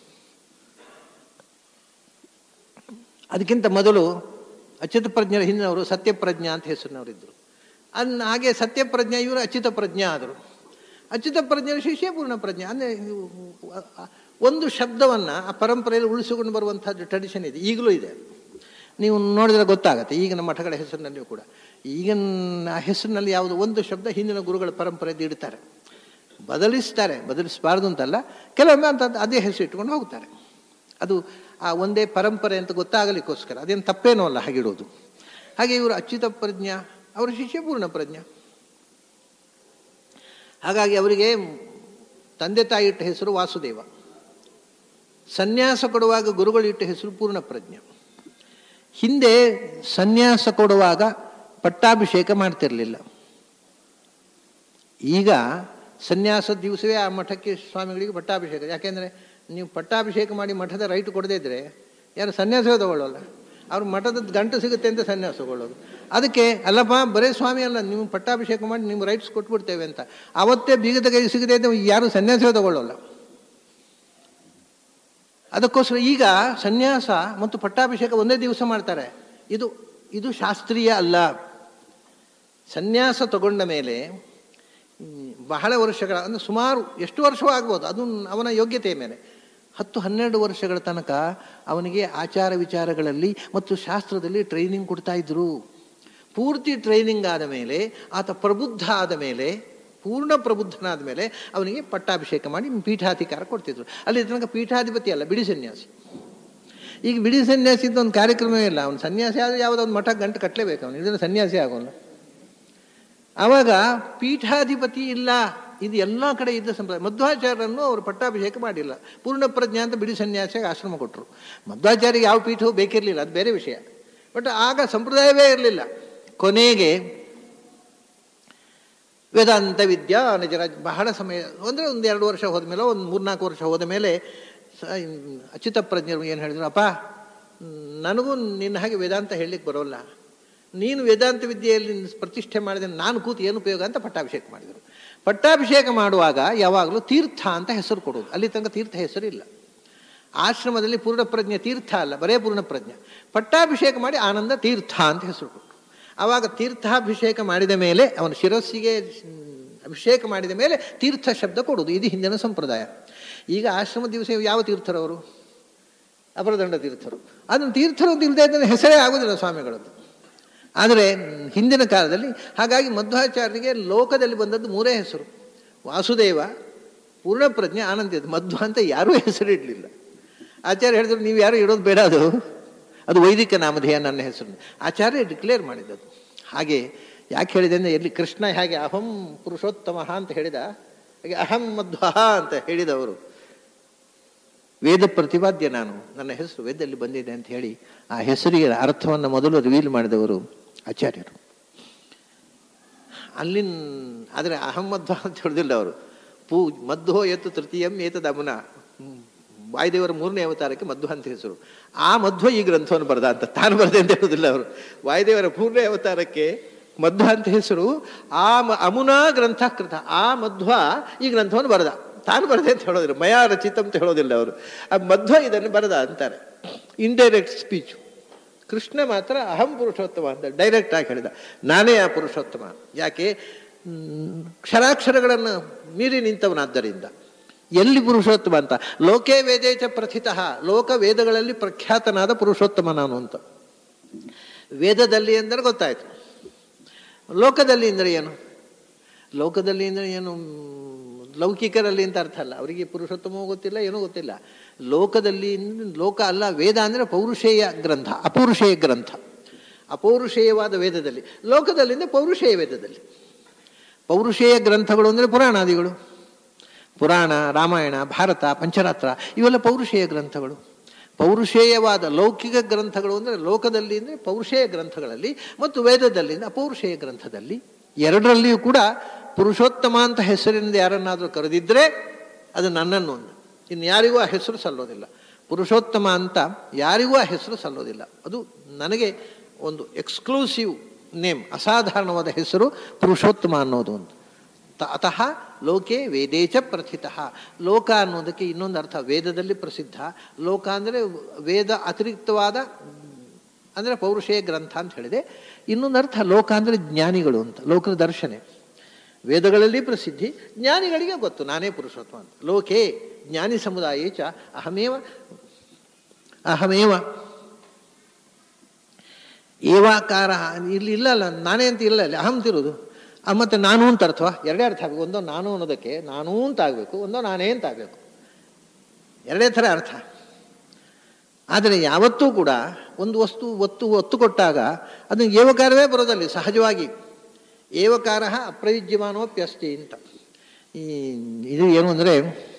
ಅದಕ್ಕಿಂತ ಮೊದಲು ಅಚ್ಯುತ ಪ್ರಜ್ಞರ ಹಿಂದಿನವರು ಸತ್ಯಪ್ರಜ್ಞಾ ಅಂತ ಹೆಸರಿನವರಿದ್ದರು ಅನ್ನ ಹಾಗೆ ಸತ್ಯಪ್ರಜ್ಞಾ ಇವರು ಅಚ್ಯುತ ಪ್ರಜ್ಞಾ ಆದರು ಅಚ್ಯುತ ಪ್ರಜ್ಞರ ಶಿಷ್ಯ ಪೂರ್ಣ ಪ್ರಜ್ಞೆ ಅಂದರೆ ಒಂದು ಶಬ್ದವನ್ನು ಆ ಪರಂಪರೆಯಲ್ಲಿ ಉಳಿಸಿಕೊಂಡು ಬರುವಂಥದ್ದು ಟ್ರೆಡಿಷನ್ ಇದೆ ಈಗಲೂ ಇದೆ ನೀವು ನೋಡಿದ್ರೆ ಗೊತ್ತಾಗತ್ತೆ ಈಗಿನ ಮಠಗಳ ಹೆಸರಿನಲ್ಲಿಯೂ ಕೂಡ ಈಗಿನ ಹೆಸರಿನಲ್ಲಿ ಯಾವುದು ಒಂದು ಶಬ್ದ ಹಿಂದಿನ ಗುರುಗಳ ಪರಂಪರೆಯಲ್ಲಿ ಇಡ್ತಾರೆ ಬದಲಿಸ್ತಾರೆ ಬದಲಿಸಬಾರ್ದು ಅಂತಲ್ಲ ಕೆಲವೊಮ್ಮೆ ಅಂತ ಅದೇ ಹೆಸರು ಇಟ್ಕೊಂಡು ಹೋಗ್ತಾರೆ ಅದು ಆ ಒಂದೇ ಪರಂಪರೆ ಅಂತ ಗೊತ್ತಾಗಲಿಕ್ಕೋಸ್ಕರ ಅದೇನು ತಪ್ಪೇನೂ ಅಲ್ಲ ಹಾಗಿಡೋದು ಹಾಗೆ ಇವರು ಅಚ್ಯುತ ಪ್ರಜ್ಞಾ ಅವರ ಶಿಷ್ಯ ಪೂರ್ಣ ಪ್ರಜ್ಞಾ ಹಾಗಾಗಿ ಅವರಿಗೆ ತಂದೆ ತಾಯಿ ಇಟ್ಟ ಹೆಸರು ವಾಸುದೇವ ಸನ್ಯಾಸ ಕೊಡುವಾಗ ಗುರುಗಳು ಇಟ್ಟ ಹೆಸರು ಪೂರ್ಣ ಪ್ರಜ್ಞ ಹಿಂದೆ ಸನ್ಯಾಸ ಕೊಡುವಾಗ ಪಟ್ಟಾಭಿಷೇಕ ಮಾಡ್ತಿರಲಿಲ್ಲ ಈಗ ಸನ್ಯಾಸದ ದಿವಸವೇ ಆ ಮಠಕ್ಕೆ ಸ್ವಾಮಿಗಳಿಗೆ ಪಟ್ಟಾಭಿಷೇಕ ಯಾಕೆಂದರೆ ನೀವು ಪಟ್ಟಾಭಿಷೇಕ ಮಾಡಿ ಮಠದ ರೈಟ್ ಕೊಡದೇ ಇದ್ರೆ ಯಾರು ಸನ್ಯಾಸವೇ ತಗೊಳ್ಳೋಲ್ಲ ಅವ್ರು ಮಠದ ಗಂಟು ಸಿಗುತ್ತೆ ಅಂತ ಸನ್ಯಾಸ ತಗೊಳ್ಳೋದು ಅದಕ್ಕೆ ಅಲ್ಲಪ್ಪ ಬರೇ ಸ್ವಾಮಿ ಅಲ್ಲ ನೀವು ಪಟ್ಟಾಭಿಷೇಕ ಮಾಡಿ ನಿಮ್ಮ ರೈಟ್ಸ್ ಕೊಟ್ಬಿಡ್ತೇವೆ ಅಂತ ಅವತ್ತೇ ಬೀಗದ ಕೈ ಸಿಗದೆ ಇದ್ದರೆ ಯಾರು ಸನ್ಯಾಸವೇ ತಗೊಳ್ಳೋಲ್ಲ ಅದಕ್ಕೋಸ್ಕರ ಈಗ ಸನ್ಯಾಸ ಮತ್ತು ಪಟ್ಟಾಭಿಷೇಕ ಒಂದೇ ದಿವಸ ಮಾಡ್ತಾರೆ ಇದು ಇದು ಶಾಸ್ತ್ರೀಯ ಅಲ್ಲ ಸನ್ಯಾಸ ತಗೊಂಡ ಮೇಲೆ ಹ್ಮ್, ಬಹಳ ವರ್ಷಗಳ ಅಂದರೆ ಸುಮಾರು ಎಷ್ಟು ವರ್ಷವೂ ಆಗ್ಬೋದು ಅದು ಅವನ ಯೋಗ್ಯತೆಯ ಮೇಲೆ ಹತ್ತು ಹನ್ನೆರಡು ವರ್ಷಗಳ ತನಕ ಅವನಿಗೆ ಆಚಾರ ವಿಚಾರಗಳಲ್ಲಿ ಮತ್ತು ಶಾಸ್ತ್ರದಲ್ಲಿ ಟ್ರೈನಿಂಗ್ ಕೊಡ್ತಾ ಇದ್ರು ಪೂರ್ತಿ ಟ್ರೈನಿಂಗ್ ಆದ ಮೇಲೆ ಆತ ಪ್ರಬುದ್ಧ ಆದ ಮೇಲೆ ಪೂರ್ಣ ಪ್ರಬುದ್ಧನಾದ ಮೇಲೆ ಅವನಿಗೆ ಪಟ್ಟಾಭಿಷೇಕ ಮಾಡಿ ಪೀಠಾಧಿಕಾರ ಕೊಡ್ತಿದ್ರು ಅಲ್ಲಿ ತನಕ ಪೀಠಾಧಿಪತಿ ಅಲ್ಲ ಬಿಡಿ ಸನ್ಯಾಸಿ ಈಗ ಬಿಡಿ ಸನ್ಯಾಸಿದ್ದು ಒಂದು ಕಾರ್ಯಕ್ರಮವೇ ಇಲ್ಲ ಅವನು ಸನ್ಯಾಸಿ ಆದರೆ ಯಾವುದೋ ಒಂದು ಮಠ ಗಂಟು ಕಟ್ಟಲೇಬೇಕು ಅವನು ಇದನ್ನು ಸನ್ಯಾಸಿ ಆಗೋಲ್ಲ ಆವಾಗ ಪೀಠಾಧಿಪತಿ ಇಲ್ಲ ಇದು ಎಲ್ಲ ಕಡೆ ಇದ್ದ ಸಂಪ್ರದಾಯ ಮಧ್ವಾಚಾರ್ಯರನ್ನು ಅವರು ಪಟ್ಟಾಭಿಷೇಕ ಮಾಡಿಲ್ಲ ಪೂರ್ಣ ಪ್ರಜ್ಞಾ ಅಂತ ಬಿಡಿ ಸನ್ಯಾಸಿಗೆ ಆಶ್ರಮ ಕೊಟ್ಟರು ಮಧ್ವಾಚಾರ್ಯಗೆ ಯಾವ ಪೀಠವೂ ಬೇಕಿರಲಿಲ್ಲ ಅದು ಬೇರೆ ವಿಷಯ ಬಟ್ ಆಗ ಸಂಪ್ರದಾಯವೇ ಇರಲಿಲ್ಲ ಕೊನೆಗೆ ವೇದಾಂತ ವಿದ್ಯಾ ನಿಜರಾಜ್ ಬಹಳ ಸಮಯ ಅಂದರೆ ಒಂದು ಎರಡು ವರ್ಷ ಹೋದ ಮೇಲೆ ಒಂದು ಮೂರ್ನಾಲ್ಕು ವರ್ಷ ಹೋದ ಮೇಲೆ ಸ- ಅಚ್ಯುತ ಪ್ರಜ್ಞರು ಏನು ಹೇಳಿದ್ರು ಅಪ್ಪ ನನಗೂ ನಿನ್ನ ಹಾಗೆ ವೇದಾಂತ ಹೇಳಲಿಕ್ಕೆ ಬರೋಲ್ಲ ನೀನು ವೇದಾಂತ ವಿದ್ಯೆಯಲ್ಲಿ ಪ್ರತಿಷ್ಠೆ ಮಾಡಿದ್ರೆ ನಾನು ಕೂತು ಏನು ಉಪಯೋಗ ಅಂತ ಪಟ್ಟಾಭಿಷೇಕ ಮಾಡಿದರು ಪಟ್ಟಾಭಿಷೇಕ ಮಾಡುವಾಗ ಯಾವಾಗಲೂ ತೀರ್ಥ ಅಂತ ಹೆಸರು ಕೊಡೋದು ಅಲ್ಲಿ ತನಕ ತೀರ್ಥ ಹೆಸರಿಲ್ಲ ಆಶ್ರಮದಲ್ಲಿ ಪೂರ್ಣಪ್ರಜ್ಞೆ ತೀರ್ಥ ಅಲ್ಲ ಬರೇ ಪೂರ್ಣಪ್ರಜ್ಞೆ ಪಟ್ಟಾಭಿಷೇಕ ಮಾಡಿ ಆನಂದ ತೀರ್ಥ ಅಂತ ಹೆಸರು ಕೊಟ್ಟರು ಆವಾಗ ತೀರ್ಥಾಭಿಷೇಕ ಮಾಡಿದ ಮೇಲೆ ಅವನ ಶಿರಸ್ಸಿಗೆ ಅಭಿಷೇಕ ಮಾಡಿದ ಮೇಲೆ ತೀರ್ಥ ಶಬ್ದ ಕೊಡುವುದು ಇದು ಹಿಂದಿನ ಸಂಪ್ರದಾಯ ಈಗ ಆಶ್ರಮ ದಿವಸ ಯಾವ ತೀರ್ಥರವರು ಅಪರದಂಡ ತೀರ್ಥರು ಅದನ್ನು ತೀರ್ಥರು ಅಂತ ಇಲ್ಲದೆ ಇದ್ದರೆ ಹೆಸರೇ ಆಗೋದಿಲ್ಲ ಸ್ವಾಮಿಗಳದ್ದು ಆದರೆ ಹಿಂದಿನ ಕಾಲದಲ್ಲಿ ಹಾಗಾಗಿ ಮಧ್ವಾಚಾರ್ಯರಿಗೆ ಲೋಕದಲ್ಲಿ ಬಂದದ್ದು ಮೂರೇ ಹೆಸರು ವಾಸುದೇವ ಪೂರ್ಣಪ್ರಜ್ಞೆ ಆನಂದ ಮಧ್ವ ಅಂತ ಯಾರೂ ಹೆಸರಿಡಲಿಲ್ಲ ಆಚಾರ್ಯ ಹೇಳಿದ್ರು ನೀವು ಯಾರು ಇಡೋದು ಬೇಡ ಅದು ಅದು ವೈದಿಕ ನಾಮಧೇಯ ನನ್ನ ಹೆಸರು ಆಚಾರ್ಯ ಡಿಕ್ಲೇರ್ ಮಾಡಿದ್ದದು ಹಾಗೆ ಯಾಕೆ ಹೇಳಿದೆ ಅಂದರೆ ಎಲ್ಲಿ ಕೃಷ್ಣ ಹೇಗೆ ಅಹಂ ಪುರುಷೋತ್ತಮ ಅಂತ ಹೇಳಿದ ಹಾಗೆ ಅಹಂ ಮಧ್ವ ಅಂತ ಹೇಳಿದವರು ವೇದ ಪ್ರತಿಪಾದ್ಯ ನಾನು ನನ್ನ ಹೆಸರು ವೇದದಲ್ಲಿ ಬಂದಿದೆ ಅಂತ ಹೇಳಿ ಆ ಹೆಸರಿಗೆ ಅರ್ಥವನ್ನು ಮೊದಲು ರಿವೀಲ್ ಮಾಡಿದವರು ಆಚಾರ್ಯರು ಅಲ್ಲಿನ ಆದರೆ ಅಹಮ್ಮಧ್ವ ಅಂತ ಹೇಳಿದಿಲ್ಲ ಅವರು ಪೂ ಮಧ್ವೋ ಎತ್ತು ತೃತೀಯಂ ಏತದ ಅಮುನ ವಾಯುದೇವರ ಮೂರನೇ ಅವತಾರಕ್ಕೆ ಮಧ್ವ ಅಂತ ಹೆಸರು ಆ ಮಧ್ವ ಈ ಗ್ರಂಥವನ್ನು ಬರೆದ ಅಂತ ತಾನು ಬರದೆ ಅಂತ ಹೇಳೋದಿಲ್ಲ ಅವರು ವಾಯುದೇವರ ಮೂರನೇ ಅವತಾರಕ್ಕೆ ಮಧ್ವ ಅಂತ ಹೆಸರು ಆ ಮ- ಅಮುನಾ ಗ್ರಂಥ ಕೃತ ಆ ಮಧ್ವ ಈ ಗ್ರಂಥವನ್ನು ಬರೆದ ತಾನು ಬರದೆ ಅಂತ ಹೇಳೋದಿಲ್ಲ ಮಯಾ ರಚಿತ ಅಂತ ಹೇಳೋದಿಲ್ಲ ಅವರು ಆ ಮಧ್ವ ಇದನ್ನು ಬರೆದ ಅಂತಾರೆ ಇಂಡೈರೆಕ್ಟ್ ಸ್ಪೀಚ್ ಕೃಷ್ಣ ಮಾತ್ರ ಅಹಂ ಪುರುಷೋತ್ತಮ ಅಂತ ಡೈರೆಕ್ಟ್ ಆಗಿ ಹೇಳಿದ ನಾನೇ ಆ ಪುರುಷೋತ್ತಮ ಯಾಕೆ ಹ್ಮ್, ಕ್ಷರಾಕ್ಷರಗಳನ್ನು ಮೀರಿ ನಿಂತವನಾದ್ದರಿಂದ ಎಲ್ಲಿ ಪುರುಷೋತ್ತಮ ಅಂತ ಲೋಕೇ ವೇದೇಚ ಪ್ರಥಿತ ಲೋಕ ವೇದಗಳಲ್ಲಿ ಪ್ರಖ್ಯಾತನಾದ ಪುರುಷೋತ್ತಮ ನಾನು ಅಂತ ವೇದದಲ್ಲಿ ಅಂದರೆ ಗೊತ್ತಾಯ್ತು ಲೋಕದಲ್ಲಿ ಅಂದರೆ ಏನು ಲೋಕದಲ್ಲಿ ಅಂದರೆ ಏನು ಮ್, ಲೌಕಿಕರಲ್ಲಿ ಅಂತ ಅರ್ಥ ಅಲ್ಲ ಅವರಿಗೆ ಪುರುಷೋತ್ತಮವೂ ಗೊತ್ತಿಲ್ಲ ಏನೂ ಗೊತ್ತಿಲ್ಲ ಲೋಕದಲ್ಲಿ ಇಂದ್- ಲೋಕ ಅಲ್ಲ ವೇದ ಅಂದರೆ ಪೌರುಷೇಯ ಗ್ರಂಥ ಅಪೌರುಷೇಯ ಗ್ರಂಥ ಅಪೌರುಷೇಯವಾದ ವೇದದಲ್ಲಿ ಲೋಕದಲ್ಲಿ ಅಂದರೆ ಪೌರುಷೇಯ ವೇದದಲ್ಲಿ ಪೌರುಷೇಯ ಗ್ರಂಥಗಳು ಅಂದರೆ ಪುರಾಣಾದಿಗಳು ಪುರಾಣ ರಾಮಾಯಣ ಭಾರತ ಪಂಚರಾತ್ರ ಇವೆಲ್ಲ ಪೌರುಷೇಯ ಗ್ರಂಥಗಳು ಪೌರುಷೇಯವಾದ ಲೌಕಿಕ ಗ್ರಂಥಗಳು ಅಂದರೆ ಲೋಕದಲ್ಲಿ ಅಂದರೆ ಪೌರುಷೇಯ ಗ್ರಂಥಗಳಲ್ಲಿ ಮತ್ತು ವೇದದಲ್ಲಿ ಅಂದರೆ ಅಪೌರುಷೇಯ ಗ್ರಂಥದಲ್ಲಿ ಎರಡರಲ್ಲಿಯೂ ಕೂಡ ಪುರುಷೋತ್ತಮ ಅಂತ ಹೆಸರಿನಿಂದ ಯಾರನ್ನಾದರೂ ಕರೆದಿದ್ದರೆ ಅದು ನನ್ನನ್ನು ಒಂದು ಇನ್ನು ಯಾರಿಗೂ ಆ ಹೆಸರು ಸಲ್ಲೋದಿಲ್ಲ ಪುರುಷೋತ್ತಮ ಅಂತ ಯಾರಿಗೂ ಆ ಹೆಸರು ಸಲ್ಲೋದಿಲ್ಲ ಅದು ನನಗೆ ಒಂದು ಎಕ್ಸ್ಕ್ಲೂಸಿವ್ ನೇಮ್ ಅಸಾಧಾರಣವಾದ ಹೆಸರು ಪುರುಷೋತ್ತಮ ಅನ್ನೋದು ಒಂದು ತ- ಅತಃ ಲೋಕೆ ವೇದೇಚ ಪ್ರಥಿತ ಲೋಕ ಅನ್ನೋದಕ್ಕೆ ಇನ್ನೊಂದು ಅರ್ಥ ವೇದದಲ್ಲಿ ಪ್ರಸಿದ್ಧ ಲೋಕ ಅಂದರೆ ವೇದ ಅತಿರಿಕ್ತವಾದ ಅಂದರೆ ಪೌರುಷೇಯ ಗ್ರಂಥ ಅಂತ ಹೇಳಿದೆ ಇನ್ನೊಂದು ಅರ್ಥ ಲೋಕ ಅಂದರೆ ಜ್ಞಾನಿಗಳು ಅಂತ ಲೋಕದ ದರ್ಶನೆ ವೇದಗಳಲ್ಲಿ ಪ್ರಸಿದ್ಧಿ ಜ್ಞಾನಿಗಳಿಗೆ ಗೊತ್ತು ನಾನೇ ಪುರುಷೋತ್ತಮ ಅಂತ ಲೋಕೆ ಜ್ಞಾನಿ ಸಮುದಾಯೇ ಚ ಅಹಮೇವ ಅಹಮೇವ ಏವಾಕಾರ ಇಲ್ಲಿ ಇಲ್ಲಲ್ಲ ನಾನೇ ಅಂತ ಇಲ್ಲ ಅಲ್ಲಿ ಅಹಂ ತಿರೋದು ಆ, ಮತ್ತೆ ನಾನು ಅಂತ ಅರ್ಥವಾ ಎರಡೇ ಅರ್ಥ ಆಗಬೇಕು ಒಂದೋ ನಾನು ಅನ್ನೋದಕ್ಕೆ ನಾನು ಅಂತ ಆಗಬೇಕು ಒಂದೋ ನಾನೇ ಅಂತ ಆಗಬೇಕು ಎರಡೇ ಥರ ಅರ್ಥ ಆದರೆ ಯಾವತ್ತೂ ಕೂಡ ಒಂದು ವಸ್ತು ಒತ್ತು ಒತ್ತು ಕೊಟ್ಟಾಗ ಅದು ಏವಕಾರವೇ ಬರೋದಲ್ಲಿ ಸಹಜವಾಗಿ ಏವಕಾರ ಅಪ್ರಯುಜ್ಯಮಾನೋಪ್ಯಸ್ತಿ ಅಂತ ಈ ಇದು ಏನು ಅಂದರೆ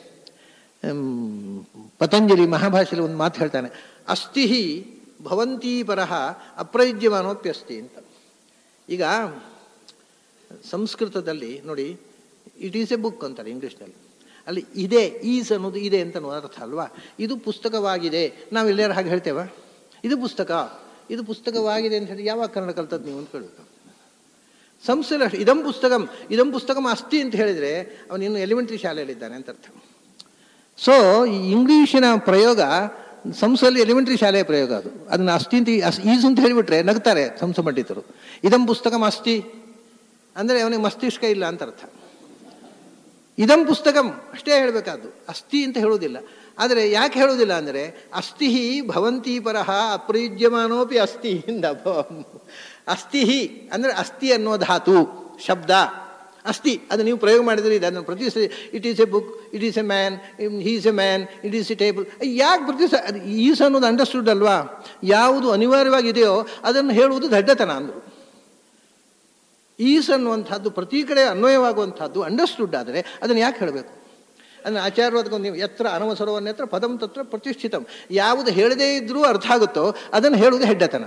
ಪತಂಜಲಿ ಮಹಾಭಾಷೆಯಲ್ಲಿ ಒಂದು ಮಾತು ಹೇಳ್ತಾನೆ ಅಸ್ಥಿ ಭವಂತೀ ಪರಹ ಅಪ್ರಯುಜ್ಯಮಾನೋಪ್ಯಸ್ತಿ ಅಂತ ಈಗ ಸಂಸ್ಕೃತದಲ್ಲಿ ನೋಡಿ ಇಟ್ ಈಸ್ ಎ ಬುಕ್ ಅಂತಾರೆ ಇಂಗ್ಲೀಷ್ನಲ್ಲಿ ಅಲ್ಲಿ ಇದೆ ಈಸ್ ಅನ್ನೋದು ಇದೆ ಅಂತ ಅನ್ನೋ ಅರ್ಥ ಅಲ್ವಾ ಇದು ಪುಸ್ತಕವಾಗಿದೆ ನಾವು ಎಲ್ಲಾರು ಹಾಗೆ ಹೇಳ್ತೇವ ಇದು ಪುಸ್ತಕ ಇದು ಪುಸ್ತಕವಾಗಿದೆ ಅಂತ ಹೇಳಿ ಯಾವಾಗ ಕನ್ನಡ ಕಲ್ತದ್ದು ನೀವು ಅಂತ ಕೇಳಬೇಕು ಸಂಸ್ಥೆಯಲ್ಲಿ ಅಷ್ಟೇ ಇದಂ ಪುಸ್ತಕಂ ಇದಂ ಪುಸ್ತಕಂ ಅಸ್ತಿ ಅಂತ ಹೇಳಿದರೆ ಅವನು ಇನ್ನು ಎಲಿಮೆಂಟ್ರಿ ಶಾಲೆಯಲ್ಲಿದ್ದಾನೆ ಅಂತ ಅರ್ಥ ಸೊ ಈ ಇಂಗ್ಲೀಷಿನ ಪ್ರಯೋಗ ಸಂಸ್ಥೆಯಲ್ಲಿ ಎಲಿಮೆಂಟ್ರಿ ಶಾಲೆಯ ಪ್ರಯೋಗ ಅದು ಅದನ್ನ ಅಸ್ತಿ ಅಂತ ಅಸ್ ಈಸು ಅಂತ ಹೇಳಿಬಿಟ್ರೆ ನಗ್ತಾರೆ ಸಂಸ ಪಂಡಿತರು ಇದಂ ಪುಸ್ತಕಂ ಅಸ್ತಿ ಅಂದರೆ ಅವನಿಗೆ ಮಸ್ತಿಷ್ಕ ಇಲ್ಲ ಅಂತ ಅರ್ಥ ಇದಂ ಪುಸ್ತಕಂ ಅಷ್ಟೇ ಹೇಳಬೇಕಾದ್ದು ಅಸ್ಥಿ ಅಂತ ಹೇಳುವುದಿಲ್ಲ ಆದರೆ ಯಾಕೆ ಹೇಳುವುದಿಲ್ಲ ಅಂದರೆ ಅಸ್ಥಿ ಭವಂತಿ ಪರಹ ಅಪ್ರಯುಜ್ಯಮಾನೋಪಿ ಅಸ್ಥಿ ಇಂದ ಅಸ್ಥಿ ಅಂದರೆ ಅಸ್ಥಿ ಅನ್ನೋ ಧಾತು ಶಬ್ದ ಅಸ್ಥಿ ಅದು ನೀವು ಪ್ರಯೋಗ ಮಾಡಿದ್ರೆ ಇದೆ ಅದನ್ನು ಪ್ರತಿ ಸರಿ it is a book it is a man he's a man it is a table ಯಾಕೆ ಪ್ರತಿ ಸ ಅದು ಈಸ್ ಅನ್ನೋದು ಅಂಡರ್ಸ್ಟುಡ್ ಅಲ್ವಾ ಯಾವುದು ಅನಿವಾರ್ಯವಾಗಿದೆಯೋ ಅದನ್ನು ಹೇಳುವುದು ದಡ್ಡತನ ಅಂದರು ಈಸ್ ಅನ್ನುವಂಥದ್ದು ಪ್ರತಿ ಕಡೆ ಅನ್ವಯವಾಗುವಂಥದ್ದು ಅಂಡರ್ಸ್ಟುಡ್ ಆದರೆ ಅದನ್ನು ಯಾಕೆ ಹೇಳಬೇಕು ಅದನ್ನು ಆಚಾರ್ಯವಾದಕ್ಕೊಂದು ನೀವು ಎತ್ರ ಅನವಸರವನ್ನೆತ್ರ ಪದಂ ತತ್ರ ಪ್ರತಿಷ್ಠಿತಂ ಯಾವುದು ಹೇಳದೇ ಇದ್ರೂ ಅರ್ಥ ಆಗುತ್ತೋ ಅದನ್ನು ಹೇಳುವುದು ಹೆಡ್ಡತನ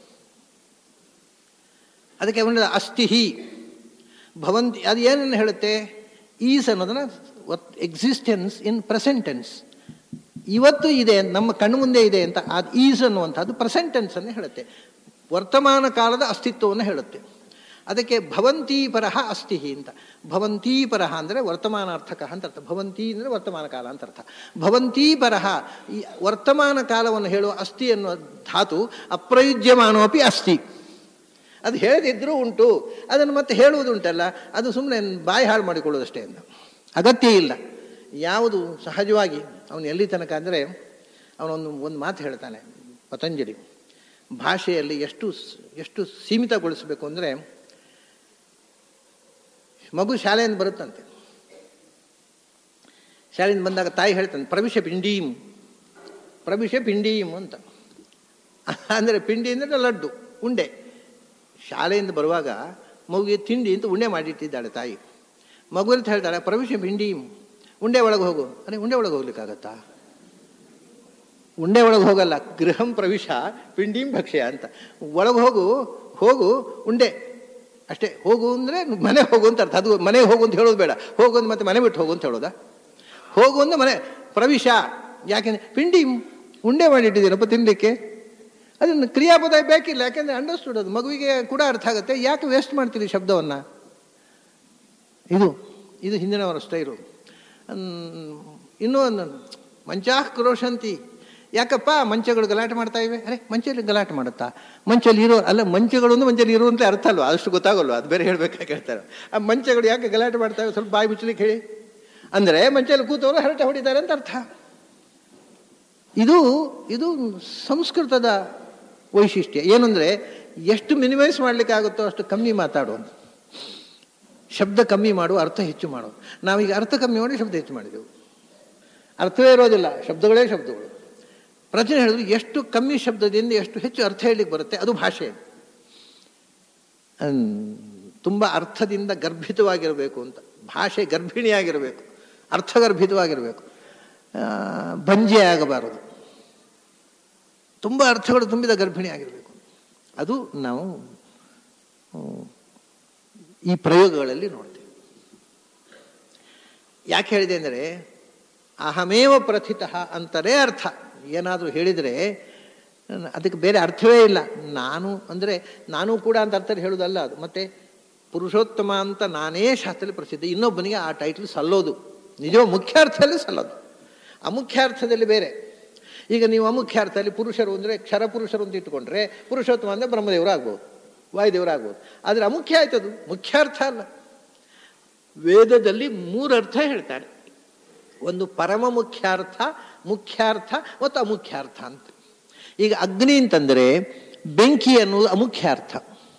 ಅದಕ್ಕೆ ಅವನ ಅಸ್ಥಿಹಿ ಭವಂತಿ ಅದು ಏನನ್ನು ಹೇಳುತ್ತೆ ಈಸ್ ಅನ್ನೋದನ್ನ ಎಕ್ಸಿಸ್ಟೆನ್ಸ್ ಇನ್ ಪ್ರೆಸೆಂಟೆನ್ಸ್ ಇವತ್ತು ಇದೆ ನಮ್ಮ ಕಣ್ಣು ಮುಂದೆ ಇದೆ ಅಂತ ಅದು ಈಸ್ ಅನ್ನುವಂಥದ್ದು ಪ್ರೆಸೆಂಟೆನ್ಸ್ ಅನ್ನು ಹೇಳುತ್ತೆ ವರ್ತಮಾನ ಕಾಲದ ಅಸ್ತಿತ್ವವನ್ನು ಹೇಳುತ್ತೆ ಅದಕ್ಕೆ ಭವಂತಿ ಪರಹ ಅಸ್ಥಿ ಅಂತ ಭವಂತಿ ಪರಹ ಅಂದರೆ ವರ್ತಮಾನಾರ್ಥಕ ಅಂತ ಅರ್ಥ ಭವಂತಿ ಅಂದರೆ ವರ್ತಮಾನ ಕಾಲ ಅಂತ ಅರ್ಥ ಭವಂತಿ ಪರಹ ಈ ವರ್ತಮಾನ ಕಾಲವನ್ನು ಹೇಳುವ ಅಸ್ಥಿ ಅನ್ನುವ ಧಾತು ಅಪ್ರಯುಜ್ಯಮಾನೋಪಿ ಅಸ್ಥಿ ಅದು ಹೇಳದಿದ್ರೂ ಉಂಟು ಅದನ್ನು ಮತ್ತೆ ಹೇಳುವುದುಂಟಲ್ಲ ಅದು ಸುಮ್ಮನೆ ಬಾಯಿ ಹಾಳು ಮಾಡಿಕೊಳ್ಳೋದಷ್ಟೇ ಅಂತ ಅಗತ್ಯ ಇಲ್ಲ ಯಾವುದು ಸಹಜವಾಗಿ ಅವನು ಎಲ್ಲಿ ತನಕ ಅಂದರೆ ಅವನೊಂದು ಒಂದು ಮಾತು ಹೇಳ್ತಾನೆ ಪತಂಜಲಿ ಭಾಷೆಯಲ್ಲಿ ಎಷ್ಟು ಎಷ್ಟು ಸೀಮಿತಗೊಳಿಸಬೇಕು ಅಂದರೆ ಮಗು ಶಾಲೆಯಿಂದ ಬರುತ್ತಂತೆ ಶಾಲೆಯಿಂದ ಬಂದಾಗ ತಾಯಿ ಹೇಳ್ತಾನೆ ಪ್ರವಿಶ ಪಿಂಡೀಂ ಪ್ರವಿಶ ಪಿಂಡೀಂ ಅಂತ ಅಂದರೆ ಪಿಂಡಿ ಅಂದರೆ ಲಡ್ಡು ಉಂಡೆ ಶಾಲೆಯಿಂದ ಬರುವಾಗ ಮಗುಗೆ ತಿಂಡಿ ಅಂತ ಉಂಡೆ ಮಾಡಿಟ್ಟಿದ್ದಾಳೆ ತಾಯಿ ಮಗು ಅಂತ ಹೇಳ್ತಾಳೆ ಪ್ರವಿಶ ಪಿಂಡೀಂ ಉಂಡೆ ಒಳಗೆ ಹೋಗು ಅರೆ ಉಂಡೆ ಒಳಗೆ ಹೋಗ್ಲಿಕ್ಕಾಗತ್ತಾ ಉಂಡೆ ಒಳಗೆ ಹೋಗಲ್ಲ ಗೃಹಂ ಪ್ರವಿಶ ಪಿಂಡೀಂ ಭಕ್ಷ್ಯ ಅಂತ ಒಳಗೆ ಹೋಗು ಹೋಗು ಉಂಡೆ ಅಷ್ಟೇ ಹೋಗು ಅಂದರೆ ಮನೆ ಹೋಗು ಅಂತ ಅರ್ಥ ಅದು ಮನೆಗೆ ಹೋಗು ಅಂತ ಹೇಳೋದು ಬೇಡ ಹೋಗು ಅಂತ ಮತ್ತೆ ಮನೆ ಬಿಟ್ಟು ಹೋಗು ಅಂತ ಹೇಳೋದಾ ಹೋಗು ಅಂದ್ರೆ ಮನೆ ಪ್ರವಿಶ ಯಾಕೆಂದ್ರೆ ಪಿಂಡಿ ಉಂಡೆ ಮಾಡಿಟ್ಟಿದ್ದೀರಪ್ಪ ತಿನ್ನಲಿಕ್ಕೆ ಅದನ್ನು ಕ್ರಿಯಾಪದ ಬೇಕಿಲ್ಲ ಯಾಕೆಂದ್ರೆ ಅಂಡರ್ಸ್ಟುಡ್ ಅದು ಮಗುವಿಗೆ ಕೂಡ ಅರ್ಥ ಆಗುತ್ತೆ ಯಾಕೆ ವೇಸ್ಟ್ ಮಾಡ್ತೀರಿ ಶಬ್ದವನ್ನು ಇದು ಇದು ಹಿಂದಿನವರ ಸ್ಟೈಲು ಇನ್ನೂ ಒಂದು ಮಂಚಾಹ್ ಕ್ರೋಶಂತಿ ಯಾಕಪ್ಪ ಮಂಚಗಳು ಗಲಾಟೆ ಮಾಡ್ತಾ ಇವೆ ಅರೆ ಮಂಚಲ್ಲಿ ಗಲಾಟೆ ಮಾಡುತ್ತಾ ಮಂಚಲ್ಲಿ ಇರೋ ಅಲ್ಲ ಮಂಚಗಳು ಅಂದ್ರೆ ಮಂಚಲ್ಲಿ ಇರೋ ಅಂತ ಅರ್ಥ ಅಲ್ವಾ ಅಷ್ಟು ಗೊತ್ತಾಗಲ್ವಾ ಅದು ಬೇರೆ ಹೇಳ್ಬೇಕಾಗಿ ಹೇಳ್ತಾರೆ ಆ ಮಂಚಗಳು ಯಾಕೆ ಗಲಾಟೆ ಮಾಡ್ತಾ ಇವೆ ಸ್ವಲ್ಪ ಬಾಯಿ ಮುಚ್ಚಲಿಕ್ಕೆ ಹೇಳಿ ಅಂದರೆ ಮಂಚಲ್ಲಿ ಕೂತವರು ಹರಟೆ ಹೊಡಿತಾರೆ ಅಂತ ಅರ್ಥ ಇದು ಇದು ಸಂಸ್ಕೃತದ ವೈಶಿಷ್ಟ್ಯ ಏನಂದ್ರೆ ಎಷ್ಟು ಮಿನಿಮೈಸ್ ಮಾಡ್ಲಿಕ್ಕೆ ಆಗುತ್ತೋ ಅಷ್ಟು ಕಮ್ಮಿ ಮಾತಾಡು ಅಂತ ಶಬ್ದ ಕಮ್ಮಿ ಮಾಡು ಅರ್ಥ ಹೆಚ್ಚು ಮಾಡು ನಾವೀಗ ಅರ್ಥ ಕಮ್ಮಿ ಮಾಡಿ ಶಬ್ದ ಹೆಚ್ಚು ಮಾಡಿದೆವು ಅರ್ಥವೇ ಇರೋದಿಲ್ಲ ಶಬ್ದಗಳೇ ಶಬ್ದಗಳು ಪ್ರಚನೆ ಹೇಳಿದ್ರು ಎಷ್ಟು ಕಮ್ಮಿ ಶಬ್ದದಿಂದ ಎಷ್ಟು ಹೆಚ್ಚು ಅರ್ಥ ಹೇಳಲಿಕ್ಕೆ ಬರುತ್ತೆ ಅದು ಭಾಷೆ ತುಂಬ ಅರ್ಥದಿಂದ ಗರ್ಭಿತವಾಗಿರಬೇಕು ಅಂತ ಭಾಷೆ ಗರ್ಭಿಣಿಯಾಗಿರಬೇಕು ಅರ್ಥಗರ್ಭಿತವಾಗಿರಬೇಕು ಬಂಜೆ ಆಗಬಾರದು ತುಂಬ ಅರ್ಥಗಳು ತುಂಬಿದ ಗರ್ಭಿಣಿ ಆಗಿರಬೇಕು ಅದು ನಾವು ಈ ಪ್ರಯೋಗಗಳಲ್ಲಿ ನೋಡ್ತೇವೆ ಯಾಕೆ ಹೇಳಿದೆ ಅಂದರೆ ಅಹಮೇವ ಪ್ರಥಿತ ಅಂತಲೇ ಅರ್ಥ ಏನಾದರೂ ಹೇಳಿದರೆ ಅದಕ್ಕೆ ಬೇರೆ ಅರ್ಥವೇ ಇಲ್ಲ ನಾನು ಅಂದರೆ ನಾನು ಕೂಡ ಅಂತ ಅರ್ಥ ಹೇಳೋದಲ್ಲ ಅದು ಮತ್ತು ಪುರುಷೋತ್ತಮ ಅಂತ ನಾನೇ ಶಾಸ್ತ್ರದಲ್ಲಿ ಪ್ರಸಿದ್ಧ ಇನ್ನೊಬ್ಬನಿಗೆ ಆ ಟೈಟಲ್ ಸಲ್ಲೋದು ನಿಜ ಮುಖ್ಯಾರ್ಥದಲ್ಲಿ ಸಲ್ಲೋದು ಅಮುಖ್ಯಾರ್ಥದಲ್ಲಿ ಬೇರೆ ಈಗ ನೀವು ಅಮುಖ್ಯಾರ್ಥದಲ್ಲಿ ಪುರುಷರು ಅಂದರೆ ಕ್ಷರ ಪುರುಷರು ಅಂತ ಇಟ್ಟುಕೊಂಡ್ರೆ ಪುರುಷೋತ್ತಮ ಅಂದರೆ ಬ್ರಹ್ಮದೇವರು ಆಗ್ಬೋದು ವಾಯುದೇವರು ಆಗ್ಬೋದು ಆದರೆ ಅಮುಖ್ಯ ಆಯ್ತದು ಮುಖ್ಯಾರ್ಥ ಅಲ್ಲ ವೇದದಲ್ಲಿ ಮೂರು ಅರ್ಥ ಹೇಳ್ತಾರೆ ಒಂದು ಪರಮ ಮುಖ್ಯಾರ್ಥ ಮುಖ್ಯಾರ್ಥ ಮತ್ತು ಅಮುಖ್ಯಾರ್ಥ ಅಂತ ಈಗ ಅಗ್ನಿ ಅಂತಂದರೆ ಬೆಂಕಿ ಅನ್ನೋದು ಅಮುಖ್ಯಾರ್ಥ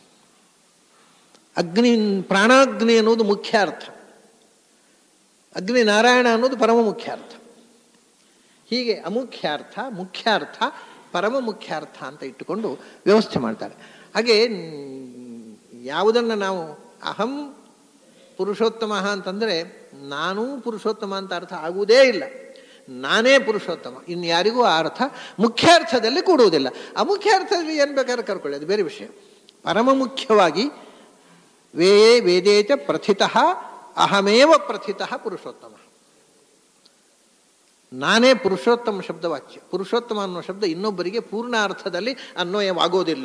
ಅಗ್ನಿ ಪ್ರಾಣಾಗ್ನಿ ಅನ್ನೋದು ಮುಖ್ಯಾರ್ಥ ಅಗ್ನಿ ನಾರಾಯಣ ಅನ್ನೋದು ಪರಮ ಮುಖ್ಯಾರ್ಥ ಹೀಗೆ ಅಮುಖ್ಯಾರ್ಥ ಮುಖ್ಯಾರ್ಥ ಪರಮ ಮುಖ್ಯಾರ್ಥ ಅಂತ ಇಟ್ಟುಕೊಂಡು ವ್ಯವಸ್ಥೆ ಮಾಡ್ತಾರೆ ಹಾಗೆ ಯಾವುದನ್ನು ನಾವು ಅಹಂ ಪುರುಷೋತ್ತಮ ಅಂತಂದರೆ ನಾನೂ ಪುರುಷೋತ್ತಮ ಅಂತ ಅರ್ಥ ಆಗುವುದೇ ಇಲ್ಲ ನಾನೇ ಪುರುಷೋತ್ತಮ ಇನ್ನು ಯಾರಿಗೂ ಆ ಅರ್ಥ ಮುಖ್ಯಾರ್ಥದಲ್ಲಿ ಕೂಡುವುದಿಲ್ಲ ಅಮುಖ್ಯಾರ್ಥದಲ್ಲಿ ಏನು ಬೇಕಾದ್ರೆ ಕರ್ಕೊಳ್ಳಿ ಅದು ಬೇರೆ ವಿಷಯ ಪರಮ ಮುಖ್ಯವಾಗಿ ವೇ ವೇದೇಚ ಪ್ರಥಿತ ಅಹಮೇವ ಪ್ರಥಿತ ಪುರುಷೋತ್ತಮ ನಾನೇ ಪುರುಷೋತ್ತಮ ಶಬ್ದವಾಚ್ಯ ಪುರುಷೋತ್ತಮ ಅನ್ನೋ ಶಬ್ದ ಇನ್ನೊಬ್ಬರಿಗೆ ಪೂರ್ಣ ಅರ್ಥದಲ್ಲಿ ಅನ್ವಯವಾಗೋದಿಲ್ಲ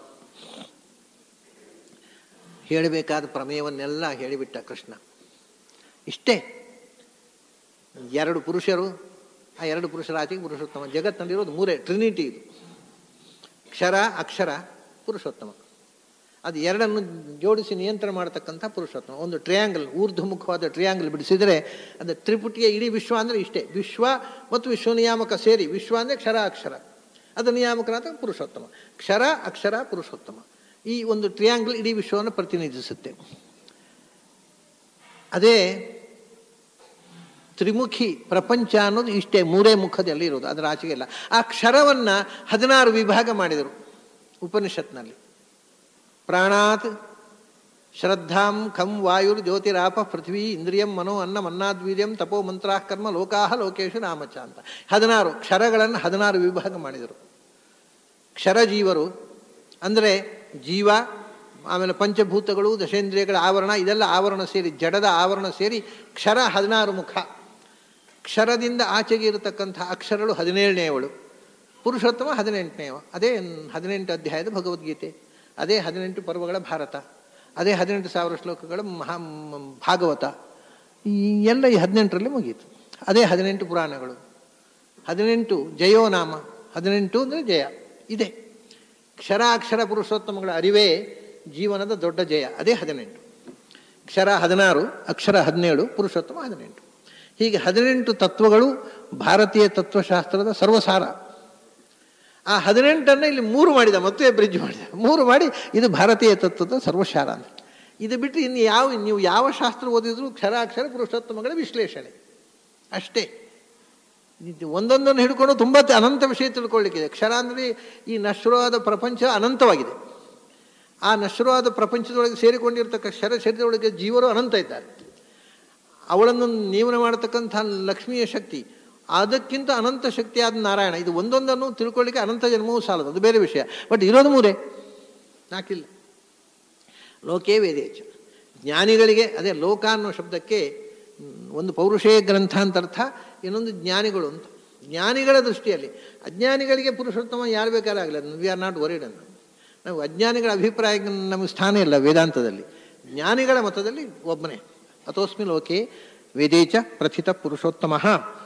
ಹೇಳಬೇಕಾದ ಪ್ರಮೇಯವನ್ನೆಲ್ಲ ಹೇಳಿಬಿಟ್ಟ ಕೃಷ್ಣ ಇಷ್ಟೇ ಎರಡು ಪುರುಷರು ಆ ಎರಡು ಪುರುಷರ ಆಚೆಗೆ ಪುರುಷೋತ್ತಮ ಜಗತ್ತಿನಲ್ಲಿರೋದು ಮೂರೇ ಟ್ರಿನಿಟಿ ಇದು ಕ್ಷರ ಅಕ್ಷರ ಪುರುಷೋತ್ತಮ ಅದು ಎರಡನ್ನು ಜೋಡಿಸಿ ನಿಯಂತ್ರಣ ಮಾಡತಕ್ಕಂಥ ಪುರುಷೋತ್ತಮ ಒಂದು ಟ್ರಯಾಂಗಲ್ ಊರ್ಧ್ವಮುಖವಾದ ಟ್ರಯಾಂಗಲ್ ಬಿಡಿಸಿದರೆ ಅದು ತ್ರಿಪುಟಿಯ ಇಡೀ ವಿಶ್ವ ಅಂದರೆ ಇಷ್ಟೇ ವಿಶ್ವ ಮತ್ತು ವಿಶ್ವ ನಿಯಾಮಕ ಸೇರಿ ವಿಶ್ವ ಅಂದರೆ ಕ್ಷರ ಅಕ್ಷರ ಅದು ನಿಯಾಮಕನಾದ ಪುರುಷೋತ್ತಮ ಕ್ಷರ ಅಕ್ಷರ ಪುರುಷೋತ್ತಮ ಈ ಒಂದು ಟ್ರಿಯಾಂಗಲ್ ಇಡೀ ವಿಶ್ವವನ್ನು ಪ್ರತಿನಿಧಿಸುತ್ತೆ ಅದೇ ತ್ರಿಮುಖಿ ಪ್ರಪಂಚ ಅನ್ನೋದು ಇಷ್ಟೇ ಮೂರೇ ಮುಖದಲ್ಲಿ ಇರೋದು ಅದರ ಆಚೆಗೆ ಇಲ್ಲ ಆ ಕ್ಷರವನ್ನು ಹದಿನಾರು ವಿಭಾಗ ಮಾಡಿದರು ಉಪನಿಷತ್ನಲ್ಲಿ ಪ್ರಾಣಾತ್ ಶ್ರದ್ಧಾಂ ಖಂ ವಾಯುರ್ ಜ್ಯೋತಿರಾಪ ಪೃಥ್ವಿ ಇಂದ್ರಿಯಂ ಮನೋ ಅನ್ನ ಮನ್ನಾದ್ವೀರ್ಯಂ ತಪೋ ಮಂತ್ರಾ ಕರ್ಮ ಲೋಕಾಹ ಲೋಕೇಶು ನಾಮಚ ಅಂತ ಹದಿನಾರು ಕ್ಷರಗಳನ್ನು ಹದಿನಾರು ವಿಭಾಗ ಮಾಡಿದರು ಕ್ಷರ ಜೀವರು ಅಂದರೆ ಜೀವ ಆಮೇಲೆ ಪಂಚಭೂತಗಳು ದಶೇಂದ್ರಿಯಗಳ ಆವರಣ ಇದೆಲ್ಲ ಆವರಣ ಸೇರಿ ಜಡದ ಆವರಣ ಸೇರಿ ಕ್ಷರ ಹದಿನಾರು ಮುಖ ಕ್ಷರದಿಂದ ಆಚೆಗೆ ಇರತಕ್ಕಂಥ ಅಕ್ಷರಗಳು ಹದಿನೇಳನೆಯವಳು ಪುರುಷೋತ್ತಮ ಹದಿನೆಂಟನೆಯವ ಅದೇ ಹದಿನೆಂಟು ಅಧ್ಯಾಯದ ಭಗವದ್ಗೀತೆ ಅದೇ ಹದಿನೆಂಟು ಪರ್ವಗಳ ಭಾರತ ಅದೇ ಹದಿನೆಂಟು ಸಾವಿರ ಶ್ಲೋಕಗಳ ಮಹಾ ಭಾಗವತ ಈ ಎಲ್ಲ ಈ ಹದಿನೆಂಟರಲ್ಲಿ ಮುಗೀತು ಅದೇ ಹದಿನೆಂಟು ಪುರಾಣಗಳು ಹದಿನೆಂಟು ಜಯೋನಾಮ ಹದಿನೆಂಟು ಅಂದರೆ ಜಯ ಇದೆ ಕ್ಷರಾಕ್ಷರ ಪುರುಷೋತ್ತಮಗಳ ಅರಿವೇ ಜೀವನದ ದೊಡ್ಡ ಜಯ ಅದೇ ಹದಿನೆಂಟು ಕ್ಷರ ಹದಿನಾರು ಅಕ್ಷರ ಹದಿನೇಳು ಪುರುಷೋತ್ತಮ ಹದಿನೆಂಟು ಹೀಗೆ ಹದಿನೆಂಟು ತತ್ವಗಳು ಭಾರತೀಯ ತತ್ವಶಾಸ್ತ್ರದ ಸರ್ವಸಾರ ಆ ಹದಿನೆಂಟನ್ನು ಇಲ್ಲಿ ಮೂರು ಮಾಡಿದ ಮತ್ತೆ ಬ್ರಿಡ್ಜ್ ಮಾಡಿದ ಮೂರು ಮಾಡಿ ಇದು ಭಾರತೀಯ ತತ್ವದ ಸರ್ವಸಾರ ಅಂತ ಇದು ಬಿಟ್ಟರೆ ಇನ್ನು ಯಾವ ನೀವು ಯಾವ ಶಾಸ್ತ್ರ ಓದಿದ್ರು ಕ್ಷರಾಕ್ಷರ ಪುರುಷೋತ್ತಮಗಳ ವಿಶ್ಲೇಷಣೆ ಅಷ್ಟೇ ಇದು ಒಂದೊಂದನ್ನು ಹಿಡ್ಕೊಂಡು ತುಂಬ ಅನಂತ ವಿಷಯ ತಿಳ್ಕೊಳ್ಳಿಕ್ಕಿದೆ ಕ್ಷರ ಅಂದರೆ ಈ ನಶ್ವರವಾದ ಪ್ರಪಂಚ ಅನಂತವಾಗಿದೆ ಆ ನಶ್ವರವಾದ ಪ್ರಪಂಚದೊಳಗೆ ಸೇರಿಕೊಂಡಿರ್ತಕ್ಕ ಕ್ಷರ ಶರೀರದೊಳಗೆ ಜೀವರು ಅನಂತ ಇದ್ದಾರೆ ಅವಳನ್ನು ನಿಯಮನ ಮಾಡತಕ್ಕಂಥ ಲಕ್ಷ್ಮಿಯ ಶಕ್ತಿ ಅದಕ್ಕಿಂತ ಅನಂತ ಶಕ್ತಿಯಾದ ನಾರಾಯಣ ಇದು ಒಂದೊಂದನ್ನು ತಿಳ್ಕೊಳ್ಳಿಕ್ಕೆ ಅನಂತ ಜನ್ಮವೂ ಸಾಲದು ಅದು ಬೇರೆ ವಿಷಯ ಬಟ್ ಇರೋದು ಮೂರೇ ನಾಕಿಲ್ಲ ಲೋಕೇ ವೇದೇಚ ಜ್ಞಾನಿಗಳಿಗೆ ಅದೇ ಲೋಕ ಅನ್ನೋ ಶಬ್ದಕ್ಕೆ ಒಂದು ಪೌರುಷೇಯ ಗ್ರಂಥ ಅಂತ ಅರ್ಥ ಇನ್ನೊಂದು ಜ್ಞಾನಿಗಳು ಅಂತ ಜ್ಞಾನಿಗಳ ದೃಷ್ಟಿಯಲ್ಲಿ ಅಜ್ಞಾನಿಗಳಿಗೆ ಪುರುಷೋತ್ತಮ ಯಾರು ಬೇಕಾದ್ರೆ ಆಗಲಿ ವಿ ಆರ್ ನಾಟ್ ವರಿಡ್ ಅಂತ ನಾವು ಅಜ್ಞಾನಿಗಳ ಅಭಿಪ್ರಾಯ ನಮಗೆ ಸ್ಥಾನ ಇಲ್ಲ ವೇದಾಂತದಲ್ಲಿ ಜ್ಞಾನಿಗಳ ಮತದಲ್ಲಿ ಒಬ್ಬನೇ ಅಥೋಸ್ಮಿ ಲೋಕೆ ವೇದೇಚ ಪ್ರಥಿತ ಪುರುಷೋತ್ತಮ